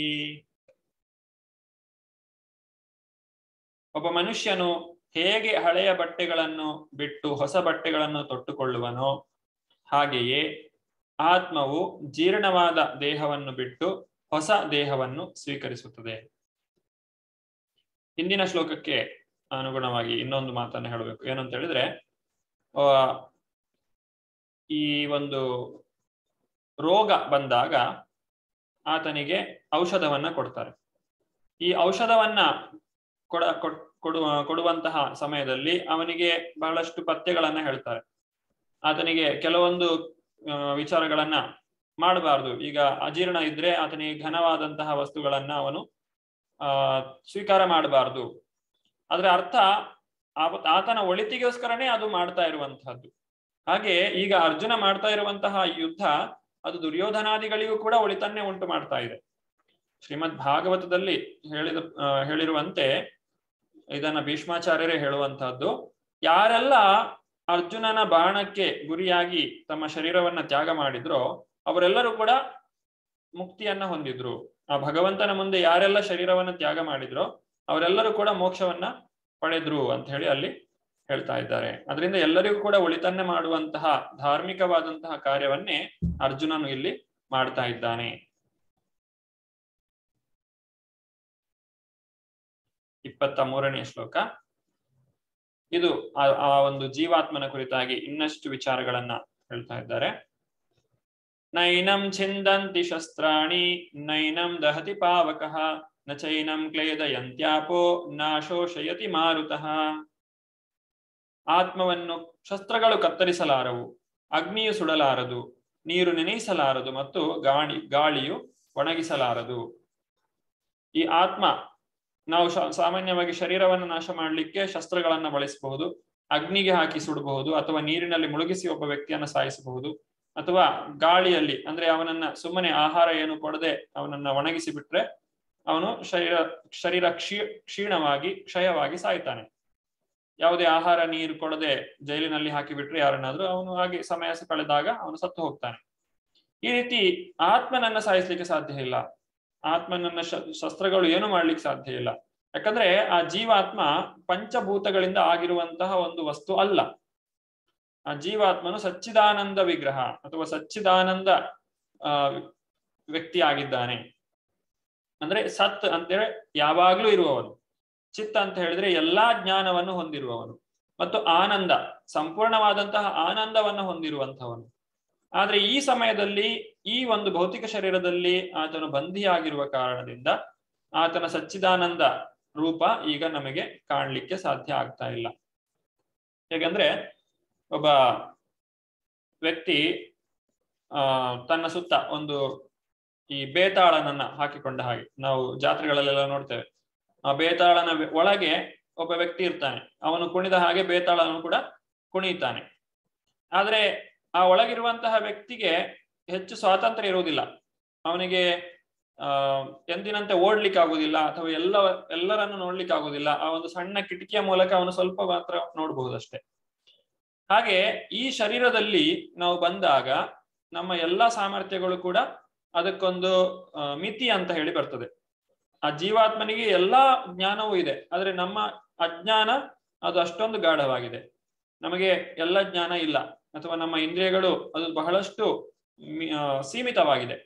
ಒಬ್ಬ ಮನುಷ್ಯನು ಹೇಗೆ ಹಳೆಯ ಬಟ್ಟೆಗಳನ್ನು ಬಿಟ್ಟು ಹೊಸ ಬಟ್ಟೆಗಳನ್ನು ತೊಟ್ಟುಕೊಳ್ಳುವನೋ ಹಾಗೆಯೇ ಆತ್ಮವು ಜೀರ್ಣವಾದ ದೇಹವನ್ನು ಬಿಟ್ಟು ಹೊಸ ದೇಹವನ್ನು ಸ್ವೀಕರಿಸುತ್ತದೆ ಹಿಂದಿನ ಶ್ಲೋಕಕ್ಕೆ ಅನುಗುಣವಾಗಿ ಇನ್ನೊಂದು ಮಾತನ್ನು ಹೇಳಬೇಕು ಏನಂತ ಹೇಳಿದ್ರೆ ಈ ಒಂದು ರೋಗ ಬಂದಾಗ ಆತನಿಗೆ ಔಷಧವನ್ನ ಕೊಡ್ತಾರೆ ಈ ಔಷಧವನ್ನ ಕೊಡ ಕೊಡುವ ಕೊಡುವಂತಹ ಸಮಯದಲ್ಲಿ ಅವನಿಗೆ ಬಹಳಷ್ಟು ಪಥ್ಯಗಳನ್ನ ಹೇಳ್ತಾರೆ ಆತನಿಗೆ ಕೆಲವೊಂದು ವಿಚಾರಗಳನ್ನ ಮಾಡಬಾರ್ದು ಈಗ ಅಜೀರ್ಣ ಇದ್ರೆ ಆತನಿಗೆ ಘನವಾದಂತಹ ವಸ್ತುಗಳನ್ನ ಅವನು ಆ ಸ್ವೀಕಾರ ಮಾಡಬಾರ್ದು ಅದ್ರ ಅರ್ಥ ಆತನ ಒಳಿತಿಗೋಸ್ಕರನೇ ಅದು ಮಾಡ್ತಾ ಇರುವಂತಹದ್ದು ಹಾಗೆ ಈಗ ಅರ್ಜುನ ಮಾಡ್ತಾ ಇರುವಂತಹ ಯುದ್ಧ ಅದು ದುರ್ಯೋಧನಾದಿಗಳಿಗೂ ಕೂಡ ಒಳಿತನ್ನೇ ಉಂಟು ಮಾಡ್ತಾ ಇದೆ ಶ್ರೀಮದ್ ಭಾಗವತದಲ್ಲಿ ಹೇಳಿದ ಹೇಳಿರುವಂತೆ ಇದನ್ನ ಭೀಷ್ಮಾಚಾರ್ಯರೇ ಹೇಳುವಂತಹದ್ದು ಯಾರೆಲ್ಲ ಅರ್ಜುನನ ಬಾಣಕ್ಕೆ ಗುರಿಯಾಗಿ ತಮ್ಮ ಶರೀರವನ್ನ ತ್ಯಾಗ ಮಾಡಿದ್ರೋ ಅವರೆಲ್ಲರೂ ಕೂಡ ಮುಕ್ತಿಯನ್ನ ಹೊಂದಿದ್ರು ಆ ಭಗವಂತನ ಮುಂದೆ ಯಾರೆಲ್ಲ ಶರೀರವನ್ನ ತ್ಯಾಗ ಮಾಡಿದ್ರೋ ಅವರೆಲ್ಲರೂ ಕೂಡ ಮೋಕ್ಷವನ್ನ ಪಡೆದ್ರು ಅಂತ ಹೇಳಿ ಅಲ್ಲಿ ಹೇಳ್ತಾ ಇದ್ದಾರೆ ಅದರಿಂದ ಎಲ್ಲರಿಗೂ ಕೂಡ ಒಳಿತನ್ನೇ ಮಾಡುವಂತಹ ಧಾರ್ಮಿಕವಾದಂತಹ ಕಾರ್ಯವನ್ನೇ ಅರ್ಜುನನು ಇಲ್ಲಿ ಮಾಡ್ತಾ ಇದ್ದಾನೆ ಇಪ್ಪತ್ತ ಮೂರನೇ ಶ್ಲೋಕ ಇದು ಆ ಒಂದು ಜೀವಾತ್ಮನ ಕುರಿತಾಗಿ ಇನ್ನಷ್ಟು ವಿಚಾರಗಳನ್ನ ಹೇಳ್ತಾ ಇದ್ದಾರೆ ನೈನಂ ಛಿಂದಂತಿ ಶಸ್ತ್ರಾಣಿ ನೈನಂ ದಹತಿ ಪಾವಕಃ ನ ಚೈನಂ ಕ್ಲೇದಯಂತ್ಯಾಪೋ ನಾಶೋಷಯತಿ ಮಾರುತಃ ಆತ್ಮವನ್ನು ಶಸ್ತ್ರಗಳು ಕತ್ತರಿಸಲಾರವು ಅಗ್ನಿಯು ಸುಡಲಾರದು ನೀರು ನೆನೆಯಿಸಲಾರದು ಮತ್ತು ಗಾಳಿ ಗಾಳಿಯು ಒಣಗಿಸಲಾರದು ಈ ಆತ್ಮ ನಾವು ಸಾಮಾನ್ಯವಾಗಿ ಶರೀರವನ್ನು ನಾಶ ಮಾಡಲಿಕ್ಕೆ ಶಸ್ತ್ರಗಳನ್ನ ಬಳಸಬಹುದು ಅಗ್ನಿಗೆ ಹಾಕಿ ಸುಡಬಹುದು ಅಥವಾ ನೀರಿನಲ್ಲಿ ಮುಳುಗಿಸಿ ಒಬ್ಬ ವ್ಯಕ್ತಿಯನ್ನ ಸಾಯಿಸಬಹುದು ಅಥವಾ ಗಾಳಿಯಲ್ಲಿ ಅಂದ್ರೆ ಅವನನ್ನ ಸುಮ್ಮನೆ ಆಹಾರ ಏನು ಕೊಡದೆ ಅವನನ್ನ ಒಣಗಿಸಿ ಬಿಟ್ರೆ ಅವನು ಶರೀರ ಶರೀರ ಕ್ಷೀ ಕ್ಷೀಣವಾಗಿ ಕ್ಷಯವಾಗಿ ಸಾಯ್ತಾನೆ ಯಾವುದೇ ಆಹಾರ ನೀರು ಕೊಡದೆ ಜೈಲಿನಲ್ಲಿ ಹಾಕಿ ಬಿಟ್ರೆ ಯಾರನ್ನಾದ್ರೂ ಅವನು ಹಾಗೆ ಸಮಯ ಕಳೆದಾಗ ಅವನು ಸತ್ತು ಹೋಗ್ತಾನೆ ಈ ರೀತಿ ಆತ್ಮನನ್ನ ಸಾಯಿಸ್ಲಿಕ್ಕೆ ಸಾಧ್ಯ ಇಲ್ಲ ಆತ್ಮನನ್ನ ಶಸ್ತ್ರಗಳು ಏನು ಮಾಡ್ಲಿಕ್ಕೆ ಸಾಧ್ಯ ಇಲ್ಲ ಯಾಕಂದ್ರೆ ಆ ಜೀವಾತ್ಮ ಪಂಚಭೂತಗಳಿಂದ ಆಗಿರುವಂತಹ ಒಂದು ವಸ್ತು ಅಲ್ಲ ಆ ಜೀವಾತ್ಮನು ಸಚ್ಚಿದಾನಂದ ವಿಗ್ರಹ ಅಥವಾ ಸಚ್ಚಿದಾನಂದ ಆ ವ್ಯಕ್ತಿ ಆಗಿದ್ದಾನೆ ಅಂದ್ರೆ ಸತ್ ಅಂತೇಳಿ ಯಾವಾಗ್ಲೂ ಇರುವವನು ಚಿತ್ತ ಅಂತ ಹೇಳಿದ್ರೆ ಎಲ್ಲಾ ಜ್ಞಾನವನ್ನು ಹೊಂದಿರುವವನು ಮತ್ತು ಆನಂದ ಸಂಪೂರ್ಣವಾದಂತಹ ಆನಂದವನ್ನು ಹೊಂದಿರುವಂತಹವನು ಆದ್ರೆ ಈ ಸಮಯದಲ್ಲಿ ಈ ಒಂದು ಭೌತಿಕ ಶರೀರದಲ್ಲಿ ಆತನು ಬಂಧಿಯಾಗಿರುವ ಕಾರಣದಿಂದ ಆತನ ಸಚ್ಚಿದಾನಂದ ರೂಪ ಈಗ ನಮಗೆ ಕಾಣ್ಲಿಕ್ಕೆ ಸಾಧ್ಯ ಆಗ್ತಾ ಇಲ್ಲ ಹೇಗಂದ್ರೆ ಒಬ್ಬ ವ್ಯಕ್ತಿ ಆ ತನ್ನ ಸುತ್ತ ಒಂದು ಈ ಬೇತಾಳನನ್ನ ಹಾಕಿಕೊಂಡ ಹಾಗೆ ನಾವು ಜಾತ್ರೆಗಳಲ್ಲೆಲ್ಲ ನೋಡ್ತೇವೆ ಆ ಬೇತಾಳನ ಒಳಗೆ ಒಬ್ಬ ವ್ಯಕ್ತಿ ಇರ್ತಾನೆ ಅವನು ಕುಣಿದ ಹಾಗೆ ಬೇತಾಳನು ಕೂಡ ಕುಣಿತಾನೆ ಆದ್ರೆ ಆ ಒಳಗಿರುವಂತಹ ವ್ಯಕ್ತಿಗೆ ಹೆಚ್ಚು ಸ್ವಾತಂತ್ರ್ಯ ಇರುವುದಿಲ್ಲ ಅವನಿಗೆ ಆ ಎಂದಿನಂತೆ ಓಡ್ಲಿಕ್ಕೆ ಆಗುದಿಲ್ಲ ಅಥವಾ ಎಲ್ಲ ಎಲ್ಲರನ್ನು ನೋಡ್ಲಿಕ್ಕೆ ಆಗುದಿಲ್ಲ ಆ ಒಂದು ಸಣ್ಣ ಕಿಟಕಿಯ ಮೂಲಕ ಅವನು ಸ್ವಲ್ಪ ಮಾತ್ರ ನೋಡಬಹುದಷ್ಟೇ ಹಾಗೆ ಈ ಶರೀರದಲ್ಲಿ ನಾವು ಬಂದಾಗ ನಮ್ಮ ಎಲ್ಲಾ ಸಾಮರ್ಥ್ಯಗಳು ಕೂಡ ಅದಕ್ಕೊಂದು ಮಿತಿ ಅಂತ ಹೇಳಿ ಬರ್ತದೆ ಆ ಜೀವಾತ್ಮನಿಗೆ ಎಲ್ಲಾ ಜ್ಞಾನವೂ ಇದೆ ಆದ್ರೆ ನಮ್ಮ ಅಜ್ಞಾನ ಅದು ಅಷ್ಟೊಂದು ಗಾಢವಾಗಿದೆ ನಮಗೆ ಎಲ್ಲ ಜ್ಞಾನ ಇಲ್ಲ ಅಥವಾ ನಮ್ಮ ಇಂದ್ರಿಯಗಳು ಅದು ಬಹಳಷ್ಟು ಸೀಮಿತವಾಗಿದೆ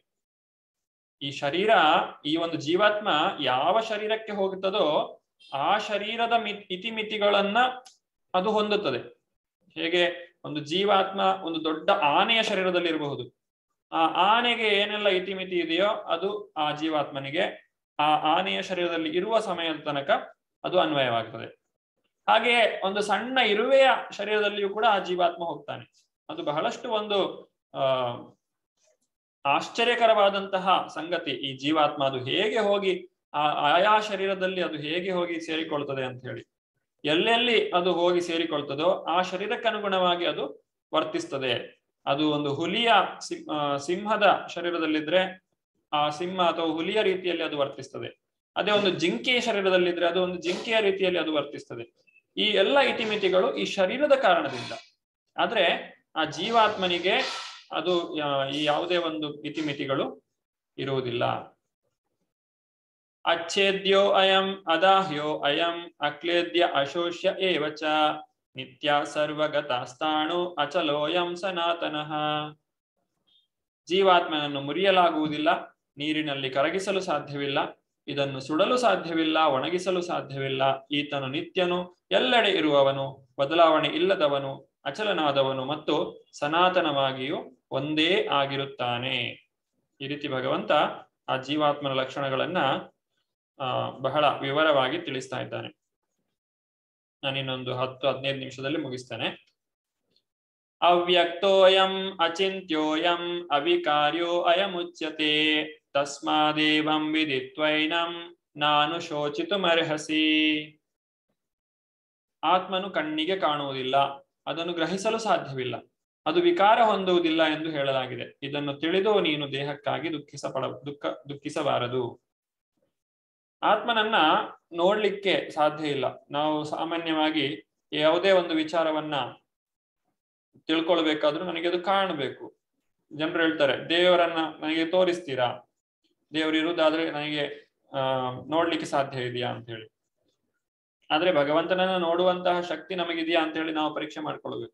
ಈ ಶರೀರ ಈ ಒಂದು ಜೀವಾತ್ಮ ಯಾವ ಶರೀರಕ್ಕೆ ಹೋಗುತ್ತದೋ ಆ ಶರೀರದ ಮಿ ಇತಿಮಿತಿಗಳನ್ನ ಅದು ಹೊಂದುತ್ತದೆ ಹೇಗೆ ಒಂದು ಜೀವಾತ್ಮ ಒಂದು ದೊಡ್ಡ ಆನೆಯ ಶರೀರದಲ್ಲಿ ಇರಬಹುದು ಆ ಆನೆಗೆ ಏನೆಲ್ಲ ಇತಿಮಿತಿ ಇದೆಯೋ ಅದು ಆ ಜೀವಾತ್ಮನಿಗೆ ಆ ಆನೆಯ ಶರೀರದಲ್ಲಿ ಇರುವ ಸಮಯದ ತನಕ ಅದು ಅನ್ವಯವಾಗ್ತದೆ ಹಾಗೆಯೇ ಒಂದು ಸಣ್ಣ ಇರುವೆಯ ಶರೀರದಲ್ಲಿಯೂ ಕೂಡ ಆ ಜೀವಾತ್ಮ ಹೋಗ್ತಾನೆ ಅದು ಬಹಳಷ್ಟು ಒಂದು ಆ ಆಶ್ಚರ್ಯಕರವಾದಂತಹ ಸಂಗತಿ ಈ ಜೀವಾತ್ಮ ಅದು ಹೇಗೆ ಹೋಗಿ ಆ ಆಯಾ ಶರೀರದಲ್ಲಿ ಅದು ಹೇಗೆ ಹೋಗಿ ಸೇರಿಕೊಳ್ತದೆ ಅಂತ ಹೇಳಿ ಎಲ್ಲೆಲ್ಲಿ ಅದು ಹೋಗಿ ಸೇರಿಕೊಳ್ತದೋ ಆ ಶರೀರಕ್ಕೆ ಅನುಗುಣವಾಗಿ ಅದು ವರ್ತಿಸ್ತದೆ ಅದು ಒಂದು ಹುಲಿಯ ಸಿಂಹದ ಶರೀರದಲ್ಲಿದ್ರೆ ಆ ಸಿಂಹ ಅಥವಾ ಹುಲಿಯ ರೀತಿಯಲ್ಲಿ ಅದು ವರ್ತಿಸ್ತದೆ ಅದೇ ಒಂದು ಜಿಂಕೆಯ ಶರೀರದಲ್ಲಿದ್ರೆ ಅದು ಒಂದು ಜಿಂಕೆಯ ರೀತಿಯಲ್ಲಿ ಅದು ವರ್ತಿಸ್ತದೆ ಈ ಎಲ್ಲ ಇತಿಮಿತಿಗಳು ಈ ಶರೀರದ ಕಾರಣದಿಂದ ಆದ್ರೆ ಆ ಜೀವಾತ್ಮನಿಗೆ ಅದು ಈ ಯಾವುದೇ ಒಂದು ಇತಿಮಿತಿಗಳು ಇರುವುದಿಲ್ಲ ಅಚ್ಛೇದ್ಯೋ ಅಯಂ ಅದಾಹ್ಯೋ ಅಯಂ ಅಕ್ಲೇದ್ಯ ಅಶೋಷ್ಯ ಏವಚ ನಿತ್ಯ ಸರ್ವಗತಾಸ್ತಾಣು ಅಚಲೋಯಂ ಸನಾತನಃ ಜೀವಾತ್ಮನನ್ನು ಮುರಿಯಲಾಗುವುದಿಲ್ಲ ನೀರಿನಲ್ಲಿ ಕರಗಿಸಲು ಸಾಧ್ಯವಿಲ್ಲ ಇದನ್ನು ಸುಡಲು ಸಾಧ್ಯವಿಲ್ಲ ಒಣಗಿಸಲು ಸಾಧ್ಯವಿಲ್ಲ ಈತನು ನಿತ್ಯನು ಎಲ್ಲೆಡೆ ಇರುವವನು ಬದಲಾವಣೆ ಇಲ್ಲದವನು ಅಚಲನಾದವನು ಮತ್ತು ಸನಾತನವಾಗಿಯೂ ಒಂದೇ ಆಗಿರುತ್ತಾನೆ ಈ ರೀತಿ ಭಗವಂತ ಆ ಜೀವಾತ್ಮನ ಲಕ್ಷಣಗಳನ್ನ ಆ ಬಹಳ ವಿವರವಾಗಿ ತಿಳಿಸ್ತಾ ಇದ್ದಾನೆ ನಾನು ಇನ್ನೊಂದು ಹತ್ತು ಹದಿನೈದು ನಿಮಿಷದಲ್ಲಿ ಮುಗಿಸ್ತೇನೆ ಅವ್ಯಕ್ತೋಯಂ ಅಚಿಂತ್ಯೋಯಂ ಅವಿಕಾರ್ಯೋ ಅಯಮುಚ್ಯತೆ ತಸ್ಮಾದೇವಂ ವಿದಿತ್ವೈನಂ ನಾನು ಶೋಚಿತುಮರ್ಹಸಿ ಆತ್ಮನು ಕಣ್ಣಿಗೆ ಕಾಣುವುದಿಲ್ಲ ಅದನ್ನು ಗ್ರಹಿಸಲು ಸಾಧ್ಯವಿಲ್ಲ ಅದು ವಿಕಾರ ಹೊಂದುವುದಿಲ್ಲ ಎಂದು ಹೇಳಲಾಗಿದೆ ಇದನ್ನು ತಿಳಿದು ನೀನು ದೇಹಕ್ಕಾಗಿ ದುಃಖಿಸಪಡ ದುಃಖ ದುಃಖಿಸಬಾರದು ಆತ್ಮನನ್ನ ನೋಡ್ಲಿಕ್ಕೆ ಸಾಧ್ಯ ಇಲ್ಲ ನಾವು ಸಾಮಾನ್ಯವಾಗಿ ಯಾವುದೇ ಒಂದು ವಿಚಾರವನ್ನ ತಿಳ್ಕೊಳ್ಬೇಕಾದ್ರೂ ನನಗೆ ಅದು ಕಾಣಬೇಕು ಜನರು ಹೇಳ್ತಾರೆ ದೇವರನ್ನ ನನಗೆ ತೋರಿಸ್ತೀರಾ ದೇವರು ಇರುವುದಾದ್ರೆ ನನಗೆ ಆ ನೋಡ್ಲಿಕ್ಕೆ ಸಾಧ್ಯ ಇದೆಯಾ ಅಂತ ಹೇಳಿ ಆದ್ರೆ ಭಗವಂತನನ್ನ ನೋಡುವಂತಹ ಶಕ್ತಿ ನಮಗಿದೆಯಾ ಅಂತ ಹೇಳಿ ನಾವು ಪರೀಕ್ಷೆ ಮಾಡ್ಕೊಳ್ಬೇಕು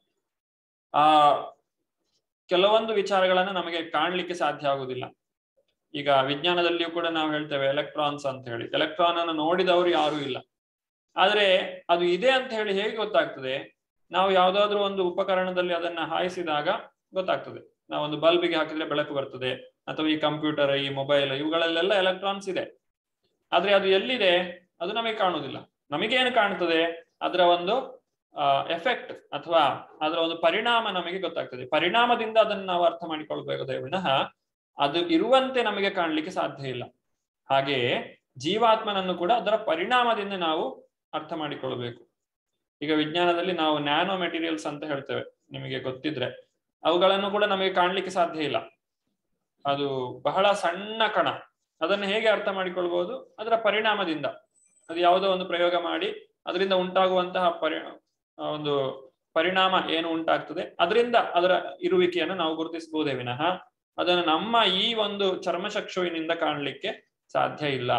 ಆ ಕೆಲವೊಂದು ವಿಚಾರಗಳನ್ನ ನಮಗೆ ಕಾಣ್ಲಿಕ್ಕೆ ಸಾಧ್ಯ ಆಗುದಿಲ್ಲ ಈಗ ವಿಜ್ಞಾನದಲ್ಲಿಯೂ ಕೂಡ ನಾವು ಹೇಳ್ತೇವೆ ಎಲೆಕ್ಟ್ರಾನ್ಸ್ ಅಂತ ಹೇಳಿ ಎಲೆಕ್ಟ್ರಾನ್ ಅನ್ನು ನೋಡಿದವರು ಯಾರು ಇಲ್ಲ ಆದ್ರೆ ಅದು ಇದೆ ಅಂತ ಹೇಳಿ ಹೇಗೆ ಗೊತ್ತಾಗ್ತದೆ ನಾವು ಯಾವ್ದಾದ್ರು ಒಂದು ಉಪಕರಣದಲ್ಲಿ ಅದನ್ನ ಹಾಯಿಸಿದಾಗ ಗೊತ್ತಾಗ್ತದೆ ನಾವು ಒಂದು ಬಲ್ಬಿಗೆ ಹಾಕಿದ್ರೆ ಬೆಳಕು ಬರ್ತದೆ ಅಥವಾ ಈ ಕಂಪ್ಯೂಟರ್ ಈ ಮೊಬೈಲ್ ಇವುಗಳಲ್ಲೆಲ್ಲ ಎಲೆಕ್ಟ್ರಾನ್ಸ್ ಇದೆ ಆದ್ರೆ ಅದು ಎಲ್ಲಿದೆ ಅದು ನಮಗೆ ಕಾಣುವುದಿಲ್ಲ ನಮಗೇನು ಕಾಣ್ತದೆ ಅದರ ಒಂದು ಎಫೆಕ್ಟ್ ಅಥವಾ ಅದರ ಒಂದು ಪರಿಣಾಮ ನಮಗೆ ಗೊತ್ತಾಗ್ತದೆ ಪರಿಣಾಮದಿಂದ ಅದನ್ನು ನಾವು ಅರ್ಥ ಮಾಡಿಕೊಳ್ಬೇಕು ವಿನಃ ಅದು ಇರುವಂತೆ ನಮಗೆ ಕಾಣಲಿಕ್ಕೆ ಸಾಧ್ಯ ಇಲ್ಲ ಹಾಗೆಯೇ ಜೀವಾತ್ಮನನ್ನು ಕೂಡ ಅದರ ಪರಿಣಾಮದಿಂದ ನಾವು ಅರ್ಥ ಮಾಡಿಕೊಳ್ಬೇಕು ಈಗ ವಿಜ್ಞಾನದಲ್ಲಿ ನಾವು ನ್ಯಾನೋ ಮೆಟೀರಿಯಲ್ಸ್ ಅಂತ ಹೇಳ್ತೇವೆ ನಿಮಗೆ ಗೊತ್ತಿದ್ರೆ ಅವುಗಳನ್ನು ಕೂಡ ನಮಗೆ ಕಾಣ್ಲಿಕ್ಕೆ ಸಾಧ್ಯ ಇಲ್ಲ ಅದು ಬಹಳ ಸಣ್ಣ ಕಣ ಅದನ್ನು ಹೇಗೆ ಅರ್ಥ ಮಾಡಿಕೊಳ್ಬಹುದು ಅದರ ಪರಿಣಾಮದಿಂದ ಅದು ಯಾವುದೋ ಒಂದು ಪ್ರಯೋಗ ಮಾಡಿ ಅದರಿಂದ ಉಂಟಾಗುವಂತಹ ಪರಿ ಒಂದು ಪರಿಣಾಮ ಏನು ಉಂಟಾಗ್ತದೆ ಅದರಿಂದ ಅದರ ಇರುವಿಕೆಯನ್ನು ನಾವು ಗುರುತಿಸಬಹುದೇ ವಿನಃ ಅದನ್ನು ನಮ್ಮ ಈ ಒಂದು ಚರ್ಮಚಕ್ಷುವಿನಿಂದ ಕಾಣಲಿಕ್ಕೆ ಸಾಧ್ಯ ಇಲ್ಲ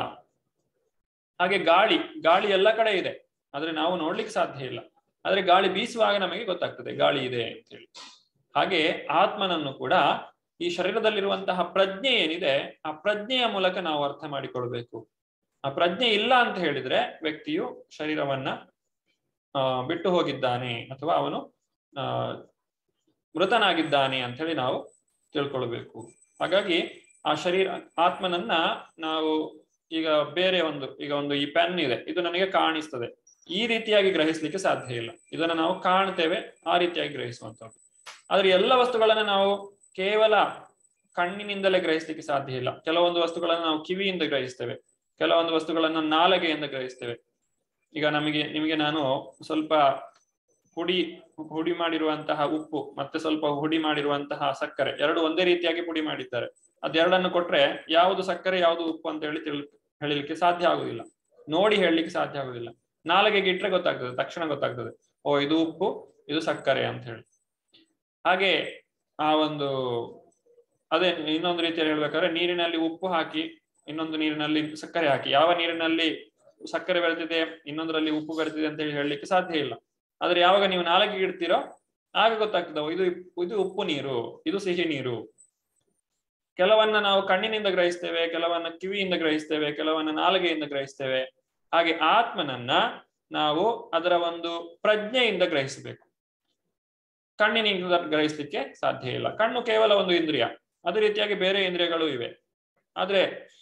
ಹಾಗೆ ಗಾಳಿ ಗಾಳಿ ಎಲ್ಲ ಕಡೆ ಇದೆ ಆದ್ರೆ ನಾವು ನೋಡ್ಲಿಕ್ಕೆ ಸಾಧ್ಯ ಇಲ್ಲ ಆದ್ರೆ ಗಾಳಿ ಬೀಸುವಾಗ ನಮಗೆ ಗೊತ್ತಾಗ್ತದೆ ಗಾಳಿ ಇದೆ ಅಂತ ಹೇಳಿ ಹಾಗೆ ಆತ್ಮನನ್ನು ಕೂಡ ಈ ಶರೀರದಲ್ಲಿರುವಂತಹ ಪ್ರಜ್ಞೆ ಏನಿದೆ ಆ ಪ್ರಜ್ಞೆಯ ಮೂಲಕ ನಾವು ಅರ್ಥ ಮಾಡಿಕೊಳ್ಬೇಕು ಆ ಪ್ರಜ್ಞೆ ಇಲ್ಲ ಅಂತ ಹೇಳಿದ್ರೆ ವ್ಯಕ್ತಿಯು ಶರೀರವನ್ನ ಆ ಬಿಟ್ಟು ಹೋಗಿದ್ದಾನೆ ಅಥವಾ ಅವನು ಆ ಮೃತನಾಗಿದ್ದಾನೆ ಅಂತ ಹೇಳಿ ನಾವು ತಿಳ್ಕೊಳ್ಬೇಕು ಹಾಗಾಗಿ ಆ ಶರೀರ ಆತ್ಮನನ್ನ ನಾವು ಈಗ ಬೇರೆ ಒಂದು ಈಗ ಒಂದು ಈ ಪೆನ್ ಇದೆ ಇದು ನನಗೆ ಕಾಣಿಸ್ತದೆ ಈ ರೀತಿಯಾಗಿ ಗ್ರಹಿಸ್ಲಿಕ್ಕೆ ಸಾಧ್ಯ ಇಲ್ಲ ಇದನ್ನ ನಾವು ಕಾಣ್ತೇವೆ ಆ ರೀತಿಯಾಗಿ ಗ್ರಹಿಸುವಂತದ್ದು ಆದ್ರೆ ಎಲ್ಲ ವಸ್ತುಗಳನ್ನ ನಾವು ಕೇವಲ ಕಣ್ಣಿನಿಂದಲೇ ಗ್ರಹಿಸ್ಲಿಕ್ಕೆ ಸಾಧ್ಯ ಇಲ್ಲ ಕೆಲವೊಂದು ವಸ್ತುಗಳನ್ನ ನಾವು ಕಿವಿಯಿಂದ ಗ್ರಹಿಸ್ತೇವೆ ಕೆಲವೊಂದು ವಸ್ತುಗಳನ್ನ ನಾಲಗೆಯಿಂದ ಗ್ರಹಿಸ್ತೇವೆ ಈಗ ನಮಗೆ ನಿಮಗೆ ನಾನು ಸ್ವಲ್ಪ ಹುಡಿ ಹುಡಿ ಮಾಡಿರುವಂತಹ ಉಪ್ಪು ಮತ್ತೆ ಸ್ವಲ್ಪ ಹುಡಿ ಮಾಡಿರುವಂತಹ ಸಕ್ಕರೆ ಎರಡು ಒಂದೇ ರೀತಿಯಾಗಿ ಪುಡಿ ಮಾಡಿದ್ದಾರೆ ಅದೆರಡನ್ನು ಕೊಟ್ರೆ ಯಾವುದು ಸಕ್ಕರೆ ಯಾವುದು ಉಪ್ಪು ಅಂತ ಹೇಳಿ ತಿಳ್ ಹೇಳಲಿಕ್ಕೆ ಸಾಧ್ಯ ಆಗುದಿಲ್ಲ ನೋಡಿ ಹೇಳಲಿಕ್ಕೆ ಸಾಧ್ಯ ಆಗುದಿಲ್ಲ ನಾಲಿಗೆಗೆ ಇಟ್ರೆ ಗೊತ್ತಾಗ್ತದೆ ತಕ್ಷಣ ಗೊತ್ತಾಗ್ತದೆ ಓ ಇದು ಉಪ್ಪು ಇದು ಸಕ್ಕರೆ ಅಂತ ಹೇಳಿ ಹಾಗೆ ಆ ಒಂದು ಅದೇ ಇನ್ನೊಂದು ರೀತಿಯಲ್ಲಿ ಹೇಳ್ಬೇಕಾದ್ರೆ ನೀರಿನಲ್ಲಿ ಉಪ್ಪು ಹಾಕಿ ಇನ್ನೊಂದು ನೀರಿನಲ್ಲಿ ಸಕ್ಕರೆ ಹಾಕಿ ಯಾವ ನೀರಿನಲ್ಲಿ ಸಕ್ಕರೆ ಬೆರೆತಿದೆ ಇನ್ನೊಂದರಲ್ಲಿ ಉಪ್ಪು ಬೆರೆತಿದೆ ಅಂತ ಹೇಳಿ ಹೇಳಲಿಕ್ಕೆ ಸಾಧ್ಯ ಇಲ್ಲ ಆದ್ರೆ ಯಾವಾಗ ನೀವು ನಾಲ್ಕಿಗೆ ಇಡ್ತೀರೋ ಆಗ ಗೊತ್ತಾಗ್ತದೆ ಇದು ಇದು ಉಪ್ಪು ನೀರು ಇದು ಸಿಹಿ ನೀರು ಕೆಲವನ್ನ ನಾವು ಕಣ್ಣಿನಿಂದ ಗ್ರಹಿಸ್ತೇವೆ ಕೆಲವನ್ನ ಕಿವಿಯಿಂದ ಗ್ರಹಿಸ್ತೇವೆ ಕೆಲವನ್ನ ನಾಲಿಗೆಯಿಂದ ಗ್ರಹಿಸ್ತೇವೆ ಹಾಗೆ ಆತ್ಮನನ್ನ ನಾವು ಅದರ ಒಂದು ಪ್ರಜ್ಞೆಯಿಂದ ಗ್ರಹಿಸಬೇಕು ಕಣ್ಣಿನಿಂದ ಗ್ರಹಿಸ್ಲಿಕ್ಕೆ ಸಾಧ್ಯ ಇಲ್ಲ ಕಣ್ಣು ಕೇವಲ ಒಂದು ಇಂದ್ರಿಯ ಅದೇ ರೀತಿಯಾಗಿ ಬೇರೆ ಇಂದ್ರಿಯಗಳು ಇವೆ ಆದ್ರೆ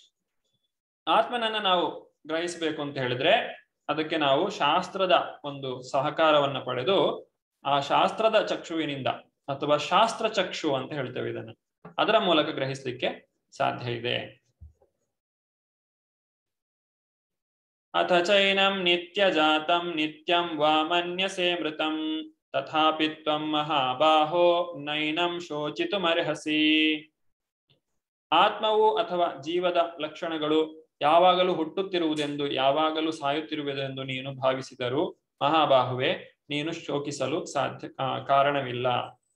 ಆತ್ಮನನ್ನ ನಾವು ಗ್ರಹಿಸಬೇಕು ಅಂತ ಹೇಳಿದ್ರೆ ಅದಕ್ಕೆ ನಾವು ಶಾಸ್ತ್ರದ ಒಂದು ಸಹಕಾರವನ್ನ ಪಡೆದು ಆ ಶಾಸ್ತ್ರದ ಚಕ್ಷುವಿನಿಂದ ಅಥವಾ ಶಾಸ್ತ್ರ ಚಕ್ಷು ಅಂತ ಹೇಳ್ತೇವೆ ಇದನ್ನ ಅದರ ಮೂಲಕ ಗ್ರಹಿಸ್ಲಿಕ್ಕೆ ಸಾಧ್ಯ ಇದೆ ಅಥ ಚೈನಂ ನಿತ್ಯ ಜಾತಂ ನಿತ್ಯಂ ವಾ ಮನ್ಯಸೆ ಮೃತಂ ತಥಾಪಿ ತ್ವಂ ಮಹಾಬಾಹೋ ನೈನಂ ಶೋಚಿತುಮರ್ಹಸಿ ಆತ್ಮವು ಅಥವಾ ಜೀವದ ಲಕ್ಷಣಗಳು ಯಾವಾಗಲೂ ಹುಟ್ಟುತ್ತಿರುವುದೆಂದು ಯಾವಾಗಲೂ ಸಾಯುತ್ತಿರುವುದೆಂದು ನೀನು ಭಾವಿಸಿದರೂ ಮಹಾಬಾಹುವೆ ನೀನು ಶೋಕಿಸಲು ಸಾಧ್ಯ ಕಾರಣವಿಲ್ಲ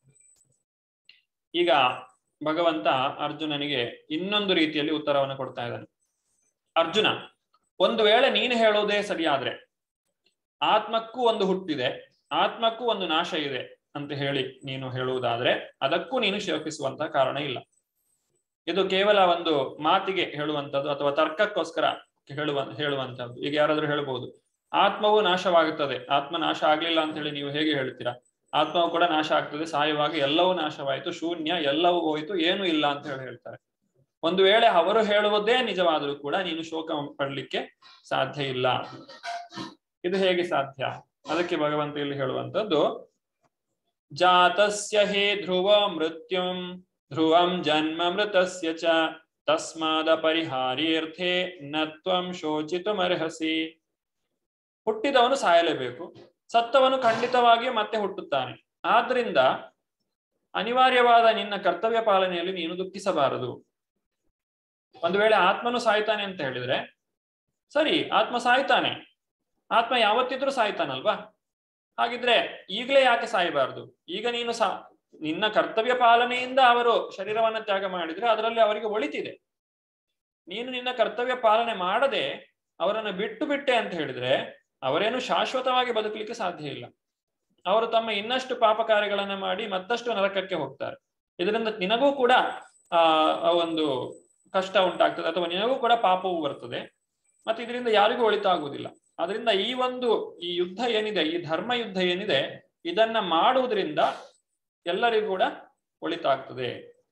ಈಗ ಭಗವಂತ ಅರ್ಜುನನಿಗೆ ಇನ್ನೊಂದು ರೀತಿಯಲ್ಲಿ ಉತ್ತರವನ್ನು ಕೊಡ್ತಾ ಇದ್ದಾನೆ ಅರ್ಜುನ ಒಂದು ವೇಳೆ ನೀನು ಹೇಳೋದೇ ಸರಿಯಾದ್ರೆ ಆತ್ಮಕ್ಕೂ ಒಂದು ಹುಟ್ಟಿದೆ ಆತ್ಮಕ್ಕೂ ಒಂದು ನಾಶ ಇದೆ ಅಂತ ಹೇಳಿ ನೀನು ಹೇಳುವುದಾದ್ರೆ ಅದಕ್ಕೂ ನೀನು ಶೋಕಿಸುವಂತಹ ಕಾರಣ ಇಲ್ಲ ಇದು ಕೇವಲ ಒಂದು ಮಾತಿಗೆ ಹೇಳುವಂಥದ್ದು ಅಥವಾ ತರ್ಕಕ್ಕೋಸ್ಕರ ಹೇಳುವ ಹೇಳುವಂತದ್ದು ಈಗ ಯಾರಾದ್ರೂ ಹೇಳ್ಬಹುದು ಆತ್ಮವು ನಾಶವಾಗುತ್ತದೆ ಆತ್ಮ ನಾಶ ಆಗ್ಲಿಲ್ಲ ಅಂತ ಹೇಳಿ ನೀವು ಹೇಗೆ ಹೇಳ್ತೀರಾ ಆತ್ಮವು ಕೂಡ ನಾಶ ಆಗ್ತದೆ ಸಾಯುವಾಗ ಎಲ್ಲವೂ ನಾಶವಾಯಿತು ಶೂನ್ಯ ಎಲ್ಲವೂ ಹೋಯಿತು ಏನೂ ಇಲ್ಲ ಅಂತ ಹೇಳಿ ಹೇಳ್ತಾರೆ ಒಂದು ವೇಳೆ ಅವರು ಹೇಳುವುದೇ ನಿಜವಾದರೂ ಕೂಡ ನೀನು ಶೋಕ ಪಡ್ಲಿಕ್ಕೆ ಸಾಧ್ಯ ಇಲ್ಲ ಇದು ಹೇಗೆ ಸಾಧ್ಯ ಅದಕ್ಕೆ ಭಗವಂತ ಇಲ್ಲಿ ಹೇಳುವಂತದ್ದು ಜಾತಸ್ಯ ಹೇ ಧ್ರುವ ಮೃತ್ಯುಂ ಧ್ರುವಂ ಜನ್ಮ ಮೃತಸ್ಯ ಚ ತಸ್ಮಾದ ಪರಿಹಾರ್ಯರ್ಥೆ ನತ್ವಂ ಶೋಚಿತುಮರ್ಹಸಿ ಹುಟ್ಟಿದವನು ಸಾಯಲೇಬೇಕು ಸತ್ತವನು ಖಂಡಿತವಾಗಿಯೂ ಮತ್ತೆ ಹುಟ್ಟುತ್ತಾನೆ ಆದ್ರಿಂದ ಅನಿವಾರ್ಯವಾದ ನಿನ್ನ ಕರ್ತವ್ಯ ಪಾಲನೆಯಲ್ಲಿ ನೀನು ದುಃಖಿಸಬಾರದು ಒಂದು ವೇಳೆ ಆತ್ಮನು ಸಾಯ್ತಾನೆ ಅಂತ ಹೇಳಿದ್ರೆ ಸರಿ ಆತ್ಮ ಸಾಯ್ತಾನೆ ಆತ್ಮ ಯಾವತ್ತಿದ್ರೂ ಸಾಯ್ತಾನಲ್ವಾ ಹಾಗಿದ್ರೆ ಈಗಲೇ ಯಾಕೆ ಸಾಯಬಾರದು ಈಗ ನೀನು ಸಾ ನಿನ್ನ ಕರ್ತವ್ಯ ಪಾಲನೆಯಿಂದ ಅವರು ಶರೀರವನ್ನ ತ್ಯಾಗ ಮಾಡಿದ್ರೆ ಅದರಲ್ಲಿ ಅವರಿಗೆ ಒಳಿತಿದೆ ನೀನು ನಿನ್ನ ಕರ್ತವ್ಯ ಪಾಲನೆ ಮಾಡದೆ ಅವರನ್ನು ಬಿಟ್ಟು ಬಿಟ್ಟೆ ಅಂತ ಹೇಳಿದ್ರೆ ಅವರೇನು ಶಾಶ್ವತವಾಗಿ ಬದುಕಲಿಕ್ಕೆ ಸಾಧ್ಯ ಇಲ್ಲ ಅವರು ತಮ್ಮ ಇನ್ನಷ್ಟು ಪಾಪ ಕಾರ್ಯಗಳನ್ನ ಮಾಡಿ ಮತ್ತಷ್ಟು ನರಕಕ್ಕೆ ಹೋಗ್ತಾರೆ ಇದರಿಂದ ನಿನಗೂ ಕೂಡ ಆ ಒಂದು ಕಷ್ಟ ಉಂಟಾಗ್ತದೆ ಅಥವಾ ನಿನಗೂ ಕೂಡ ಪಾಪವು ಬರ್ತದೆ ಮತ್ತೆ ಇದರಿಂದ ಯಾರಿಗೂ ಒಳಿತಾಗುವುದಿಲ್ಲ ಅದರಿಂದ ಈ ಒಂದು ಈ ಯುದ್ಧ ಏನಿದೆ ಈ ಧರ್ಮ ಯುದ್ಧ ಏನಿದೆ ಇದನ್ನ ಮಾಡುವುದರಿಂದ ಎಲ್ಲರಿಗೂ ಕೂಡ ಒಳಿತಾಗ್ತದೆ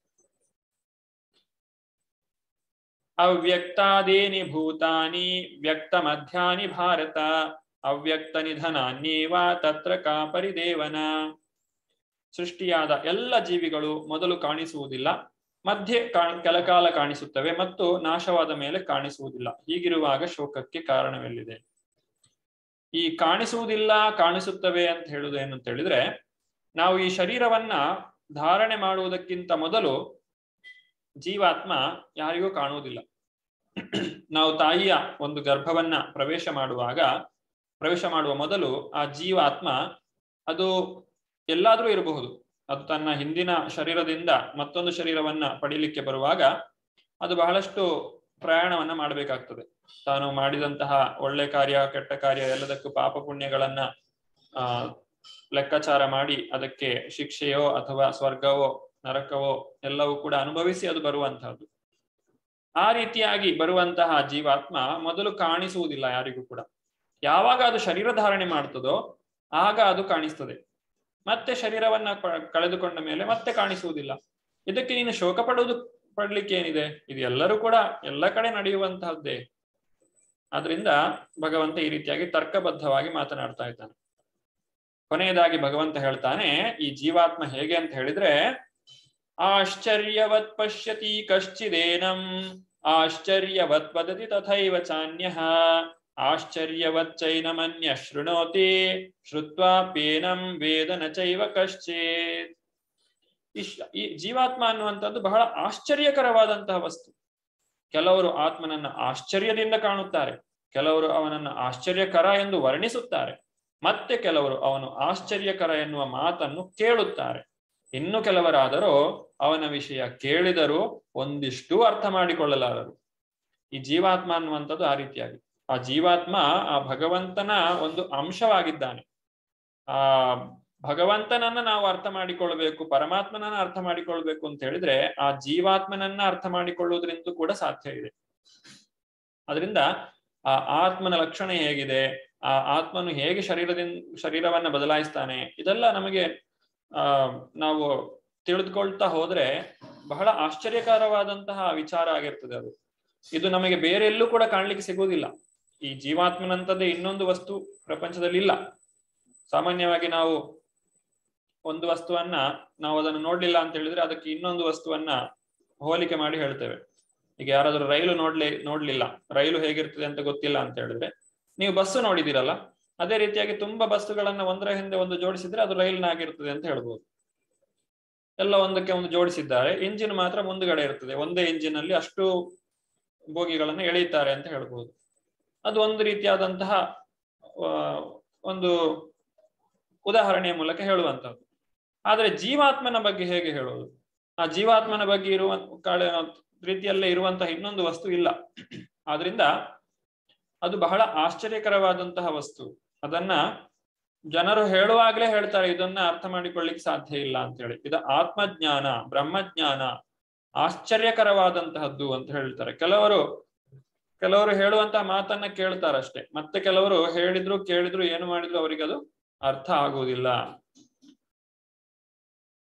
ಅವ್ಯಕ್ತಾದೇನಿ ಭೂತಾನಿ ವ್ಯಕ್ತ ಮಧ್ಯಾನಿ ಭಾರತ ಅವ್ಯಕ್ತ ನಿಧನಾನ್ಯೇವ ತತ್ರ ಕಾಪರಿದೇವನ ಸೃಷ್ಟಿಯಾದ ಎಲ್ಲ ಜೀವಿಗಳು ಮೊದಲು ಕಾಣಿಸುವುದಿಲ್ಲ ಮಧ್ಯೆ ಕೆಲಕಾಲ ಕಾಣಿಸುತ್ತವೆ ಮತ್ತು ನಾಶವಾದ ಮೇಲೆ ಕಾಣಿಸುವುದಿಲ್ಲ ಹೀಗಿರುವಾಗ ಶೋಕಕ್ಕೆ ಕಾರಣವೆಲ್ಲಿದೆ ಈ ಕಾಣಿಸುವುದಿಲ್ಲ ಕಾಣಿಸುತ್ತವೆ ಅಂತ ಹೇಳುವುದು ಏನು ಅಂತ ಹೇಳಿದ್ರೆ ನಾವು ಈ ಶರೀರವನ್ನ ಧಾರಣೆ ಮಾಡುವುದಕ್ಕಿಂತ ಮೊದಲು ಜೀವಾತ್ಮ ಯಾರಿಗೂ ಕಾಣುವುದಿಲ್ಲ ನಾವು ತಾಯಿಯ ಒಂದು ಗರ್ಭವನ್ನ ಪ್ರವೇಶ ಮಾಡುವಾಗ ಪ್ರವೇಶ ಮಾಡುವ ಮೊದಲು ಆ ಜೀವಾತ್ಮ ಅದು ಎಲ್ಲಾದ್ರೂ ಇರಬಹುದು ಅದು ತನ್ನ ಹಿಂದಿನ ಶರೀರದಿಂದ ಮತ್ತೊಂದು ಶರೀರವನ್ನ ಪಡೀಲಿಕ್ಕೆ ಬರುವಾಗ ಅದು ಬಹಳಷ್ಟು ಪ್ರಯಾಣವನ್ನ ಮಾಡಬೇಕಾಗ್ತದೆ ತಾನು ಮಾಡಿದಂತಹ ಒಳ್ಳೆ ಕಾರ್ಯ ಕೆಟ್ಟ ಕಾರ್ಯ ಎಲ್ಲದಕ್ಕೂ ಪಾಪ ಪುಣ್ಯಗಳನ್ನ ಆ ಲೆಕ್ಕಾಚಾರ ಮಾಡಿ ಅದಕ್ಕೆ ಶಿಕ್ಷೆಯೋ ಅಥವಾ ಸ್ವರ್ಗವೋ ನರಕವೋ ಎಲ್ಲವೂ ಕೂಡ ಅನುಭವಿಸಿ ಅದು ಬರುವಂತಹದ್ದು ಆ ರೀತಿಯಾಗಿ ಬರುವಂತಹ ಜೀವಾತ್ಮ ಮೊದಲು ಕಾಣಿಸುವುದಿಲ್ಲ ಯಾರಿಗೂ ಕೂಡ ಯಾವಾಗ ಅದು ಶರೀರ ಧಾರಣೆ ಮಾಡ್ತದೋ ಆಗ ಅದು ಕಾಣಿಸ್ತದೆ ಮತ್ತೆ ಶರೀರವನ್ನ ಕಳೆದುಕೊಂಡ ಮೇಲೆ ಮತ್ತೆ ಕಾಣಿಸುವುದಿಲ್ಲ ಇದಕ್ಕೆ ನೀನು ಶೋಕ ಪಡುವುದು ಪಡ್ಲಿಕ್ಕೆ ಏನಿದೆ ಇದು ಎಲ್ಲರೂ ಕೂಡ ಎಲ್ಲ ಕಡೆ ನಡೆಯುವಂತಹದ್ದೇ ಆದ್ರಿಂದ ಭಗವಂತ ಈ ರೀತಿಯಾಗಿ ತರ್ಕಬದ್ಧವಾಗಿ ಮಾತನಾಡ್ತಾ ಇದ್ದಾನೆ ಕೊನೆಯದಾಗಿ ಭಗವಂತ ಹೇಳ್ತಾನೆ ಈ ಜೀವಾತ್ಮ ಹೇಗೆ ಅಂತ ಹೇಳಿದ್ರೆ ಆಶ್ಚರ್ಯವತ್ ಪಶ್ಯತಿ ಕಶ್ಚಿದೇನಂ ಆಶ್ಚರ್ಯವತ್ ವದತಿ ತಥೈವ ಚಾನ್ಯ ಆಶ್ಚರ್ಯವಚ್ಚೈನಮನ್ಯ ಶೃಣೋತಿ ಶ್ರುತ್ವಾಪ್ಯೇನಂ ವೇದನ ಚೈವ ಕಶ್ಚಿತ್ ಈ ಜೀವಾತ್ಮ ಅನ್ನುವಂಥದ್ದು ಬಹಳ ಆಶ್ಚರ್ಯಕರವಾದಂತಹ ವಸ್ತು ಕೆಲವರು ಆತ್ಮನನ್ನ ಆಶ್ಚರ್ಯದಿಂದ ಕಾಣುತ್ತಾರೆ ಕೆಲವರು ಅವನನ್ನ ಆಶ್ಚರ್ಯಕರ ಎಂದು ವರ್ಣಿಸುತ್ತಾರೆ ಮತ್ತೆ ಕೆಲವರು ಅವನು ಆಶ್ಚರ್ಯಕರ ಎನ್ನುವ ಮಾತನ್ನು ಕೇಳುತ್ತಾರೆ ಇನ್ನು ಕೆಲವರಾದರೂ ಅವನ ವಿಷಯ ಕೇಳಿದರೂ ಒಂದಿಷ್ಟು ಅರ್ಥ ಮಾಡಿಕೊಳ್ಳಲಾರರು ಈ ಜೀವಾತ್ಮ ಅನ್ನುವಂಥದ್ದು ಆ ರೀತಿಯಾಗಿ ಆ ಜೀವಾತ್ಮ ಆ ಭಗವಂತನ ಒಂದು ಅಂಶವಾಗಿದ್ದಾನೆ ಆ ಭಗವಂತನನ್ನ ನಾವು ಅರ್ಥ ಮಾಡಿಕೊಳ್ಬೇಕು ಪರಮಾತ್ಮನನ್ನ ಅರ್ಥ ಮಾಡಿಕೊಳ್ಬೇಕು ಅಂತ ಹೇಳಿದ್ರೆ ಆ ಜೀವಾತ್ಮನನ್ನ ಅರ್ಥ ಮಾಡಿಕೊಳ್ಳುವುದರಿಂದ ಕೂಡ ಸಾಧ್ಯ ಇದೆ ಅದರಿಂದ ಆ ಆತ್ಮನ ಲಕ್ಷಣ ಹೇಗಿದೆ ಆ ಆತ್ಮನು ಹೇಗೆ ಶರೀರದಿಂದ ಶರೀರವನ್ನ ಬದಲಾಯಿಸ್ತಾನೆ ಇದೆಲ್ಲ ನಮಗೆ ಆ ನಾವು ತಿಳಿದುಕೊಳ್ತಾ ಹೋದ್ರೆ ಬಹಳ ಆಶ್ಚರ್ಯಕರವಾದಂತಹ ವಿಚಾರ ಆಗಿರ್ತದೆ ಅದು ಇದು ನಮಗೆ ಬೇರೆ ಎಲ್ಲೂ ಕೂಡ ಕಾಣ್ಲಿಕ್ಕೆ ಸಿಗುವುದಿಲ್ಲ ಈ ಜೀವಾತ್ಮನಂತದ್ದೇ ಇನ್ನೊಂದು ವಸ್ತು ಪ್ರಪಂಚದಲ್ಲಿ ಇಲ್ಲ ಸಾಮಾನ್ಯವಾಗಿ ನಾವು ಒಂದು ವಸ್ತುವನ್ನ ನಾವು ಅದನ್ನು ನೋಡ್ಲಿಲ್ಲ ಅಂತ ಹೇಳಿದ್ರೆ ಅದಕ್ಕೆ ಇನ್ನೊಂದು ವಸ್ತುವನ್ನ ಹೋಲಿಕೆ ಮಾಡಿ ಹೇಳ್ತೇವೆ ಈಗ ಯಾರಾದ್ರೂ ರೈಲು ನೋಡ್ಲಿ ನೋಡ್ಲಿಲ್ಲ ರೈಲು ಹೇಗಿರ್ತದೆ ಅಂತ ಗೊತ್ತಿಲ್ಲ ಅಂತ ಹೇಳಿದ್ರೆ ನೀವು ಬಸ್ಸು ನೋಡಿದಿರಲ್ಲ ಅದೇ ರೀತಿಯಾಗಿ ತುಂಬಾ ಬಸ್ಸುಗಳನ್ನ ಒಂದರ ಹಿಂದೆ ಒಂದು ಜೋಡಿಸಿದ್ರೆ ಅದು ರೈಲ್ನಾಗಿರ್ತದೆ ಅಂತ ಹೇಳ್ಬೋದು ಎಲ್ಲ ಒಂದಕ್ಕೆ ಒಂದು ಜೋಡಿಸಿದ್ದಾರೆ ಇಂಜಿನ್ ಮಾತ್ರ ಮುಂದುಗಡೆ ಇರ್ತದೆ ಒಂದೇ ಇಂಜಿನ್ ಅಲ್ಲಿ ಅಷ್ಟು ಬೋಗಿಗಳನ್ನ ಎಳೆಯುತ್ತಾರೆ ಅಂತ ಹೇಳ್ಬೋದು ಅದು ಒಂದು ರೀತಿಯಾದಂತಹ ಒಂದು ಉದಾಹರಣೆಯ ಮೂಲಕ ಹೇಳುವಂತದ್ದು ಆದ್ರೆ ಜೀವಾತ್ಮನ ಬಗ್ಗೆ ಹೇಗೆ ಹೇಳೋದು ಆ ಜೀವಾತ್ಮನ ಬಗ್ಗೆ ಇರುವ ರೀತಿಯಲ್ಲೇ ಇರುವಂತಹ ಇನ್ನೊಂದು ವಸ್ತು ಇಲ್ಲ ಆದ್ರಿಂದ ಅದು ಬಹಳ ಆಶ್ಚರ್ಯಕರವಾದಂತಹ ವಸ್ತು ಅದನ್ನ ಜನರು ಹೇಳುವಾಗ್ಲೇ ಹೇಳ್ತಾರೆ ಇದನ್ನ ಅರ್ಥ ಮಾಡಿಕೊಳ್ಳಿಕ್ ಸಾಧ್ಯ ಇಲ್ಲ ಅಂತ ಹೇಳಿ ಇದು ಆತ್ಮಜ್ಞಾನ ಬ್ರಹ್ಮಜ್ಞಾನ ಆಶ್ಚರ್ಯಕರವಾದಂತಹದ್ದು ಅಂತ ಹೇಳ್ತಾರೆ ಕೆಲವರು ಕೆಲವರು ಹೇಳುವಂತಹ ಮಾತನ್ನ ಕೇಳ್ತಾರಷ್ಟೇ ಮತ್ತೆ ಕೆಲವರು ಹೇಳಿದ್ರು ಕೇಳಿದ್ರು ಏನು ಮಾಡಿದ್ರು ಅವರಿಗೆ ಅದು ಅರ್ಥ ಆಗುವುದಿಲ್ಲ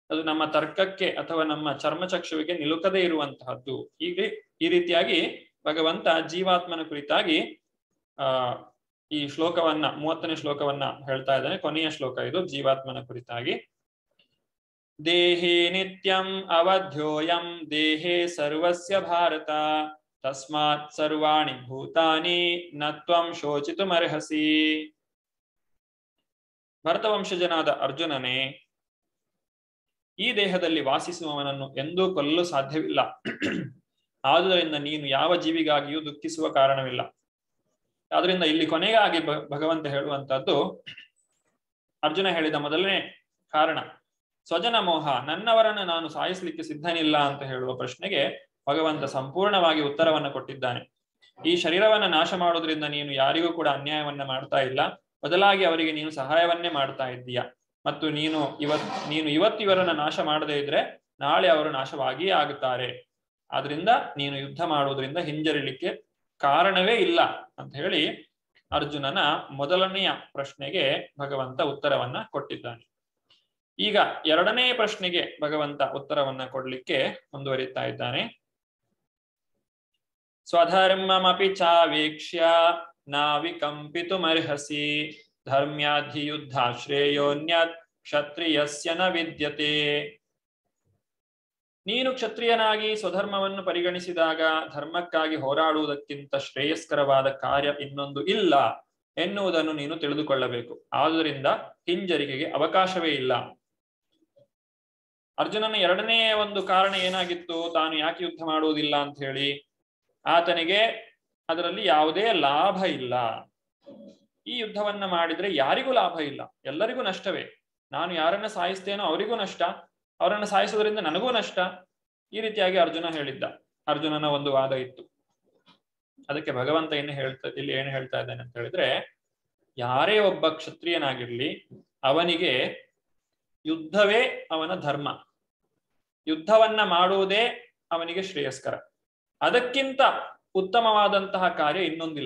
ಅದು ನಮ್ಮ ತರ್ಕಕ್ಕೆ ಅಥವಾ ನಮ್ಮ ಚರ್ಮಚಕ್ಷುವಿಗೆ ನಿಲುಕದೇ ಇರುವಂತಹದ್ದು ಹೀಗೆ ಈ ರೀತಿಯಾಗಿ ಭಗವಂತ ಜೀವಾತ್ಮನ ಕುರಿತಾಗಿ ಆ ಈ ಶ್ಲೋಕವನ್ನ ಮೂವತ್ತನೇ ಶ್ಲೋಕವನ್ನ ಹೇಳ್ತಾ ಇದ್ದಾನೆ ಕೊನೆಯ ಶ್ಲೋಕ ಇದು ಜೀವಾತ್ಮನ ಕುರಿತಾಗಿ ದೇಹೇ ನಿತ್ಯಂ ಅವಧ್ಯೋಯಂ ದೇಹೇ ಸರ್ವಸ್ಯ ಭಾರತ ತಸ್ಮಾತ್ ಸರ್ವಾಣಿ ಭೂತಾನಿ ನತ್ವಂ ಶೋಚಿತುಮರ್ಹಸಿ ಭರತವಂಶಜನಾದ ಅರ್ಜುನನೇ ಈ ದೇಹದಲ್ಲಿ ವಾಸಿಸುವವನನ್ನು ಎಂದೂ ಕೊಲ್ಲಲು ಸಾಧ್ಯವಿಲ್ಲ ಆದುದರಿಂದ ನೀನು ಯಾವ ಜೀವಿಗಾಗಿಯೂ ದುಃಖಿಸುವ ಕಾರಣವಿಲ್ಲ ಆದ್ರಿಂದ ಇಲ್ಲಿ ಕೊನೆಗಾಗಿ ಭಗವಂತ ಹೇಳುವಂತದ್ದು ಅರ್ಜುನ ಹೇಳಿದ ಮೊದಲನೇ ಕಾರಣ ಸ್ವಜನ ಮೋಹ ನನ್ನವರನ್ನು ನಾನು ಸಾಯಿಸಲಿಕ್ಕೆ ಸಿದ್ಧನಿಲ್ಲ ಅಂತ ಹೇಳುವ ಪ್ರಶ್ನೆಗೆ ಭಗವಂತ ಸಂಪೂರ್ಣವಾಗಿ ಉತ್ತರವನ್ನ ಕೊಟ್ಟಿದ್ದಾನೆ ಈ ಶರೀರವನ್ನ ನಾಶ ಮಾಡೋದ್ರಿಂದ ನೀನು ಯಾರಿಗೂ ಕೂಡ ಅನ್ಯಾಯವನ್ನ ಮಾಡ್ತಾ ಇಲ್ಲ ಬದಲಾಗಿ ಅವರಿಗೆ ನೀನು ಸಹಾಯವನ್ನೇ ಮಾಡ್ತಾ ಇದ್ದೀಯ ಮತ್ತು ನೀನು ಇವತ್ ನೀನು ಇವತ್ತು ಇವರನ್ನ ನಾಶ ಮಾಡದೇ ಇದ್ರೆ ನಾಳೆ ಅವರು ನಾಶವಾಗಿಯೇ ಆಗುತ್ತಾರೆ ಆದ್ರಿಂದ ನೀನು ಯುದ್ಧ ಮಾಡುವುದರಿಂದ ಹಿಂಜರಿಲಿಕ್ಕೆ ಕಾರಣವೇ ಇಲ್ಲ ಅಂತ ಹೇಳಿ ಅರ್ಜುನನ ಮೊದಲನೆಯ ಪ್ರಶ್ನೆಗೆ ಭಗವಂತ ಉತ್ತರವನ್ನ ಕೊಟ್ಟಿದ್ದಾನೆ ಈಗ ಎರಡನೇ ಪ್ರಶ್ನೆಗೆ ಭಗವಂತ ಉತ್ತರವನ್ನ ಕೊಡ್ಲಿಕ್ಕೆ ಮುಂದುವರಿತಾ ಇದ್ದಾನೆ ಸ್ವಧರ್ಮಮಪಿ ಚಾವೇಕ್ಷ್ಯ ನಾವಿಕಂಪಿತುಮರ್ಹಸಿ ಧರ್ಮ್ಯಾಧಿಯುದ್ಧ ಶ್ರೇಯೋನ್ಯತ್ ಕ್ಷತ್ರಿಯಸ್ಯ ನ ವಿದ್ಯತೆ ನೀನು ಕ್ಷತ್ರಿಯನಾಗಿ ಸ್ವಧರ್ಮವನ್ನು ಪರಿಗಣಿಸಿದಾಗ ಧರ್ಮಕ್ಕಾಗಿ ಹೋರಾಡುವುದಕ್ಕಿಂತ ಶ್ರೇಯಸ್ಕರವಾದ ಕಾರ್ಯ ಇನ್ನೊಂದು ಇಲ್ಲ ಎನ್ನುವುದನ್ನು ನೀನು ತಿಳಿದುಕೊಳ್ಳಬೇಕು ಆದುದರಿಂದ ಹಿಂಜರಿಕೆಗೆ ಅವಕಾಶವೇ ಇಲ್ಲ ಅರ್ಜುನನ ಎರಡನೇ ಒಂದು ಕಾರಣ ಏನಾಗಿತ್ತು ತಾನು ಯಾಕೆ ಯುದ್ಧ ಮಾಡುವುದಿಲ್ಲ ಅಂತ ಹೇಳಿ ಆತನಿಗೆ ಅದರಲ್ಲಿ ಯಾವುದೇ ಲಾಭ ಇಲ್ಲ ಈ ಯುದ್ಧವನ್ನ ಮಾಡಿದ್ರೆ ಯಾರಿಗೂ ಲಾಭ ಇಲ್ಲ ಎಲ್ಲರಿಗೂ ನಷ್ಟವೇ ನಾನು ಯಾರನ್ನ ಸಾಯಿಸ್ತೇನೋ ಅವರಿಗೂ ನಷ್ಟ ಅವರನ್ನು ಸಾಯಿಸೋದ್ರಿಂದ ನನಗೂ ನಷ್ಟ ಈ ರೀತಿಯಾಗಿ ಅರ್ಜುನ ಹೇಳಿದ್ದ ಅರ್ಜುನನ ಒಂದು ವಾದ ಇತ್ತು ಅದಕ್ಕೆ ಭಗವಂತ ಏನು ಹೇಳ್ತಾ ಇಲ್ಲಿ ಏನು ಹೇಳ್ತಾ ಇದ್ದಾನೆ ಅಂತ ಹೇಳಿದ್ರೆ ಯಾರೇ ಒಬ್ಬ ಕ್ಷತ್ರಿಯನಾಗಿರ್ಲಿ ಅವನಿಗೆ ಯುದ್ಧವೇ ಅವನ ಧರ್ಮ ಯುದ್ಧವನ್ನ ಮಾಡುವುದೇ ಅವನಿಗೆ ಶ್ರೇಯಸ್ಕರ ಅದಕ್ಕಿಂತ ಉತ್ತಮವಾದಂತಹ ಕಾರ್ಯ ಇನ್ನೊಂದಿಲ್ಲ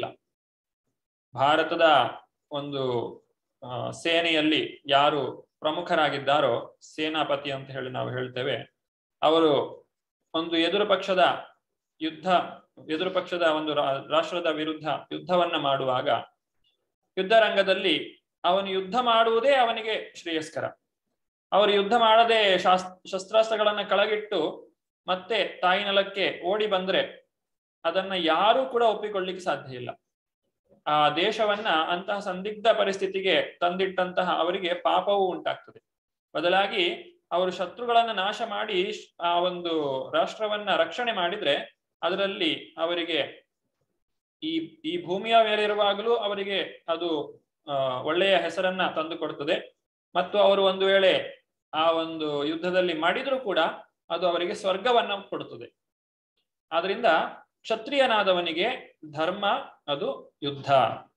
ಭಾರತದ ಒಂದು ಸೇನೆಯಲ್ಲಿ ಯಾರು ಪ್ರಮುಖರಾಗಿದ್ದಾರೋ ಸೇನಾಪತಿ ಅಂತ ಹೇಳಿ ನಾವು ಹೇಳ್ತೇವೆ ಅವರು ಒಂದು ಎದುರು ಪಕ್ಷದ ಯುದ್ಧ ಎದುರು ಪಕ್ಷದ ಒಂದು ರಾಷ್ಟ್ರದ ವಿರುದ್ಧ ಯುದ್ಧವನ್ನ ಮಾಡುವಾಗ ಯುದ್ಧ ರಂಗದಲ್ಲಿ ಅವನು ಯುದ್ಧ ಮಾಡುವುದೇ ಅವನಿಗೆ ಶ್ರೇಯಸ್ಕರ ಅವರು ಯುದ್ಧ ಮಾಡದೆ ಶಾಸ್ ಶಸ್ತ್ರಾಸ್ತ್ರಗಳನ್ನ ಕೆಳಗಿಟ್ಟು ಮತ್ತೆ ತಾಯಿ ನೆಲಕ್ಕೆ ಓಡಿ ಬಂದ್ರೆ ಅದನ್ನ ಯಾರೂ ಕೂಡ ಒಪ್ಪಿಕೊಳ್ಳಿಕ್ಕೆ ಸಾಧ್ಯ ಇಲ್ಲ ಆ ದೇಶವನ್ನ ಅಂತಹ ಸಂದಿಗ್ಧ ಪರಿಸ್ಥಿತಿಗೆ ತಂದಿಟ್ಟಂತಹ ಅವರಿಗೆ ಪಾಪವೂ ಉಂಟಾಗ್ತದೆ ಬದಲಾಗಿ ಅವರು ಶತ್ರುಗಳನ್ನ ನಾಶ ಮಾಡಿ ಆ ಒಂದು ರಾಷ್ಟ್ರವನ್ನ ರಕ್ಷಣೆ ಮಾಡಿದ್ರೆ ಅದರಲ್ಲಿ ಅವರಿಗೆ ಈ ಈ ಭೂಮಿಯ ಮೇಲಿರುವಾಗಲೂ ಅವರಿಗೆ ಅದು ಒಳ್ಳೆಯ ಹೆಸರನ್ನ ತಂದು ಕೊಡ್ತದೆ ಮತ್ತು ಅವರು ಒಂದು ವೇಳೆ ಆ ಒಂದು ಯುದ್ಧದಲ್ಲಿ ಮಾಡಿದ್ರು ಕೂಡ ಅದು ಅವರಿಗೆ ಸ್ವರ್ಗವನ್ನ ಕೊಡುತ್ತದೆ ಆದ್ರಿಂದ ಕ್ಷತ್ರಿಯನಾದವನಿಗೆ ಧರ್ಮ ಅದು ಯುದ್ಧ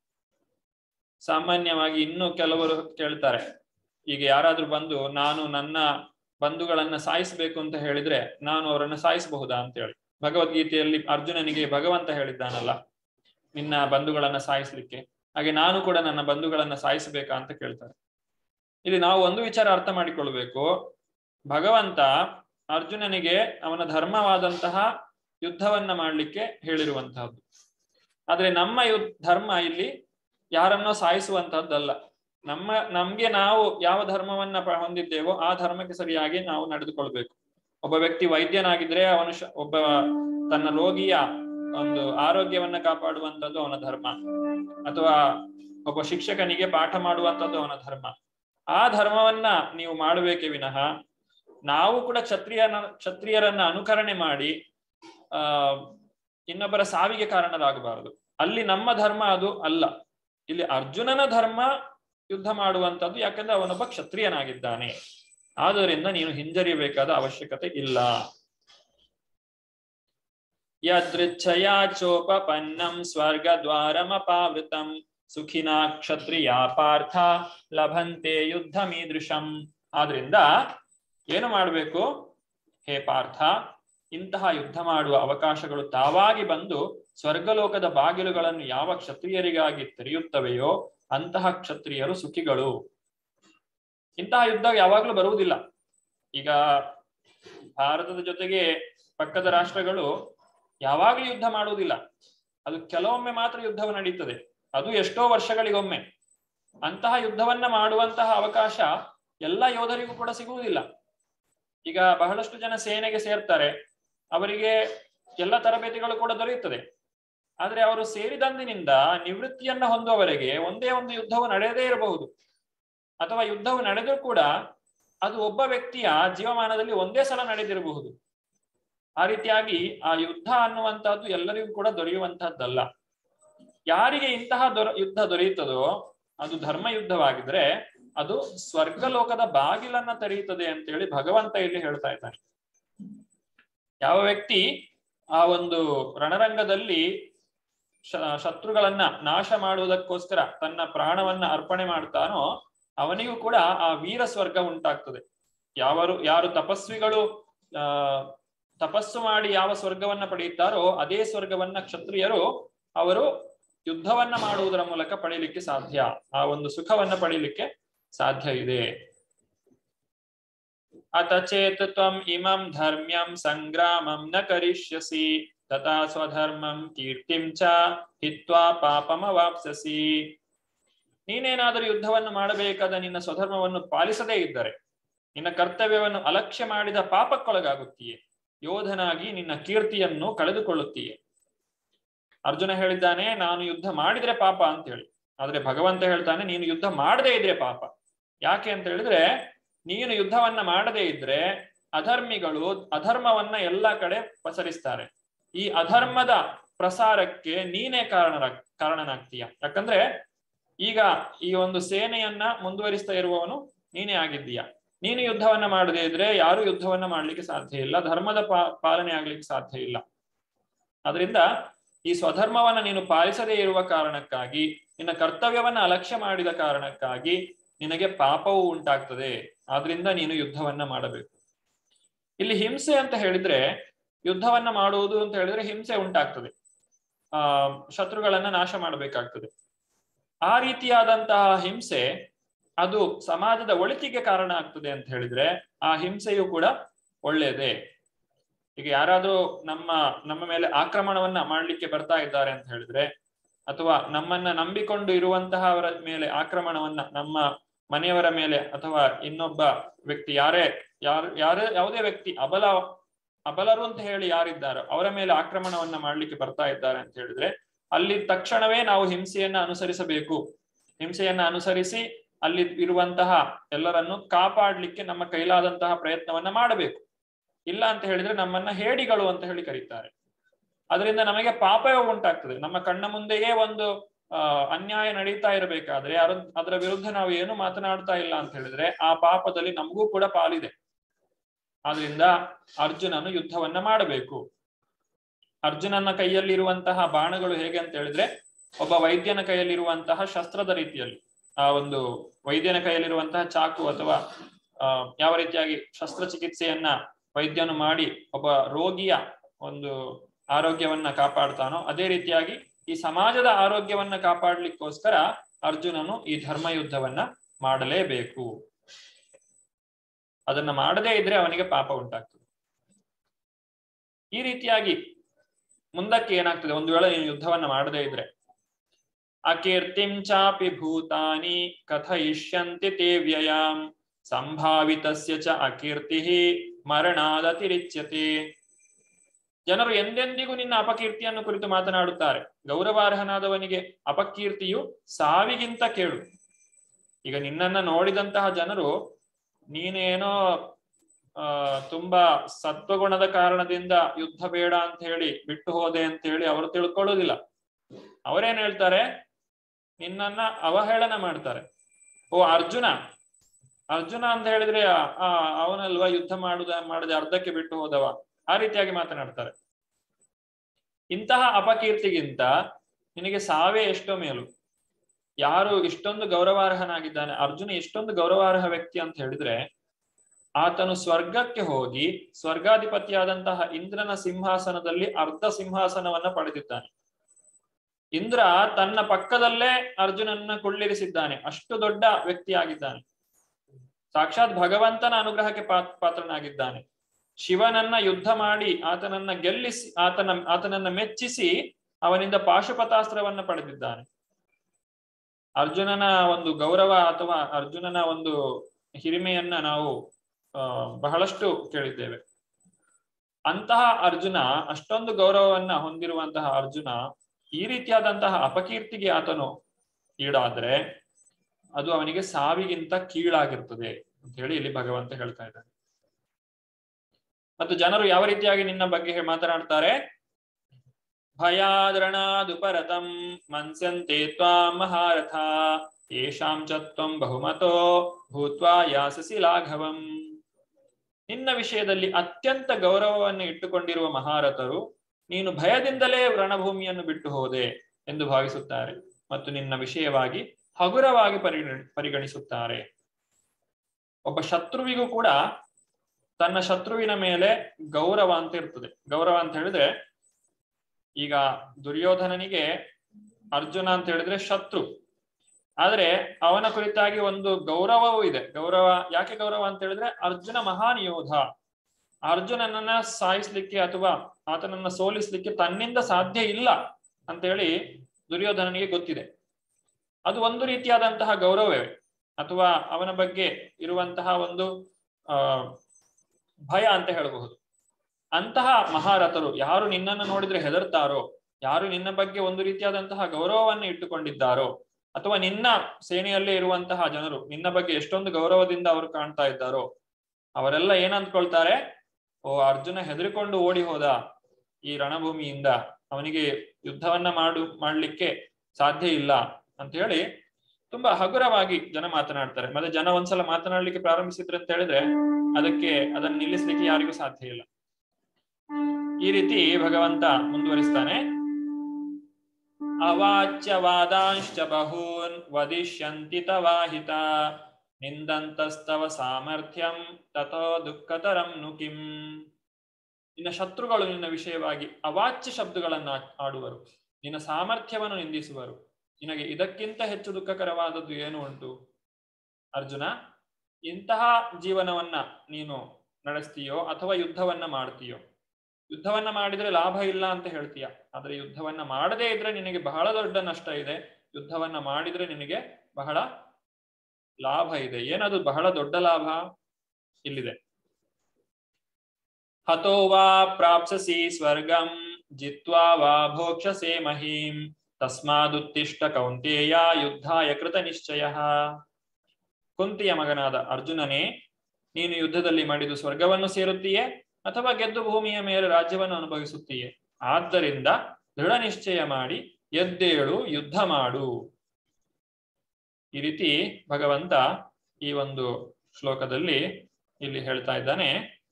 ಸಾಮಾನ್ಯವಾಗಿ ಇನ್ನು ಕೆಲವರು ಕೇಳ್ತಾರೆ ಈಗ ಯಾರಾದ್ರೂ ಬಂದು ನಾನು ನನ್ನ ಬಂಧುಗಳನ್ನ ಸಾಯಿಸಬೇಕು ಅಂತ ಹೇಳಿದ್ರೆ ನಾನು ಅವರನ್ನು ಸಾಯಿಸಬಹುದಾ ಅಂತ ಹೇಳಿ ಭಗವದ್ಗೀತೆಯಲ್ಲಿ ಅರ್ಜುನನಿಗೆ ಭಗವಂತ ಹೇಳಿದ್ದಾನಲ್ಲ ನಿನ್ನ ಬಂಧುಗಳನ್ನ ಸಾಯಿಸ್ಲಿಕ್ಕೆ ಹಾಗೆ ನಾನು ಕೂಡ ನನ್ನ ಬಂಧುಗಳನ್ನ ಸಾಯಿಸಬೇಕಾ ಅಂತ ಕೇಳ್ತಾರೆ ಇಲ್ಲಿ ನಾವು ಒಂದು ವಿಚಾರ ಅರ್ಥ ಮಾಡಿಕೊಳ್ಬೇಕು ಭಗವಂತ ಅರ್ಜುನನಿಗೆ ಅವನ ಧರ್ಮವಾದಂತಹ ಯುದ್ಧವನ್ನ ಮಾಡ್ಲಿಕ್ಕೆ ಹೇಳಿರುವಂತಹದ್ದು ಆದ್ರೆ ನಮ್ಮ ಯುದ್ಧ ಧರ್ಮ ಇಲ್ಲಿ ಯಾರನ್ನೋ ಸಾಯಿಸುವಂತಹದ್ದಲ್ಲ ನಮ್ಮ ನಮ್ಗೆ ನಾವು ಯಾವ ಧರ್ಮವನ್ನ ಹೊಂದಿದ್ದೇವೋ ಆ ಧರ್ಮಕ್ಕೆ ಸರಿಯಾಗಿ ನಾವು ನಡೆದುಕೊಳ್ಬೇಕು ಒಬ್ಬ ವ್ಯಕ್ತಿ ವೈದ್ಯನಾಗಿದ್ರೆ ಅವನು ಒಬ್ಬ ತನ್ನ ರೋಗಿಯ ಒಂದು ಆರೋಗ್ಯವನ್ನ ಕಾಪಾಡುವಂತದ್ದು ಅವನ ಧರ್ಮ ಅಥವಾ ಒಬ್ಬ ಶಿಕ್ಷಕನಿಗೆ ಪಾಠ ಮಾಡುವಂತದ್ದು ಅವನ ಧರ್ಮ ಆ ಧರ್ಮವನ್ನ ನೀವು ಮಾಡಬೇಕೇ ವಿನಃ ನಾವು ಕೂಡ ಕ್ಷತ್ರಿಯನ ಕ್ಷತ್ರಿಯರನ್ನ ಅನುಕರಣೆ ಮಾಡಿ ಆ ಇನ್ನೊಬ್ಬರ ಸಾವಿಗೆ ಕಾರಣರಾಗಬಾರದು ಅಲ್ಲಿ ನಮ್ಮ ಧರ್ಮ ಅದು ಅಲ್ಲ ಇಲ್ಲಿ ಅರ್ಜುನನ ಧರ್ಮ ಯುದ್ಧ ಮಾಡುವಂತದ್ದು ಯಾಕಂದ್ರೆ ಅವನೊಬ್ಬ ಕ್ಷತ್ರಿಯನಾಗಿದ್ದಾನೆ ಆದ್ದರಿಂದ ನೀನು ಹಿಂಜರಿಯಬೇಕಾದ ಅವಶ್ಯಕತೆ ಇಲ್ಲ ಯದೃಚ್ಛಯಾ ಚೋಪಪನ್ನಂ ಸ್ವರ್ಗ ದ್ವಾರಮಪಾವೃತಂ ಸುಖಿನಾ ಕ್ಷತ್ರಿಯ ಪಾರ್ಥ ಲಭಂತೆ ಯುದ್ಧ ಮೀದೃಶಂ ಆದ್ರಿಂದ ಏನು ಮಾಡಬೇಕು ಹೇ ಪಾರ್ಥ ಇಂತಹ ಯುದ್ಧ ಮಾಡುವ ಅವಕಾಶಗಳು ತಾವಾಗಿ ಬಂದು ಸ್ವರ್ಗಲೋಕದ ಬಾಗಿಲುಗಳನ್ನು ಯಾವ ಕ್ಷತ್ರಿಯರಿಗಾಗಿ ತೆರೆಯುತ್ತವೆಯೋ ಅಂತಹ ಕ್ಷತ್ರಿಯರು ಸುಖಿಗಳು ಇಂತಹ ಯುದ್ಧ ಯಾವಾಗ್ಲೂ ಬರುವುದಿಲ್ಲ ಈಗ ಭಾರತದ ಜೊತೆಗೆ ಪಕ್ಕದ ರಾಷ್ಟ್ರಗಳು ಯಾವಾಗ್ಲೂ ಯುದ್ಧ ಮಾಡುವುದಿಲ್ಲ ಅದು ಕೆಲವೊಮ್ಮೆ ಮಾತ್ರ ಯುದ್ಧವು ನಡೀತದೆ ಅದು ಎಷ್ಟೋ ವರ್ಷಗಳಿಗೊಮ್ಮೆ ಅಂತಹ ಯುದ್ಧವನ್ನ ಮಾಡುವಂತಹ ಅವಕಾಶ ಎಲ್ಲ ಯೋಧರಿಗೂ ಕೂಡ ಸಿಗುವುದಿಲ್ಲ ಈಗ ಬಹಳಷ್ಟು ಜನ ಸೇನೆಗೆ ಸೇರ್ತಾರೆ ಅವರಿಗೆ ಎಲ್ಲ ತರಬೇತಿಗಳು ಕೂಡ ದೊರೆಯುತ್ತದೆ ಆದ್ರೆ ಅವರು ಸೇರಿದಂದಿನಿಂದ ನಿವೃತ್ತಿಯನ್ನ ಹೊಂದುವವರೆಗೆ ಒಂದೇ ಒಂದು ಯುದ್ಧವು ನಡೆಯದೇ ಇರಬಹುದು ಅಥವಾ ಯುದ್ಧವು ನಡೆದರೂ ಕೂಡ ಅದು ಒಬ್ಬ ವ್ಯಕ್ತಿಯ ಜೀವಮಾನದಲ್ಲಿ ಒಂದೇ ಸಲ ನಡೆದಿರಬಹುದು ಆ ರೀತಿಯಾಗಿ ಆ ಯುದ್ಧ ಅನ್ನುವಂತಹದ್ದು ಎಲ್ಲರಿಗೂ ಕೂಡ ದೊರೆಯುವಂತಹದ್ದಲ್ಲ ಯಾರಿಗೆ ಇಂತಹ ದೊರ ಯುದ್ಧ ದೊರೆಯುತ್ತದೋ ಅದು ಧರ್ಮ ಯುದ್ಧವಾಗಿದ್ರೆ ಅದು ಸ್ವರ್ಗ ಲೋಕದ ಬಾಗಿಲನ್ನ ತೆರೆಯುತ್ತದೆ ಅಂತೇಳಿ ಭಗವಂತ ಇಲ್ಲಿ ಹೇಳ್ತಾ ಇದ್ದಾನೆ ಯಾವ ವ್ಯಕ್ತಿ ಆ ಒಂದು ರಣರಂಗದಲ್ಲಿ ಶತ್ರುಗಳನ್ನ ನಾಶ ಮಾಡುವುದಕ್ಕೋಸ್ಕರ ತನ್ನ ಪ್ರಾಣವನ್ನ ಅರ್ಪಣೆ ಮಾಡ್ತಾನೋ ಅವನಿಗೂ ಕೂಡ ಆ ವೀರ ಸ್ವರ್ಗ ಉಂಟಾಗ್ತದೆ ಯಾವರು ಯಾರು ತಪಸ್ವಿಗಳು ಆ ತಪಸ್ಸು ಮಾಡಿ ಯಾವ ಸ್ವರ್ಗವನ್ನ ಪಡೆಯುತ್ತಾರೋ ಅದೇ ಸ್ವರ್ಗವನ್ನ ಕ್ಷತ್ರಿಯರು ಅವರು ಯುದ್ಧವನ್ನ ಮಾಡುವುದರ ಮೂಲಕ ಪಡೀಲಿಕ್ಕೆ ಸಾಧ್ಯ ಆ ಒಂದು ಸುಖವನ್ನ ಪಡೀಲಿಕ್ಕೆ ಸಾಧ್ಯ ಇದೆ ಅತ ಚೇತ್ ತ್ವಂ ಇಮಂ ಧರ್ಮ್ಯಂ ಸಂಗ್ರಾಮಂ ನ ಕರಿಷ್ಯಸಿ ತಥಾ ಸ್ವಧರ್ಮಂ ಕೀರ್ತಿಂ ಚ ಹಿತ್ವಾ ಪಾಪಮವಾಪ್ಸಸಿ ನೀನೇನಾದರೂ ಯುದ್ಧವನ್ನು ಮಾಡಬೇಕಾದ ನಿನ್ನ ಸ್ವಧರ್ಮವನ್ನು ಪಾಲಿಸದೇ ಇದ್ದರೆ ನಿನ್ನ ಕರ್ತವ್ಯವನ್ನು ಅಲಕ್ಷ್ಯ ಮಾಡಿದ ಪಾಪಕ್ಕೊಳಗಾಗುತ್ತೀಯೆ ಯೋಧನಾಗಿ ನಿನ್ನ ಕೀರ್ತಿಯನ್ನು ಕಳೆದುಕೊಳ್ಳುತ್ತೀಯೆ ಅರ್ಜುನ ಹೇಳಿದ್ದಾನೆ ನಾನು ಯುದ್ಧ ಮಾಡಿದ್ರೆ ಪಾಪ ಅಂತ ಹೇಳಿ ಆದ್ರೆ ಭಗವಂತ ಹೇಳ್ತಾನೆ ನೀನು ಯುದ್ಧ ಮಾಡದೇ ಇದ್ರೆ ಪಾಪ ಯಾಕೆ ಅಂತ ಹೇಳಿದ್ರೆ ನೀನು ಯುದ್ಧವನ್ನ ಮಾಡದೇ ಇದ್ರೆ ಅಧರ್ಮಿಗಳು ಅಧರ್ಮವನ್ನ ಎಲ್ಲ ಕಡೆ ಪಸರಿಸ್ತಾರೆ ಈ ಅಧರ್ಮದ ಪ್ರಸಾರಕ್ಕೆ ನೀನೇ ಕಾರಣ ಕಾರಣನಾಗ್ತೀಯ ಯಾಕಂದ್ರೆ ಈಗ ಈ ಒಂದು ಸೇನೆಯನ್ನ ಮುಂದುವರಿಸ್ತಾ ಇರುವವನು ನೀನೇ ಆಗಿದ್ದೀಯ ನೀನು ಯುದ್ಧವನ್ನ ಮಾಡದೇ ಇದ್ರೆ ಯಾರು ಯುದ್ಧವನ್ನ ಮಾಡ್ಲಿಕ್ಕೆ ಸಾಧ್ಯ ಇಲ್ಲ ಧರ್ಮದ ಪಾ ಪಾಲನೆ ಆಗ್ಲಿಕ್ಕೆ ಸಾಧ್ಯ ಇಲ್ಲ ಅದರಿಂದ ಈ ಸ್ವಧರ್ಮವನ್ನ ನೀನು ಪಾಲಿಸದೇ ಇರುವ ಕಾರಣಕ್ಕಾಗಿ ನಿನ್ನ ಕರ್ತವ್ಯವನ್ನ ಅಲಕ್ಷ್ಯ ಮಾಡಿದ ಕಾರಣಕ್ಕಾಗಿ ನಿನಗೆ ಪಾಪವು ಉಂಟಾಗ್ತದೆ ಆದ್ರಿಂದ ನೀನು ಯುದ್ಧವನ್ನ ಮಾಡಬೇಕು ಇಲ್ಲಿ ಹಿಂಸೆ ಅಂತ ಹೇಳಿದ್ರೆ ಯುದ್ಧವನ್ನ ಮಾಡುವುದು ಅಂತ ಹೇಳಿದ್ರೆ ಹಿಂಸೆ ಉಂಟಾಗ್ತದೆ ಆ ಶತ್ರುಗಳನ್ನ ನಾಶ ಮಾಡಬೇಕಾಗ್ತದೆ ಆ ರೀತಿಯಾದಂತಹ ಹಿಂಸೆ ಅದು ಸಮಾಜದ ಒಳಿತಿಗೆ ಕಾರಣ ಆಗ್ತದೆ ಅಂತ ಹೇಳಿದ್ರೆ ಆ ಹಿಂಸೆಯು ಕೂಡ ಒಳ್ಳೆಯದೇ ಈಗ ಯಾರಾದ್ರೂ ನಮ್ಮ ನಮ್ಮ ಮೇಲೆ ಆಕ್ರಮಣವನ್ನ ಮಾಡ್ಲಿಕ್ಕೆ ಬರ್ತಾ ಇದ್ದಾರೆ ಅಂತ ಹೇಳಿದ್ರೆ ಅಥವಾ ನಮ್ಮನ್ನ ನಂಬಿಕೊಂಡು ಇರುವಂತಹವರ ಮೇಲೆ ಆಕ್ರಮಣವನ್ನ ನಮ್ಮ ಮನೆಯವರ ಮೇಲೆ ಅಥವಾ ಇನ್ನೊಬ್ಬ ವ್ಯಕ್ತಿ ಯಾರೇ ಯಾರು ಯಾರೇ ಯಾವುದೇ ವ್ಯಕ್ತಿ ಅಬಲ ಅಬಲರು ಅಂತ ಹೇಳಿ ಯಾರಿದ್ದಾರೋ ಅವರ ಮೇಲೆ ಆಕ್ರಮಣವನ್ನ ಮಾಡ್ಲಿಕ್ಕೆ ಬರ್ತಾ ಇದ್ದಾರೆ ಅಂತ ಹೇಳಿದ್ರೆ ಅಲ್ಲಿ ತಕ್ಷಣವೇ ನಾವು ಹಿಂಸೆಯನ್ನ ಅನುಸರಿಸಬೇಕು ಹಿಂಸೆಯನ್ನ ಅನುಸರಿಸಿ ಅಲ್ಲಿ ಇರುವಂತಹ ಎಲ್ಲರನ್ನು ಕಾಪಾಡ್ಲಿಕ್ಕೆ ನಮ್ಮ ಕೈಲಾದಂತಹ ಪ್ರಯತ್ನವನ್ನ ಮಾಡಬೇಕು ಇಲ್ಲ ಅಂತ ಹೇಳಿದ್ರೆ ನಮ್ಮನ್ನ ಹೇಡಿಗಳು ಅಂತ ಹೇಳಿ ಕರೀತಾರೆ ಅದರಿಂದ ನಮಗೆ ಪಾಪವೇ ಉಂಟಾಗ್ತದೆ ನಮ್ಮ ಕಣ್ಣ ಮುಂದೆಯೇ ಒಂದು ಅಹ್ ಅನ್ಯಾಯ ನಡೀತಾ ಇರಬೇಕಾದ್ರೆ ಅರ ಅದರ ವಿರುದ್ಧ ನಾವು ಏನು ಮಾತನಾಡ್ತಾ ಇಲ್ಲ ಅಂತ ಹೇಳಿದ್ರೆ ಆ ಪಾಪದಲ್ಲಿ ನಮಗೂ ಕೂಡ ಪಾಲಿದೆ ಆದ್ರಿಂದ ಅರ್ಜುನನು ಯುದ್ಧವನ್ನ ಮಾಡಬೇಕು ಅರ್ಜುನನ ಕೈಯಲ್ಲಿರುವಂತಹ ಬಾಣಗಳು ಹೇಗೆ ಅಂತ ಹೇಳಿದ್ರೆ ಒಬ್ಬ ವೈದ್ಯನ ಕೈಯಲ್ಲಿರುವಂತಹ ಶಸ್ತ್ರದ ರೀತಿಯಲ್ಲಿ ಆ ಒಂದು ವೈದ್ಯನ ಕೈಯಲ್ಲಿರುವಂತಹ ಚಾಕು ಅಥವಾ ಆ ಯಾವ ರೀತಿಯಾಗಿ ಶಸ್ತ್ರಚಿಕಿತ್ಸೆಯನ್ನ ವೈದ್ಯನು ಮಾಡಿ ಒಬ್ಬ ರೋಗಿಯ ಒಂದು ಆರೋಗ್ಯವನ್ನ ಕಾಪಾಡ್ತಾನೋ ಅದೇ ರೀತಿಯಾಗಿ ಈ ಸಮಾಜದ ಆರೋಗ್ಯವನ್ನ ಕಾಪಾಡ್ಲಿಕ್ಕೋಸ್ಕರ ಅರ್ಜುನನು ಈ ಧರ್ಮ ಯುದ್ಧವನ್ನ ಮಾಡಲೇಬೇಕು ಅದನ್ನ ಮಾಡದೇ ಇದ್ರೆ ಅವನಿಗೆ ಪಾಪ ಉಂಟಾಗ್ತದೆ ಈ ರೀತಿಯಾಗಿ ಮುಂದಕ್ಕೆ ಏನಾಗ್ತದೆ ಒಂದು ವೇಳೆ ನೀನು ಯುದ್ಧವನ್ನ ಮಾಡದೇ ಇದ್ರೆ ಅಕೀರ್ತಿಂ ಚಾಪಿ ಭೂತಾನಿ ಕಥಯಿಷ್ಯಂತಿ ತೇ ವ್ಯಯಾಂ ಸಂಭಾವಿತಸ್ಯ ಚ ಅಕೀರ್ತಿ ಮರಣಾದತಿರಿಚ್ಯತೆ ಜನರು ಎಂದೆಂದಿಗೂ ನಿನ್ನ ಅಪಕೀರ್ತಿಯನ್ನು ಕುರಿತು ಮಾತನಾಡುತ್ತಾರೆ ಗೌರವಾರ್ಹನಾದವನಿಗೆ ಅಪಕೀರ್ತಿಯು ಸಾವಿಗಿಂತ ಕೇಳು ಈಗ ನಿನ್ನನ್ನ ನೋಡಿದಂತಹ ಜನರು ನೀನೇನೋ ಆ ತುಂಬಾ ಸತ್ವಗುಣದ ಕಾರಣದಿಂದ ಯುದ್ಧ ಬೇಡ ಅಂತ ಹೇಳಿ ಬಿಟ್ಟು ಹೋದೆ ಅಂತ ಹೇಳಿ ಅವರು ತಿಳ್ಕೊಳ್ಳೋದಿಲ್ಲ ಅವರೇನ್ ಹೇಳ್ತಾರೆ ನಿನ್ನನ್ನ ಅವಹೇಳನ ಮಾಡ್ತಾರೆ ಓ ಅರ್ಜುನ ಅರ್ಜುನ ಅಂತ ಹೇಳಿದ್ರೆ ಆ ಅವನಲ್ವಾ ಯುದ್ಧ ಮಾಡುದ ಮಾಡದೆ ಅರ್ಧಕ್ಕೆ ಬಿಟ್ಟು ಹೋದವ ಆ ರೀತಿಯಾಗಿ ಮಾತನಾಡ್ತಾರೆ ಇಂತಹ ಅಪಕೀರ್ತಿಗಿಂತ ನಿನಗೆ ಸಾವೇ ಎಷ್ಟೋ ಮೇಲು ಯಾರು ಇಷ್ಟೊಂದು ಗೌರವಾರ್ಹನಾಗಿದ್ದಾನೆ ಅರ್ಜುನ ಎಷ್ಟೊಂದು ಗೌರವಾರ್ಹ ವ್ಯಕ್ತಿ ಅಂತ ಹೇಳಿದ್ರೆ ಆತನು ಸ್ವರ್ಗಕ್ಕೆ ಹೋಗಿ ಸ್ವರ್ಗಾಧಿಪತಿಯಾದಂತಹ ಇಂದ್ರನ ಸಿಂಹಾಸನದಲ್ಲಿ ಅರ್ಧ ಸಿಂಹಾಸನವನ್ನ ಪಡೆದಿದ್ದಾನೆ ಇಂದ್ರ ತನ್ನ ಪಕ್ಕದಲ್ಲೇ ಅರ್ಜುನನ್ನ ಕುಳ್ಳಿರಿಸಿದ್ದಾನೆ ಅಷ್ಟು ದೊಡ್ಡ ವ್ಯಕ್ತಿಯಾಗಿದ್ದಾನೆ ಸಾಕ್ಷಾತ್ ಭಗವಂತನ ಅನುಗ್ರಹಕ್ಕೆ ಪಾತ್ ಪಾತ್ರನಾಗಿದ್ದಾನೆ ಶಿವನನ್ನ ಯುದ್ಧ ಮಾಡಿ ಆತನನ್ನ ಗೆಲ್ಲಿಸಿ ಆತನ ಆತನನ್ನ ಮೆಚ್ಚಿಸಿ ಅವನಿಂದ ಪಾಶುಪತಾಸ್ತ್ರವನ್ನ ಪಡೆದಿದ್ದಾನೆ ಅರ್ಜುನನ ಒಂದು ಗೌರವ ಅಥವಾ ಅರ್ಜುನನ ಒಂದು ಹಿರಿಮೆಯನ್ನ ನಾವು ಆ ಬಹಳಷ್ಟು ಕೇಳಿದ್ದೇವೆ ಅಂತಹ ಅರ್ಜುನ ಅಷ್ಟೊಂದು ಗೌರವವನ್ನ ಹೊಂದಿರುವಂತಹ ಅರ್ಜುನ ಈ ರೀತಿಯಾದಂತಹ ಅಪಕೀರ್ತಿಗೆ ಆತನು ಈಡಾದ್ರೆ ಅದು ಅವನಿಗೆ ಸಾವಿಗಿಂತ ಕೀಳಾಗಿರ್ತದೆ ಅಂತ ಹೇಳಿ ಇಲ್ಲಿ ಭಗವಂತ ಹೇಳ್ತಾ ಇದ್ದಾನೆ ಮತ್ತು ಜನರು ಯಾವ ರೀತಿಯಾಗಿ ನಿನ್ನ ಬಗ್ಗೆ ಮಾತನಾಡ್ತಾರೆ ಭಯಾದ್ರಣಾದುಪರತಂ ಮನ್ಸ್ಯಂತೆ ತ್ವಾಂ ಮಹಾರಥ ಯೇಷಾಂ ಚ ತ್ವಂ ಬಹುಮತೋ ಭೂತ್ವಾ ಯಾಸಸಿ ಲಾಘವಂ ನಿನ್ನ ವಿಷಯದಲ್ಲಿ ಅತ್ಯಂತ ಗೌರವವನ್ನು ಇಟ್ಟುಕೊಂಡಿರುವ ಮಹಾರಥರು ನೀನು ಭಯದಿಂದಲೇ ರಣಭೂಮಿಯನ್ನು ಬಿಟ್ಟು ಹೋದೆ ಎಂದು ಭಾವಿಸುತ್ತಾರೆ ಮತ್ತು ನಿನ್ನ ವಿಷಯವಾಗಿ ಹಗುರವಾಗಿ ಪರಿಗಣ ಪರಿಗಣಿಸುತ್ತಾರೆ ಒಬ್ಬ ಶತ್ರುವಿಗೂ ಕೂಡ ತನ್ನ ಶತ್ರುವಿನ ಮೇಲೆ ಗೌರವ ಅಂತ ಇರ್ತದೆ ಗೌರವ ಅಂತ ಹೇಳಿದ್ರೆ ಈಗ ದುರ್ಯೋಧನನಿಗೆ ಅರ್ಜುನ ಅಂತ ಹೇಳಿದ್ರೆ ಶತ್ರು ಆದ್ರೆ ಅವನ ಕುರಿತಾಗಿ ಒಂದು ಗೌರವವೂ ಇದೆ ಗೌರವ ಯಾಕೆ ಗೌರವ ಅಂತ ಹೇಳಿದ್ರೆ ಅರ್ಜುನ ಮಹಾನ್ ಯೋಧ ಅರ್ಜುನನನ್ನ ಸಾಯಿಸ್ಲಿಕ್ಕೆ ಅಥವಾ ಆತನನ್ನ ಸೋಲಿಸ್ಲಿಕ್ಕೆ ತನ್ನಿಂದ ಸಾಧ್ಯ ಇಲ್ಲ ಅಂತೇಳಿ ದುರ್ಯೋಧನನಿಗೆ ಗೊತ್ತಿದೆ ಅದು ಒಂದು ರೀತಿಯಾದಂತಹ ಗೌರವವೇ ಅಥವಾ ಅವನ ಬಗ್ಗೆ ಇರುವಂತಹ ಒಂದು ಆ ಭಯ ಅಂತ ಹೇಳಬಹುದು ಅಂತಹ ಮಹಾರಥರು ಯಾರು ನಿನ್ನನ್ನು ನೋಡಿದ್ರೆ ಹೆದರ್ತಾರೋ ಯಾರು ನಿನ್ನ ಬಗ್ಗೆ ಒಂದು ರೀತಿಯಾದಂತಹ ಗೌರವವನ್ನು ಇಟ್ಟುಕೊಂಡಿದ್ದಾರೋ ಅಥವಾ ನಿನ್ನ ಸೇನೆಯಲ್ಲೇ ಇರುವಂತಹ ಜನರು ನಿನ್ನ ಬಗ್ಗೆ ಎಷ್ಟೊಂದು ಗೌರವದಿಂದ ಅವರು ಕಾಣ್ತಾ ಇದ್ದಾರೋ ಅವರೆಲ್ಲ ಏನ್ ಅಂದ್ಕೊಳ್ತಾರೆ ಓ ಅರ್ಜುನ ಹೆದರಿಕೊಂಡು ಓಡಿ ಹೋದ ಈ ರಣಭೂಮಿಯಿಂದ ಅವನಿಗೆ ಯುದ್ಧವನ್ನ ಮಾಡು ಮಾಡ್ಲಿಕ್ಕೆ ಸಾಧ್ಯ ಇಲ್ಲ ಅಂತ ಹೇಳಿ ತುಂಬಾ ಹಗುರವಾಗಿ ಜನ ಮಾತನಾಡ್ತಾರೆ ಮತ್ತೆ ಜನ ಒಂದ್ಸಲ ಮಾತನಾಡ್ಲಿಕ್ಕೆ ಪ್ರಾರಂಭಿಸಿದ್ರೆ ಅಂತ ಹೇಳಿದ್ರೆ ಅದಕ್ಕೆ ಅದನ್ನ ನಿಲ್ಲಿಸ್ಲಿಕ್ಕೆ ಯಾರಿಗೂ ಸಾಧ್ಯ ಇಲ್ಲ ಈ ರೀತಿ ಭಗವಂತ ಮುಂದುವರಿಸ್ತಾನೆ ಅವಾಚ್ಯವಾದಾಂಶ್ಚ ಬಹೂನ್ ವದಿಷ್ಯಂತಿ ತವಾಹಿತ ನಿಂದಂತಸ್ತವ ಸಾಮರ್ಥ್ಯಂ ತಥೋ ದುಃಖತರಂ ನು ಕಿಂ ನಿನ್ನ ಶತ್ರುಗಳು ನಿನ್ನ ವಿಷಯವಾಗಿ ಅವಾಚ್ಯ ಶಬ್ದಗಳನ್ನ ಆಡುವರು ನಿನ್ನ ಸಾಮರ್ಥ್ಯವನ್ನು ನಿಂದಿಸುವರು ನಿನಗೆ ಇದಕ್ಕಿಂತ ಹೆಚ್ಚು ದುಃಖಕರವಾದದ್ದು ಏನು ಉಂಟು ಅರ್ಜುನ ಇಂತಹ ಜೀವನವನ್ನ ನೀನು ನಡೆಸ್ತೀಯೋ ಅಥವಾ ಯುದ್ಧವನ್ನ ಮಾಡ್ತೀಯೋ ಯುದ್ಧವನ್ನ ಮಾಡಿದ್ರೆ ಲಾಭ ಇಲ್ಲ ಅಂತ ಹೇಳ್ತೀಯ ಆದ್ರೆ ಯುದ್ಧವನ್ನ ಮಾಡದೇ ಇದ್ರೆ ನಿನಗೆ ಬಹಳ ದೊಡ್ಡ ನಷ್ಟ ಇದೆ ಯುದ್ಧವನ್ನ ಮಾಡಿದ್ರೆ ನಿನಗೆ ಬಹಳ ಲಾಭ ಇದೆ ಏನದು ಬಹಳ ದೊಡ್ಡ ಲಾಭ ಇಲ್ಲಿದೆ ಹತೋ ವಾ ಪ್ರಾಪ್ಸಸಿ ಸ್ವರ್ಗಂ ಜಿತ್ವಾ ವಾ ಭೋಕ್ಷಸೆ ಮಹೀಂ ತಸ್ಮಾದುತ್ತಿಷ್ಟ ಕೌಂತೇಯ ಯುದ್ಧಾಯ ಕೃತ ನಿಶ್ಚಯ ಕುಂತಿಯ ಮಗನಾದ ಅರ್ಜುನನೇ ನೀನು ಯುದ್ಧದಲ್ಲಿ ಮಾಡಿದು ಸ್ವರ್ಗವನ್ನು ಸೇರುತ್ತೀಯೇ ಅಥವಾ ಗೆದ್ದು ಭೂಮಿಯ ಮೇಲೆ ರಾಜ್ಯವನ್ನು ಅನುಭವಿಸುತ್ತೀಯೇ ಆದ್ದರಿಂದ ದೃಢ ನಿಶ್ಚಯ ಮಾಡಿ ಎದ್ದೇಳು ಯುದ್ಧ ಮಾಡು ಈ ರೀತಿ ಭಗವಂತ ಈ ಒಂದು ಶ್ಲೋಕದಲ್ಲಿ ಇಲ್ಲಿ ಹೇಳ್ತಾ ಇದ್ದಾನೆ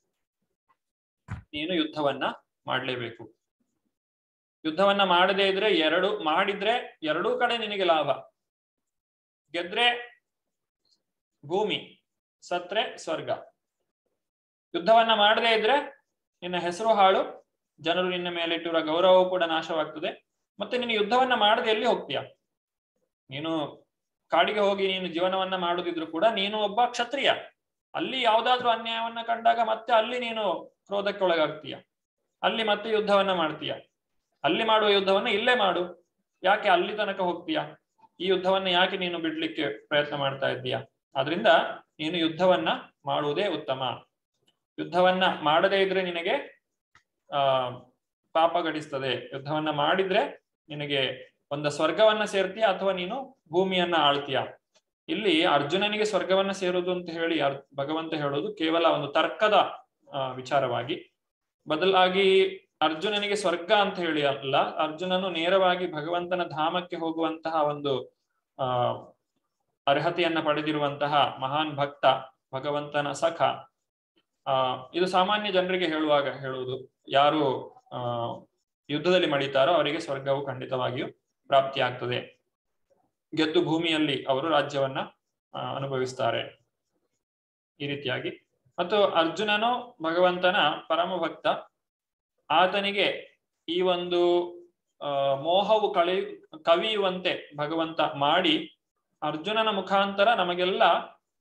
ನೀನು ಯುದ್ಧವನ್ನ ಮಾಡಲೇಬೇಕು ಯುದ್ಧವನ್ನ ಮಾಡದೇ ಇದ್ರೆ ಎರಡು ಮಾಡಿದ್ರೆ ಎರಡೂ ಕಡೆ ನಿನಗೆ ಲಾಭ ಗೆದ್ರೆ ಭೂಮಿ ಸತ್ರೆ ಸ್ವರ್ಗ ಯುದ್ಧವನ್ನ ಮಾಡದೇ ಇದ್ರೆ ನಿನ್ನ ಹೆಸರು ಹಾಳು ಜನರು ನಿನ್ನ ಮೇಲೆ ಇಟ್ಟಿರುವ ಗೌರವವು ಕೂಡ ನಾಶವಾಗ್ತದೆ ಮತ್ತೆ ನೀನು ಯುದ್ಧವನ್ನ ಮಾಡದೆ ಎಲ್ಲಿ ಹೋಗ್ತೀಯ ನೀನು ಕಾಡಿಗೆ ಹೋಗಿ ನೀನು ಜೀವನವನ್ನ ಮಾಡುದಿದ್ರು ಕೂಡ ನೀನು ಒಬ್ಬ ಕ್ಷತ್ರಿಯ ಅಲ್ಲಿ ಯಾವ್ದಾದ್ರೂ ಅನ್ಯಾಯವನ್ನ ಕಂಡಾಗ ಮತ್ತೆ ಅಲ್ಲಿ ನೀನು ಕ್ರೋಧಕ್ಕೆ ಒಳಗಾಗ್ತೀಯ ಅಲ್ಲಿ ಮತ್ತೆ ಯುದ್ಧವನ್ನ ಮಾಡ್ತೀಯ ಅಲ್ಲಿ ಮಾಡುವ ಯುದ್ಧವನ್ನ ಇಲ್ಲೇ ಮಾಡು ಯಾಕೆ ಅಲ್ಲಿ ತನಕ ಹೋಗ್ತೀಯ ಈ ಯುದ್ಧವನ್ನ ಯಾಕೆ ನೀನು ಬಿಡ್ಲಿಕ್ಕೆ ಪ್ರಯತ್ನ ಮಾಡ್ತಾ ಇದ್ದೀಯ ಆದ್ರಿಂದ ನೀನು ಯುದ್ಧವನ್ನ ಮಾಡುವುದೇ ಉತ್ತಮ ಯುದ್ಧವನ್ನ ಮಾಡದೇ ಇದ್ರೆ ನಿನಗೆ ಆ ಪಾಪ ಗಡಿಸ್ತದೆ ಯುದ್ಧವನ್ನ ಮಾಡಿದ್ರೆ ನಿನಗೆ ಒಂದು ಸ್ವರ್ಗವನ್ನ ಸೇರ್ತೀಯ ಅಥವಾ ನೀನು ಭೂಮಿಯನ್ನ ಆಳ್ತೀಯ ಇಲ್ಲಿ ಅರ್ಜುನನಿಗೆ ಸ್ವರ್ಗವನ್ನ ಸೇರುವುದು ಅಂತ ಹೇಳಿ ಅರ್- ಭಗವಂತ ಹೇಳೋದು ಕೇವಲ ಒಂದು ತರ್ಕದ ಆ, ವಿಚಾರವಾಗಿ ಬದಲಾಗಿ ಅರ್ಜುನನಿಗೆ ಸ್ವರ್ಗ ಅಂತ ಹೇಳಿ ಅಲ್ಲ ಅರ್ಜುನನು ನೇರವಾಗಿ ಭಗವಂತನ ಧಾಮಕ್ಕೆ ಹೋಗುವಂತಹ ಒಂದು ಆ ಅರ್ಹತೆಯನ್ನ ಪಡೆದಿರುವಂತಹ ಮಹಾನ್ ಭಕ್ತ ಭಗವಂತನ ಸಖ ಆ ಇದು ಸಾಮಾನ್ಯ ಜನರಿಗೆ ಹೇಳುವಾಗ ಹೇಳುವುದು ಯಾರು ಆ ಯುದ್ಧದಲ್ಲಿ ಮಡಿತಾರೋ ಅವರಿಗೆ ಸ್ವರ್ಗವು ಖಂಡಿತವಾಗಿಯೂ ಪ್ರಾಪ್ತಿಯಾಗ್ತದೆ ಗೆದ್ದು ಭೂಮಿಯಲ್ಲಿ ಅವರು ರಾಜ್ಯವನ್ನ ಆ, ಅನುಭವಿಸ್ತಾರೆ ಈ ರೀತಿಯಾಗಿ ಮತ್ತು ಅರ್ಜುನನು ಭಗವಂತನ ಪರಮ ಭಕ್ತ ಆತನಿಗೆ ಈ ಒಂದು ಆ ಮೋಹವು ಕಳಿ ಕವಿಯುವಂತೆ ಭಗವಂತ ಮಾಡಿ ಅರ್ಜುನನ ಮುಖಾಂತರ ನಮಗೆಲ್ಲ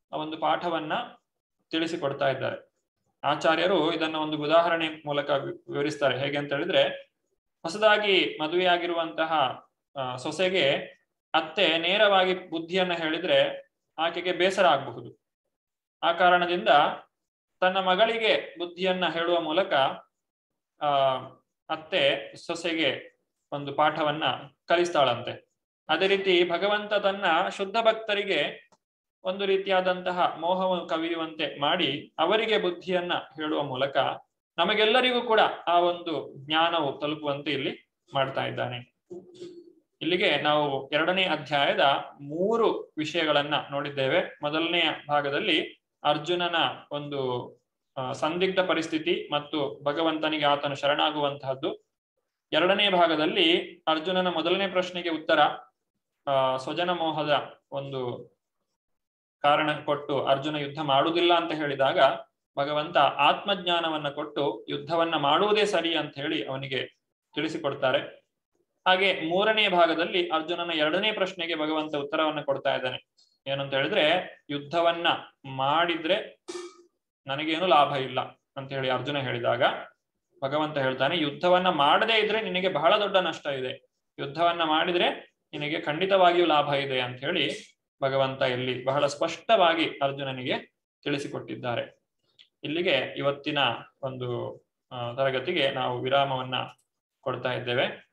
ಆ ಒಂದು ಪಾಠವನ್ನ ತಿಳಿಸಿಕೊಡ್ತಾ ಇದ್ದಾರೆ ಆಚಾರ್ಯರು ಇದನ್ನ ಒಂದು ಉದಾಹರಣೆ ಮೂಲಕ ವಿ- ವಿವರಿಸ್ತಾರೆ ಹೇಗೆ ಅಂತ ಹೇಳಿದ್ರೆ ಹೊಸದಾಗಿ ಮದುವೆಯಾಗಿರುವಂತಹ ಆ, ಸೊಸೆಗೆ ಅತ್ತೆ ನೇರವಾಗಿ ಬುದ್ಧಿಯನ್ನ ಹೇಳಿದ್ರೆ ಆಕೆಗೆ ಬೇಸರ ಆಗಬಹುದು ಆ ಕಾರಣದಿಂದ ತನ್ನ ಮಗಳಿಗೆ ಬುದ್ಧಿಯನ್ನ ಹೇಳುವ ಮೂಲಕ ಆ ಅತ್ತೆ ಸೊಸೆಗೆ ಒಂದು ಪಾಠವನ್ನ ಕಲಿಸ್ತಾಳಂತೆ ಅದೇ ರೀತಿ ಭಗವಂತ ತನ್ನ ಶುದ್ಧ ಭಕ್ತರಿಗೆ ಒಂದು ರೀತಿಯಾದಂತಹ ಮೋಹವನ್ನು ಕವಿಯುವಂತೆ ಮಾಡಿ ಅವರಿಗೆ ಬುದ್ಧಿಯನ್ನ ಹೇಳುವ ಮೂಲಕ ನಮಗೆಲ್ಲರಿಗೂ ಕೂಡ ಆ ಒಂದು ಜ್ಞಾನವು ತಲುಪುವಂತೆ ಇಲ್ಲಿ ಮಾಡ್ತಾ ಇದ್ದಾನೆ ಇಲ್ಲಿಗೆ ನಾವು ಎರಡನೇ ಅಧ್ಯಾಯದ ಮೂರು ವಿಷಯಗಳನ್ನ ನೋಡಿದ್ದೇವೆ ಮೊದಲನೆಯ ಭಾಗದಲ್ಲಿ ಅರ್ಜುನನ ಒಂದು ಆ, ಸಂದಿಗ್ಧ ಪರಿಸ್ಥಿತಿ ಮತ್ತು ಭಗವಂತನಿಗೆ ಆತನು ಶರಣಾಗುವಂತಹದ್ದು ಎರಡನೇ ಭಾಗದಲ್ಲಿ ಅರ್ಜುನನ ಮೊದಲನೇ ಪ್ರಶ್ನೆಗೆ ಉತ್ತರ ಆ ಸ್ವಜನ ಮೋಹದ ಒಂದು ಕಾರಣ ಕೊಟ್ಟು ಅರ್ಜುನ ಯುದ್ಧ ಮಾಡುವುದಿಲ್ಲ ಅಂತ ಹೇಳಿದಾಗ ಭಗವಂತ ಆತ್ಮಜ್ಞಾನವನ್ನ ಕೊಟ್ಟು ಯುದ್ಧವನ್ನ ಮಾಡುವುದೇ ಸರಿ ಅಂತ ಹೇಳಿ ಅವನಿಗೆ ತಿಳಿಸಿಕೊಡ್ತಾರೆ ಹಾಗೆ ಮೂರನೇ ಭಾಗದಲ್ಲಿ ಅರ್ಜುನನ ಎರಡನೇ ಪ್ರಶ್ನೆಗೆ ಭಗವಂತ ಉತ್ತರವನ್ನ ಕೊಡ್ತಾ ಇದ್ದಾನೆ ಏನಂತ ಹೇಳಿದ್ರೆ ಯುದ್ಧವನ್ನ ಮಾಡಿದ್ರೆ ನನಗೇನು ಲಾಭ ಇಲ್ಲ ಅಂತ ಹೇಳಿ ಅರ್ಜುನ ಹೇಳಿದಾಗ ಭಗವಂತ ಹೇಳ್ತಾನೆ ಯುದ್ಧವನ್ನ ಮಾಡದೇ ಇದ್ರೆ ನಿನಗೆ ಬಹಳ ದೊಡ್ಡ ನಷ್ಟ ಇದೆ ಯುದ್ಧವನ್ನ ಮಾಡಿದ್ರೆ ನಿನಗೆ ಖಂಡಿತವಾಗಿಯೂ ಲಾಭ ಇದೆ ಅಂತ ಹೇಳಿ ಭಗವಂತ ಇಲ್ಲಿ ಬಹಳ ಸ್ಪಷ್ಟವಾಗಿ ಅರ್ಜುನನಿಗೆ ತಿಳಿಸಿಕೊಟ್ಟಿದ್ದಾರೆ ಇಲ್ಲಿಗೆ ಇವತ್ತಿನ ಒಂದು ಆ, ತರಗತಿಗೆ ನಾವು ವಿರಾಮವನ್ನ ಕೊಡ್ತಾ ಇದ್ದೇವೆ